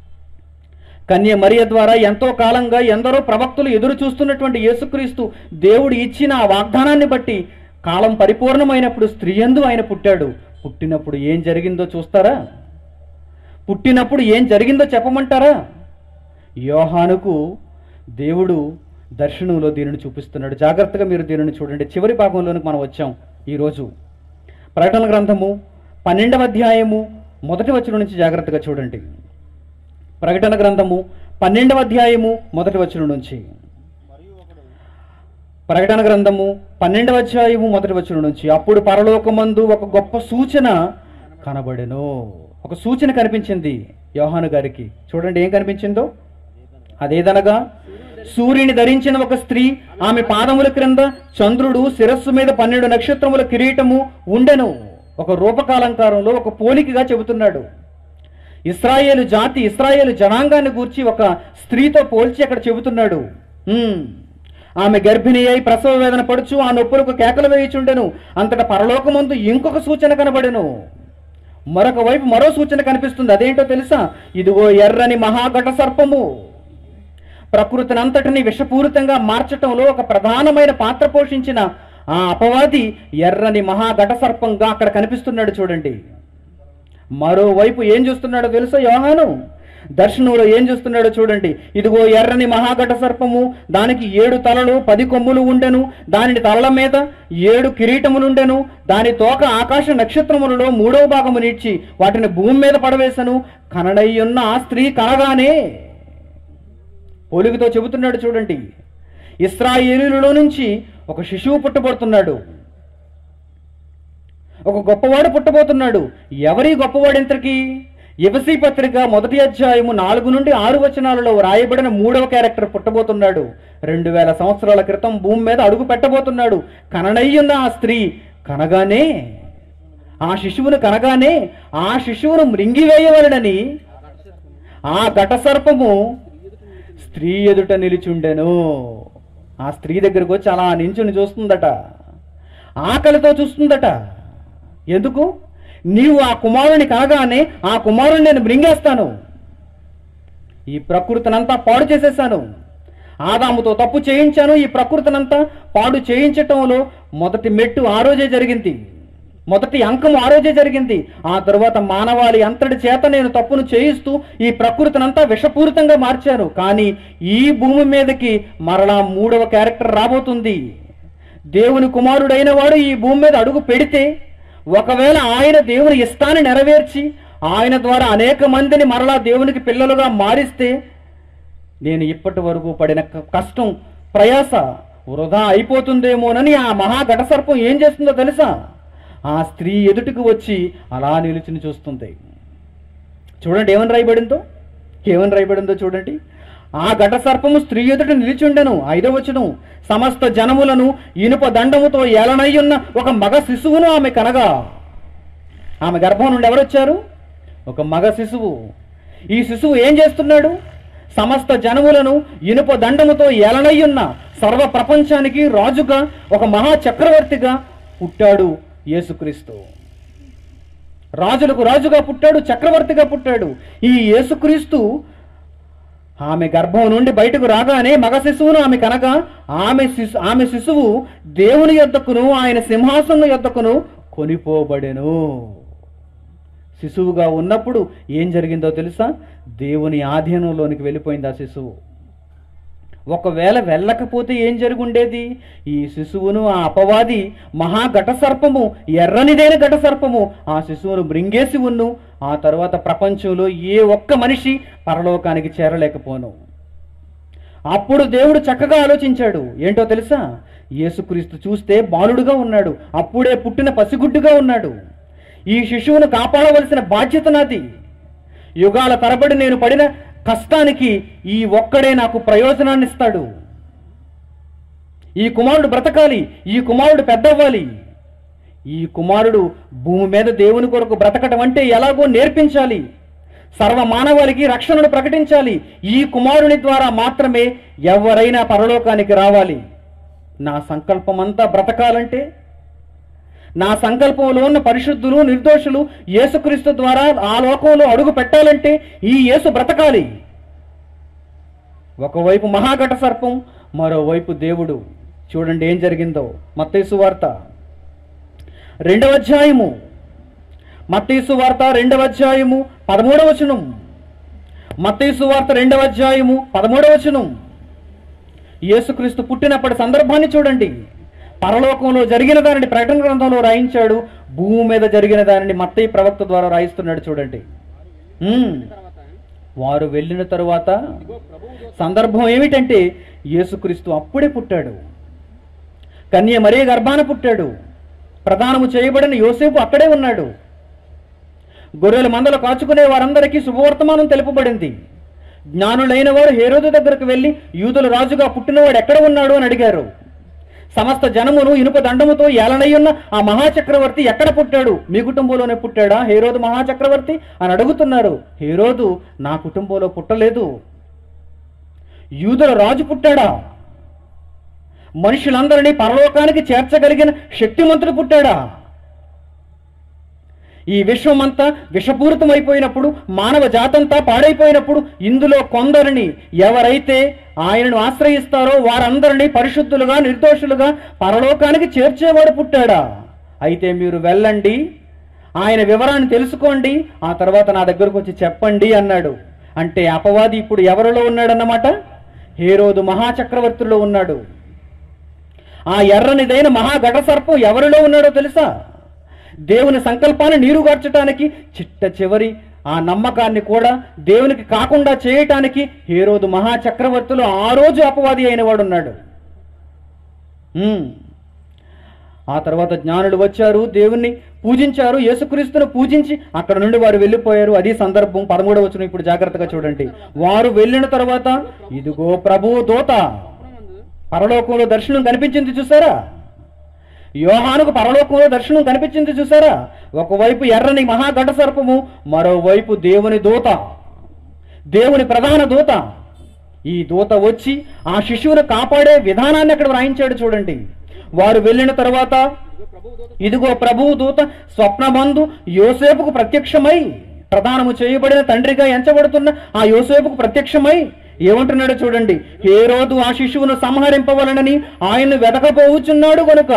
కన్య మరియ ద్వారా ఎంతో కాలంగా ఎందరో ప్రవక్తులు ఎదురు చూస్తున్నటువంటి యేసుక్రీస్తు దేవుడు ఇచ్చిన ఆ వాగ్దానాన్ని బట్టి కాలం పరిపూర్ణమైనప్పుడు స్త్రీయందు ఆయన పుట్టాడు పుట్టినప్పుడు ఏం జరిగిందో చూస్తారా పుట్టినప్పుడు ఏం జరిగిందో చెప్పమంటారా యోహానుకు దేవుడు దర్శనంలో దీనిని చూపిస్తున్నాడు జాగ్రత్తగా మీరు దీనిని చూడండి చివరి భాగంలోనికి మనం వచ్చాం ఈరోజు ప్రకటన గ్రంథము పన్నెండవ అధ్యాయము మొదటి వచనం నుంచి జాగ్రత్తగా చూడండి ప్రకటన గ్రంథము పన్నెండవ అధ్యాయము మొదటి వచనం నుంచి ప్రకటన గ్రంథము పన్నెండవ అధ్యాయము మొదటి వచనం నుంచి అప్పుడు పరలోకమందు ఒక గొప్ప సూచన కనబడెను ఒక సూచన కనిపించింది యోహాను గారికి చూడండి ఏం కనిపించిందో అదేదనగా సూర్యుని ధరించిన ఒక స్త్రీ ఆమె పాదముల క్రింద చంద్రుడు శిరస్సు మీద పన్నెండు నక్షత్రముల కిరీటము ఉండెను ఒక రూపకాలంకారంలో ఒక పోలికగా చెబుతున్నాడు ఇస్రాయేలు జాతి ఇస్రాయేలు జనాంగాన్ని గూర్చి ఒక స్త్రీతో పోల్చి అక్కడ చెబుతున్నాడు "హ్మ్, ఆమె గర్భిణి అయి ప్రసవ వేదన పడుచు ఆ నొప్పులకు కేకలు వేయుచుండెను అంతటా పరలోకమందు ఇంకొక సూచన కనబడెను మరొక వైపు మరో సూచన కనిపిస్తుంది అదేంటో తెలుసా ఇదిగో ఎర్రని మహాఘట సర్పము ప్రకృతిని అంతటిని విషపూరితంగా మార్చటంలో ఒక ప్రధానమైన పాత్ర పోషించిన ఆ అపవాది ఎర్రని మహాఘట సర్పంగా అక్కడ కనిపిస్తున్నాడు చూడండి మరోవైపు ఏం చూస్తున్నాడో తెలుసా యోహాను దర్శనంలో ఏం చూస్తున్నాడో చూడండి ఇదిగో ఎర్రని మహాఘట సర్పము దానికి ఏడు తలలు పది కొమ్ములు ఉండెను దానిని తలల మీద ఏడు కిరీటములుండెను దాని తోక ఆకాశ నక్షత్రములలో మూడవ భాగము నీడ్చి వాటిని భూమి మీద పడవేశను కనడయ్యున్న ఆ స్త్రీ కనగానే పోలికతో చెబుతున్నాడు చూడండి ఇస్రాయేలీలలో నుంచి ఒక శిశువు పుట్టబడుతున్నాడు ఒక గొప్పవాడు పుట్టబోతున్నాడు ఎవరి గొప్పవాడు ఇంతకి ఎఫసి పత్రిక మొదటి అధ్యాయము నాలుగు నుండి ఆరు వచనాలలో రాయబడిన మూడవ క్యారెక్టర్ పుట్టబోతున్నాడు రెండు వేల సంవత్సరాల క్రితం భూమి మీద అడుగు పెట్టబోతున్నాడు కననయ్యున్న ఆ స్త్రీ కనగానే ఆ శిశువును కనగానే ఆ శిశువును మృంగివేయవలనని ఆ ఘట సర్పము స్త్రీ ఎదుట నిలిచుండెను ఆ స్త్రీ దగ్గరకు వచ్చి అలా నించుని చూస్తుందట ఆకలితో చూస్తుందట ఎందుకు నీవు ఆ కుమారుని కాగానే ఆ కుమారుని నేను మృంగేస్తాను ఈ ప్రకృతినంతా పాడు చేసేసాను ఆదాముతో తప్పు చేయించాను ఈ ప్రకృతినంతా పాడు చేయించటంలో మొదటి మెట్టు ఆ రోజే జరిగింది మొదటి అంకం ఆ రోజే జరిగింది ఆ తరువాత మానవాళి అంతటి చేత నేను తప్పును చేయిస్తూ ఈ ప్రకృతినంతా విషపూరితంగా మార్చాను కానీ ఈ భూమి మీదకి మరలా మూడవ క్యారెక్టర్ రాబోతుంది దేవుని కుమారుడైన వాడు ఈ భూమి మీద అడుగు పెడితే ఒకవేళ ఆయన దేవుని ఇష్టాన్ని నెరవేర్చి ఆయన ద్వారా అనేక మందిని మరలా దేవునికి పిల్లలుగా మారిస్తే నేను ఇప్పటి వరకు పడిన క- కష్టం ప్రయాస వృధా అయిపోతుందేమోనని ఆ మహాఘట సర్పం ఏం చేస్తుందో తెలుసా ఆ స్త్రీ ఎదుటికి వచ్చి అలా నిలుచుని చూస్తుంది చూడండి ఏమని రాయబడిందో ఏమని రాయబడిందో చూడండి ఆ ఘట సర్పము స్త్రీ ఎదుట నిలిచుండెను ఐదవ వచనం సమస్త జనములను ఇనుప దండముతో ఏలనయ్యున్న ఒక మగ శిశువును ఆమె కనగా ఆమె గర్భం నుండి ఎవరొచ్చారు ఒక మగ శిశువు ఈ శిశువు ఏం చేస్తున్నాడు సమస్త జనములను ఇనుప దండముతో ఏలనయ్యున్న సర్వ ప్రపంచానికి రాజుగా ఒక మహా చక్రవర్తిగా పుట్టాడు యేసుక్రీస్తు రాజులకు రాజుగా పుట్టాడు చక్రవర్తిగా పుట్టాడు ఈ యేసుక్రీస్తు ఆమె గర్భం నుండి బయటకు రాగానే మగ శిశువును ఆమె కనగా ఆమె శిశు ఆమె శిశువు దేవుని యొద్దకును ఆయన సింహాసనం యొద్దకును కొనిపోబడెను శిశువుగా ఉన్నప్పుడు ఏం జరిగిందో తెలుసా దేవుని ఆధీనంలోనికి వెళ్ళిపోయింది ఆ శిశువు ఒకవేళ వెళ్ళకపోతే ఏం జరుగుండేది ఈ శిశువును ఆ అపవాది మహా ఘట సర్పము ఎర్రనిదైన ఘట సర్పము ఆ శిశువును మృంగేసి ఉన్ను ఆ తరువాత ప్రపంచంలో ఏ ఒక్క మనిషి పరలోకానికి చేరలేకపోను అప్పుడు దేవుడు చక్కగా ఆలోచించాడు ఏంటో తెలుసా యేసుక్రీస్తు చూస్తే బాలుడుగా ఉన్నాడు అప్పుడే పుట్టిన పసిగుడ్డుగా ఉన్నాడు ఈ శిశువును కాపాడవలసిన బాధ్యత నాది యుగాల తరబడి నేను పడిన కష్టానికి ఈ ఒక్కడే నాకు ప్రయోజనాన్ని ఇస్తాడు ఈ కుమారుడు బ్రతకాలి ఈ కుమారుడు పెద్దవ్వాలి ఈ కుమారుడు భూమి మీద దేవుని కొరకు బ్రతకటం అంటే ఎలాగో నేర్పించాలి సర్వ మానవాళికి రక్షణను ప్రకటించాలి ఈ కుమారుని ద్వారా మాత్రమే ఎవరైనా పరలోకానికి రావాలి నా సంకల్పమంతా బ్రతకాలంటే నా సంకల్పంలో ఉన్న పరిశుద్ధులు నిర్దోషులు యేసుక్రీస్తు ద్వారా ఆ లోకంలో అడుగు పెట్టాలంటే ఈ యేసు బ్రతకాలి ఒకవైపు మహాఘట సర్పం మరోవైపు దేవుడు చూడండి ఏం జరిగిందో మత్తేసు వార్త రెండవ అధ్యాయము మత్తేసు వార్త రెండవ అధ్యాయము పదమూడవ వచనం మత్తేసు వార్త రెండవ అధ్యాయము పదమూడవ వచనం యేసుక్రీస్తు పుట్టినప్పటి సందర్భాన్ని చూడండి పరలోకంలో జరిగిన దానిని ప్రకటన గ్రంథంలో రాయించాడు భూమి మీద జరిగిన దానిని మత్తయి ప్రవక్త ద్వారా రాయిస్తున్నాడు చూడండి ఉమ్. తర్వాత వారు వెళ్ళిన తరువాత ఇదిగో ప్రభువు దూత సందర్భం ఏమిటంటే యేసుక్రీస్తు అప్పుడే పుట్టాడు కన్య మరీ గర్భాన పుట్టాడు ప్రధానము చేయబడిన యోసేపు అక్కడే ఉన్నాడు గొర్రెల మందలు కాచుకునే వారందరికీ శుభవర్తమానం తెలుపబడింది జ్ఞానులైన వారు హేరోదు దగ్గరకు వెళ్ళి యూదుల రాజుగా పుట్టినవాడు ఎక్కడ ఉన్నాడు అని అడిగారు సమస్త జనమును ఇనుప దండముతో ఏలనయ్యున్న ఆ మహాచక్రవర్తి ఎక్కడ పుట్టాడు మీ కుటుంబంలోనే పుట్టాడా హేరోదు మహాచక్రవర్తి అని అడుగుతున్నారు హేరోదు నా కుటుంబంలో పుట్టలేదు యూదుల రాజు పుట్టాడా మనుషులందరినీ పరలోకానికి చేర్చగలిగిన శక్తిమంతుడు పుట్టాడా ఈ విశ్వమంతా విషపూరితమైపోయినప్పుడు మానవ జాతంతా పాడైపోయినప్పుడు ఇందులో కొందరిని ఎవరైతే ఆయనను ఆశ్రయిస్తారో వారందరినీ పరిశుద్ధులుగా నిర్దోషులుగా పరలోకానికి చేర్చేవాడు పుట్టాడా అయితే మీరు వెళ్ళండి ఆయన వివరాన్ని తెలుసుకోండి ఆ తర్వాత నా దగ్గరకు వచ్చి చెప్పండి అన్నాడు అంటే అపవాది ఇప్పుడు ఎవరిలో ఉన్నాడన్నమాట హేరోదు మహాచక్రవర్తిలో ఉన్నాడు ఆ ఎర్రనిదైన మహాఘట సర్పం ఎవరిలో ఉన్నాడో తెలుసా దేవుని సంకల్పాన్ని నీరుగార్చటానికి చిట్ట చివరి ఆ నమ్మకాన్ని కూడా దేవునికి కాకుండా చేయటానికి హేరోదు మహాచక్రవర్తులు ఆ రోజు అపవాది అయిన వాడు ఉన్నాడు ఉమ్. ఆ తర్వాత జ్ఞానులు వచ్చారు దేవుణ్ణి పూజించారు యేసుక్రీస్తును పూజించి అక్కడ నుండి వారు వెళ్ళిపోయారు అది సందర్భం పదమూడవ వచ్చిన ఇప్పుడు జాగ్రత్తగా చూడండి వారు వెళ్ళిన తర్వాత ఇదిగో ప్రభువు దోత స్వప్నమందు పరలోకంలో దర్శనం కనిపించింది చూసారా యోహానుకు పరలోకంలో దర్శనం కనిపించింది చూసారా ఒకవైపు ఎర్రని మహాఘట సర్పము మరోవైపు దేవుని దూత దేవుని ప్రధాన దూత ఈ దూత వచ్చి ఆ శిశువును కాపాడే విధానాన్ని అక్కడ వ్రాయించాడు చూడండి వారు వెళ్ళిన తర్వాత ఇదిగో ప్రభువు దూత ఇదిగో ప్రభువు దూత స్వప్నమందు యోసేపుకు ప్రత్యక్షమై ప్రధానము చేయబడిన తండ్రిగా ఎంచబడుతున్న ఆ యోసేపుకు ప్రత్యక్షమై ఏమంటున్నాడు చూడండి ఏ రోజు ఆ శిశువును సంహరింపవలనని ఆయన్ను వెతకపోవుచున్నాడు గనుక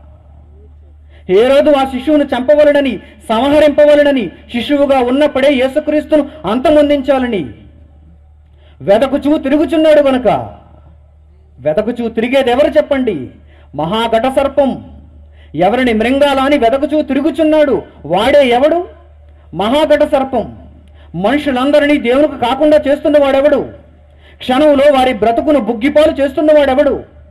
ఏ రోజు ఆ శిశువును చంపవలనని సంహరింపవలనని శిశువుగా ఉన్నప్పుడే యేసుక్రీస్తును అంతమొందించాలని వెతకుచూ తిరుగుచున్నాడు గనుక వెతకుచూ తిరిగేది ఎవరు చెప్పండి మహాఘట సర్పం ఎవరిని మృంగాల అని వెతకుచూ తిరుగుచున్నాడు వాడే ఎవడు మహాఘట సర్పం మనుషులందరినీ దేవునికి కాకుండా చేస్తున్నవాడెవడు క్షణంలో వారి బ్రతుకును బుగ్గిపాలు చేస్తున్నవాడెవడు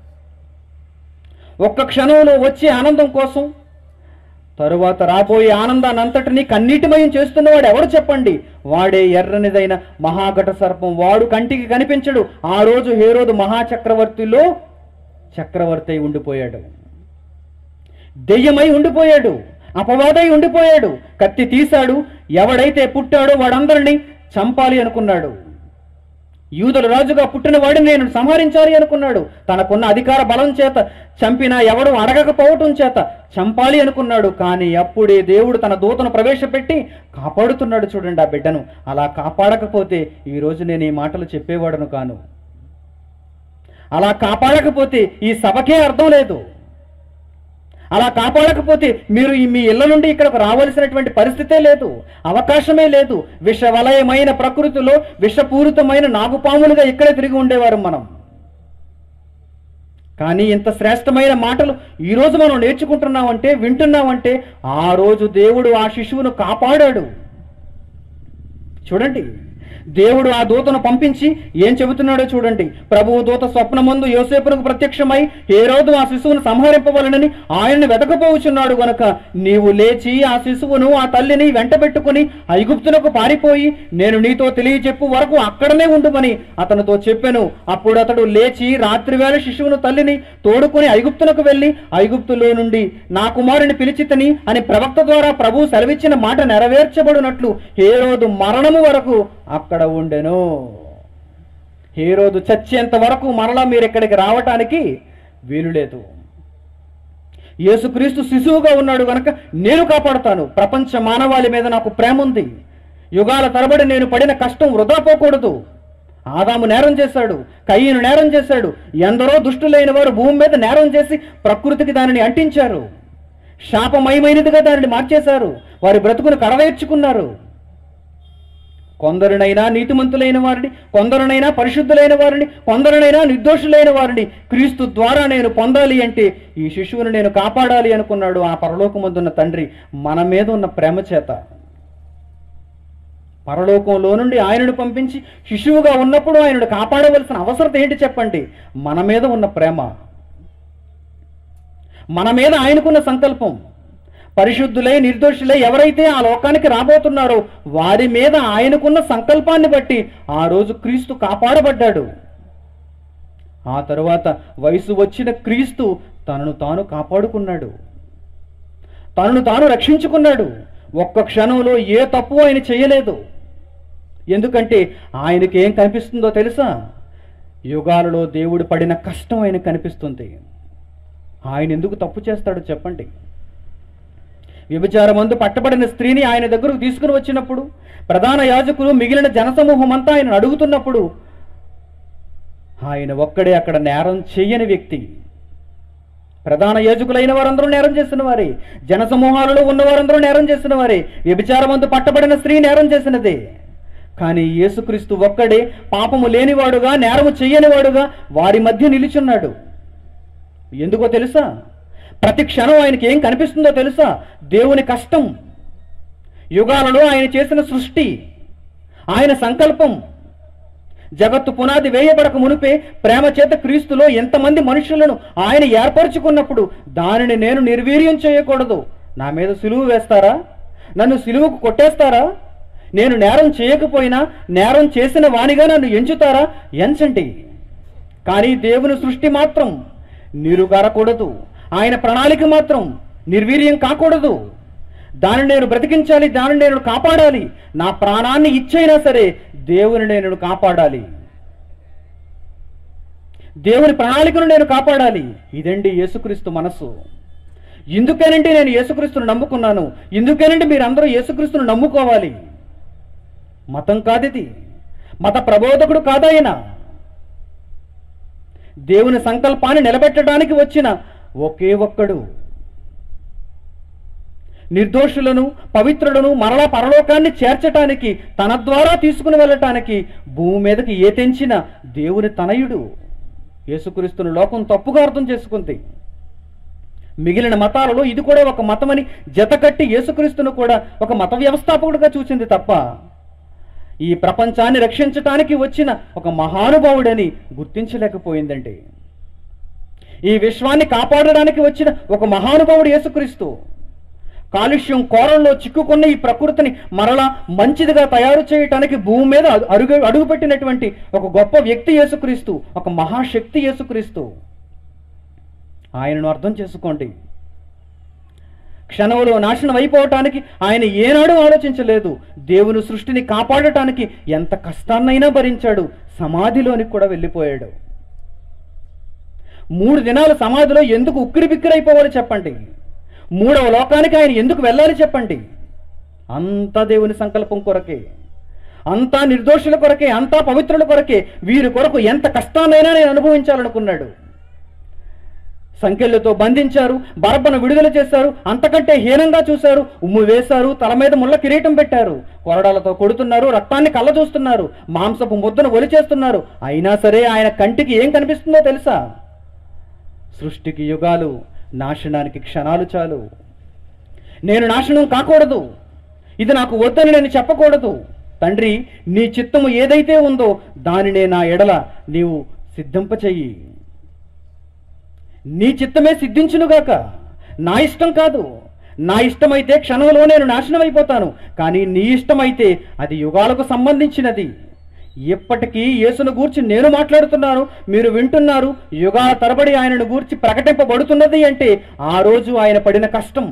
ఒక్క క్షణంలో వచ్చే ఆనందం కోసం తరువాత రాబోయే ఆనందాన్ని అంతటినీ కన్నీటిమయం చేస్తున్నవాడు ఎవరు చెప్పండి వాడే ఎర్రనిదైన మహాఘట సర్పం వాడు కంటికి కనిపించడు ఆ రోజు హేరోదు మహాచక్రవర్తిలో చక్రవర్తి అయి ఉండిపోయాడు దెయ్యమై ఉండిపోయాడు అపవాదై ఉండిపోయాడు కత్తి తీశాడు ఎవడైతే పుట్టాడో వాడందరినీ చంపాలి అనుకున్నాడు యూదుల రాజుగా పుట్టిన వాడిని నేను సంహరించాలి అనుకున్నాడు తనకున్న అధికార బలం చేత చంపినా ఎవడు అడగకపోవటం చేత చంపాలి అనుకున్నాడు కానీ అప్పుడే దేవుడు తన దూతను ప్రవేశపెట్టి కాపాడుతున్నాడు చూడండి ఆ బిడ్డను అలా కాపాడకపోతే ఈ రోజు నేను ఈ మాటలు చెప్పేవాడను కాను అలా కాపాడకపోతే ఈ సభకే అర్థం లేదు అలా కాపాడకపోతే మీరు ఈ మీ ఇళ్ల నుండి ఇక్కడకు రావాల్సినటువంటి పరిస్థితే లేదు అవకాశమే లేదు విషవలయమైన ప్రకృతిలో విషపూరితమైన నాగుపాములుగా ఇక్కడే తిరిగి ఉండేవారు మనం కానీ ఇంత శ్రేష్టమైన మాటలు ఈ రోజు మనం నేర్చుకుంటున్నామంటే వింటున్నామంటే ఆ రోజు దేవుడు ఆ శిశువును కాపాడాడు చూడండి దేవుడు ఆ దూతను పంపించి ఏం చెబుతున్నాడో చూడండి ప్రభువు దూత స్వప్నమందు యోసేపునకు ప్రత్యక్షమై ఏ రోజు ఆ శిశువును సంహరింపవలనని ఆయన్ని వెతకపోవచ్చున్నాడు గనక నీవు లేచి ఆ శిశువును ఆ తల్లిని వెంట పెట్టుకుని ఐగుప్తునకు పారిపోయి నేను నీతో తెలియచెప్పు వరకు అక్కడనే ఉండుమని అతనితో చెప్పాను అప్పుడు అతడు లేచి రాత్రివేళ శిశువును తల్లిని తోడుకొని ఐగుప్తునకు వెళ్ళి ఐగుప్తులో నుండి నా కుమారుని పిలిచితని అని ప్రవక్త ద్వారా ప్రభు సెలవిచ్చిన మాట నెరవేర్చబడినట్లు హేరోదు మరణము వరకు అక్కడ ఉండెను హేరోదు చచ్చేంత వరకు మరలా మీరు ఇక్కడికి రావటానికి వీలు లేదు యేసుక్రీస్తు శిశువుగా ఉన్నాడు గనక నేను కాపాడుతాను ప్రపంచ మానవాళి మీద నాకు ప్రేమ ఉంది యుగాల తరబడి నేను పడిన కష్టం వృధా పోకూడదు ఆదాము నేరం చేశాడు కయ్యను నేరం చేశాడు ఎందరో దుష్టులైన వారు భూమి మీద నేరం చేసి ప్రకృతికి దానిని అంటించారు శాపమయమైనదిగా దానిని మార్చేశారు వారి బ్రతుకును కడవేర్చుకున్నారు కొందరినైనా నీతిమంతులైన వారిని కొందరినైనా పరిశుద్ధులైన వారిని కొందరినైనా నిర్దోషులైన వారిని క్రీస్తు ద్వారా నేను పొందాలి అంటే ఈ శిశువును నేను కాపాడాలి అనుకున్నాడు ఆ పరలోకమందున్న తండ్రి మన మీద ఉన్న ప్రేమ చేత పరలోకంలో నుండి ఆయనను పంపించి శిశువుగా ఉన్నప్పుడు ఆయనను కాపాడవలసిన అవసరత ఏంటి చెప్పండి మన మీద ఉన్న ప్రేమ మన మీద ఆయనకున్న సంకల్పం పరిశుద్ధులై నిర్దోషులై ఎవరైతే ఆ లోకానికి రాబోతున్నారో వారి మీద ఆయనకున్న సంకల్పాన్ని బట్టి ఆ రోజు క్రీస్తు కాపాడబడ్డాడు ఆ తరువాత వయసు వచ్చిన క్రీస్తు తనను తాను కాపాడుకున్నాడు తనను తాను రక్షించుకున్నాడు ఒక్క క్షణంలో ఏ తప్పు ఆయన చేయలేదు ఎందుకంటే ఆయనకి ఏం కనిపిస్తుందో తెలుసా యుగాలలో దేవుడు పడిన కష్టం ఆయన కనిపిస్తుంది ఆయన ఎందుకు తప్పు చేస్తాడో చెప్పండి వ్యభిచారమందు పట్టబడిన స్త్రీని ఆయన దగ్గరకు తీసుకుని వచ్చినప్పుడు ప్రధాన యాజకులు మిగిలిన జనసమూహం అంతా ఆయన అడుగుతున్నప్పుడు ఆయన ఒక్కడే అక్కడ నేరం చెయ్యని వ్యక్తి ప్రధాన యాజకులైన వారందరూ నేరం చేసిన వారే జనసమూహాలలో ఉన్న వారందరూ నేరం చేసిన వారే వ్యభిచారమందు పట్టబడిన స్త్రీ నేరం చేసినదే కానీ యేసుక్రీస్తు ఒక్కడే పాపము లేనివాడుగా నేరము చెయ్యనివాడుగా వారి మధ్య నిలిచున్నాడు ఎందుకో తెలుసా ప్రతి క్షణం ఆయనకి ఏం కనిపిస్తుందో తెలుసా దేవుని కష్టం యుగాలలో ఆయన చేసిన సృష్టి ఆయన సంకల్పం జగత్తు పునాది వేయబడక మునిపే ప్రేమ చేత క్రీస్తులో ఎంతమంది మనుషులను ఆయన ఏర్పరచుకున్నప్పుడు దానిని నేను నిర్వీర్యం చేయకూడదు నా మీద సిలువు వేస్తారా నన్ను సిలువుకు కొట్టేస్తారా నేను నేరం చేయకపోయినా నేరం చేసిన వానిగా నన్ను ఎంచుతారా ఎంచండి కానీ దేవుని సృష్టి మాత్రం నీరుగారకూడదు ఆయన ప్రణాళిక మాత్రం నిర్వీర్యం కాకూడదు దానిని నేను బ్రతికించాలి దానిని నేను కాపాడాలి నా ప్రాణాన్ని ఇచ్చైనా సరే దేవుని నేను కాపాడాలి దేవుని ప్రణాళికను నేను కాపాడాలి ఇదండి యేసుక్రీస్తు మనస్సు ఇందుకేనండి నేను యేసుక్రీస్తును నమ్ముకున్నాను ఇందుకేనండి మీరందరూ యేసుక్రీస్తును నమ్ముకోవాలి మతం కాదిది మత ప్రబోధకుడు కాదాయన దేవుని సంకల్పాన్ని నిలబెట్టడానికి వచ్చిన ఒకే ఒక్కడు నిర్దోషులను పవిత్రులను మరలా పరలోకాన్ని చేర్చటానికి తన ద్వారా తీసుకుని వెళ్ళటానికి భూమి మీదకి ఏ తెంచిన దేవుని తనయుడు యేసుక్రీస్తును లోకం తప్పుగా అర్థం చేసుకుంది మిగిలిన మతాలలో ఇది కూడా ఒక మతమని జతకట్టి యేసుక్రీస్తును కూడా ఒక మత వ్యవస్థాపకుడిగా చూసింది తప్ప ఈ ప్రపంచాన్ని రక్షించటానికి వచ్చిన ఒక మహానుభావుడని గుర్తించలేకపోయిందండి ఈ విశ్వాన్ని కాపాడడానికి వచ్చిన ఒక మహానుభావుడు యేసుక్రీస్తు కాలుష్యం కోరల్లో చిక్కుకున్న ఈ ప్రకృతిని మరలా మంచిదిగా తయారు చేయటానికి భూమి మీద అడు- అడుగు అడుగుపెట్టినటువంటి ఒక గొప్ప వ్యక్తి యేసుక్రీస్తు ఒక మహాశక్తి యేసుక్రీస్తు ఆయనను అర్థం చేసుకోండి క్షణంలో నాశనం అయిపోవటానికి ఆయన ఏనాడు ఆలోచించలేదు దేవుని సృష్టిని కాపాడటానికి ఎంత కష్టాన్నైనా భరించాడు సమాధిలోనికి కూడా వెళ్ళిపోయాడు మూడు దినాలు సమాధిలో ఎందుకు ఉక్కిరి బిక్కిరైపోవాలి చెప్పండి మూడవ లోకానికి ఆయన ఎందుకు వెళ్ళాలి చెప్పండి అంతా దేవుని సంకల్పం కొరకే అంతా నిర్దోషుల కొరకే అంతా పవిత్రుల కొరకే వీరి కొరకు ఎంత కష్టాన్నైనా నేను అనుభవించాలనుకున్నాడు సంఖ్యలతో బంధించారు బరబ్బను విడుదల చేశారు అంతకంటే హీనంగా చూశారు ఉమ్ము వేశారు తల మీద ముళ్ళ కిరీటం పెట్టారు కొరడాలతో కొడుతున్నారు రక్తాన్ని కళ్ళ చూస్తున్నారు మాంసపు ముద్దను ఒలిచేస్తున్నారు అయినా సరే ఆయన కంటికి ఏం కనిపిస్తుందో తెలుసా సృష్టికి యుగాలు నాశనానికి క్షణాలు చాలు నేను నాశనం కాకూడదు ఇది నాకు వద్దని నేను చెప్పకూడదు తండ్రి నీ చిత్తము ఏదైతే ఉందో దానినే నా ఎడల నీవు సిద్ధింపచెయ్యి నీ చిత్తమే సిద్ధించునుగాక నా ఇష్టం కాదు నా ఇష్టమైతే క్షణంలో నేను నాశనం అయిపోతాను కానీ నీ ఇష్టమైతే అది యుగాలకు సంబంధించినది ఇప్పటికీ యేసును గూర్చి నేను మాట్లాడుతున్నాను మీరు వింటున్నారు యుగాల తరబడి ఆయనను గూర్చి ప్రకటింపబడుతున్నది అంటే ఆ రోజు ఆయన పడిన కష్టం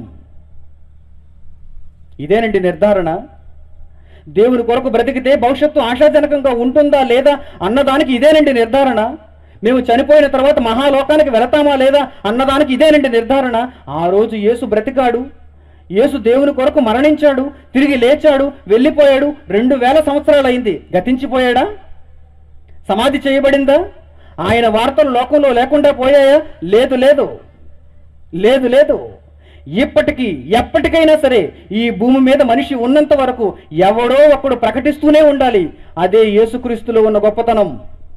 ఇదేనండి నిర్ధారణ దేవుని కొరకు బ్రతికితే భవిష్యత్తు ఆశాజనకంగా ఉంటుందా లేదా అన్నదానికి ఇదేనండి నిర్ధారణ మేము చనిపోయిన తర్వాత మహాలోకానికి వెళతామా లేదా అన్నదానికి ఇదేనండి నిర్ధారణ ఆ రోజు యేసు బ్రతికాడు యేసు దేవుని కొరకు మరణించాడు తిరిగి లేచాడు వెళ్ళిపోయాడు రెండు వేల సంవత్సరాలు అయింది గతించిపోయాడా సమాధి చేయబడిందా ఆయన వార్తలు లోకంలో లేకుండా పోయాయా లేదు లేదు లేదు లేదు ఇప్పటికీ ఎప్పటికైనా సరే ఈ భూమి మీద మనిషి ఉన్నంత వరకు ఎవడో ఒకడు ప్రకటిస్తూనే ఉండాలి అదే యేసుక్రీస్తులో ఉన్న గొప్పతనం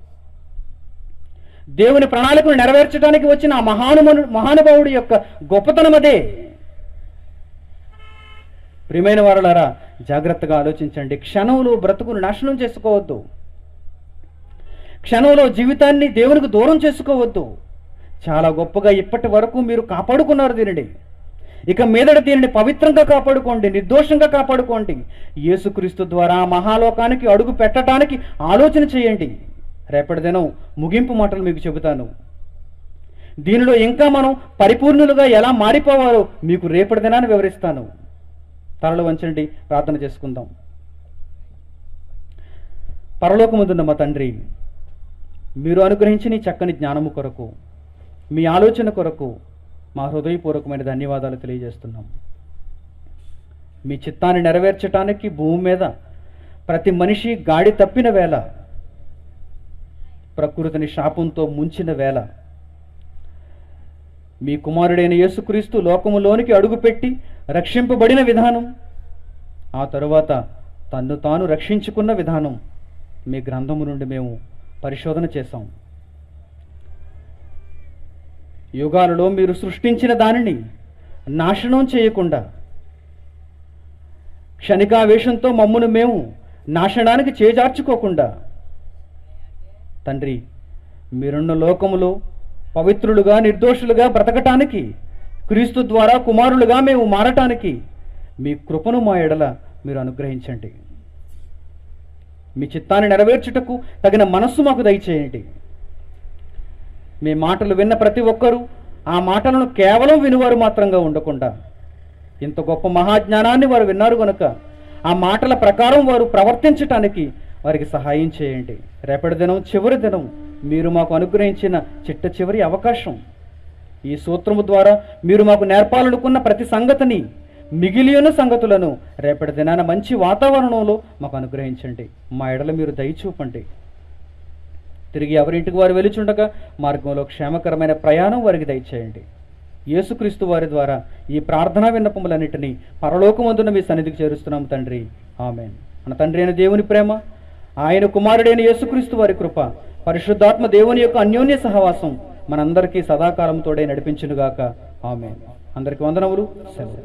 దేవుని ప్రణాళికను నెరవేర్చడానికి వచ్చిన ఆ మహానుమను మహానుభావుడి యొక్క గొప్పతనం అదే ప్రియమైన వారలారా జాగ్రత్తగా ఆలోచించండి క్షణంలో బ్రతుకును నాశనం చేసుకోవద్దు క్షణంలో జీవితాన్ని దేవునికి దూరం చేసుకోవద్దు చాలా గొప్పగా ఇప్పటి వరకు మీరు కాపాడుకున్నారు దీనిని ఇక మీదట దీనిని పవిత్రంగా కాపాడుకోండి నిర్దోషంగా కాపాడుకోండి యేసుక్రీస్తు ద్వారా ఆ మహాలోకానికి అడుగు పెట్టడానికి ఆలోచన చేయండి రేపటి దినం ముగింపు మాటలు మీకు చెబుతాను దీనిలో ఇంకా మనం పరిపూర్ణులుగా ఎలా మారిపోవాలో మీకు రేపటి దినాన్ని వివరిస్తాను తలలు వంచండి ప్రార్థన చేసుకుందాం పరలోకముందున్న మా తండ్రి మీరు అనుగ్రహించిన ఈ చక్కని జ్ఞానము కొరకు మీ ఆలోచన కొరకు మా హృదయపూర్వకమైన ధన్యవాదాలు తెలియజేస్తున్నాం మీ చిత్తాన్ని నెరవేర్చటానికి భూమి మీద ప్రతి మనిషి గాడి తప్పిన వేళ ప్రకృతిని శాపంతో ముంచిన వేళ మీ కుమారుడైన యేసుక్రీస్తు లోకములోనికి అడుగుపెట్టి రక్షింపబడిన విధానం ఆ తరువాత తన్ను తాను రక్షించుకున్న విధానం మీ గ్రంథము నుండి మేము పరిశోధన చేశాం యుగాలలో మీరు సృష్టించిన దానిని నాశనం చేయకుండా క్షణికావేశంతో మమ్మును మేము నాశనానికి చేజార్చుకోకుండా తండ్రి మీరున్న లోకములో పవిత్రులుగా నిర్దోషులుగా బ్రతకటానికి క్రీస్తు ద్వారా కుమారులుగా మేము మారటానికి మీ కృపను మా ఎడల మీరు అనుగ్రహించండి మీ చిత్తాన్ని నెరవేర్చుటకు తగిన మనస్సు మాకు దయచేయండి మీ మాటలు విన్న ప్రతి ఒక్కరూ ఆ మాటలను కేవలం వినువారు మాత్రంగా ఉండకుండా ఇంత గొప్ప మహాజ్ఞానాన్ని వారు విన్నారు గనుక ఆ మాటల ప్రకారం వారు ప్రవర్తించటానికి వారికి సహాయం చేయండి రేపటి దినం చివరి దినం మీరు మాకు అనుగ్రహించిన చిట్ట చివరి అవకాశం ఈ సూత్రము ద్వారా మీరు మాకు నేర్పాలనుకున్న ప్రతి సంగతిని మిగిలిన సంగతులను రేపటి దినాన మంచి వాతావరణంలో మాకు అనుగ్రహించండి మా ఎడల మీరు దయచూపండి తిరిగి ఎవరింటికి వారు వెలుచుండగా మార్గంలో క్షేమకరమైన ప్రయాణం వారికి దయచేయండి యేసుక్రీస్తు వారి ద్వారా ఈ ప్రార్థనా విన్నపములన్నిటినీ పరలోకమందున మీ సన్నిధికి చేరుస్తున్నాం తండ్రి ఆమెన్ మన తండ్రి అయిన దేవుని ప్రేమ ఆయన కుమారుడైన యేసుక్రీస్తు వారి కృప పరిశుద్ధాత్మ దేవుని యొక్క అన్యోన్య సహవాసం మనందరికీ సదాకాలం తోడే నడిపించునుగాక ఆమెన్ అందరికి వందనములు సెలవు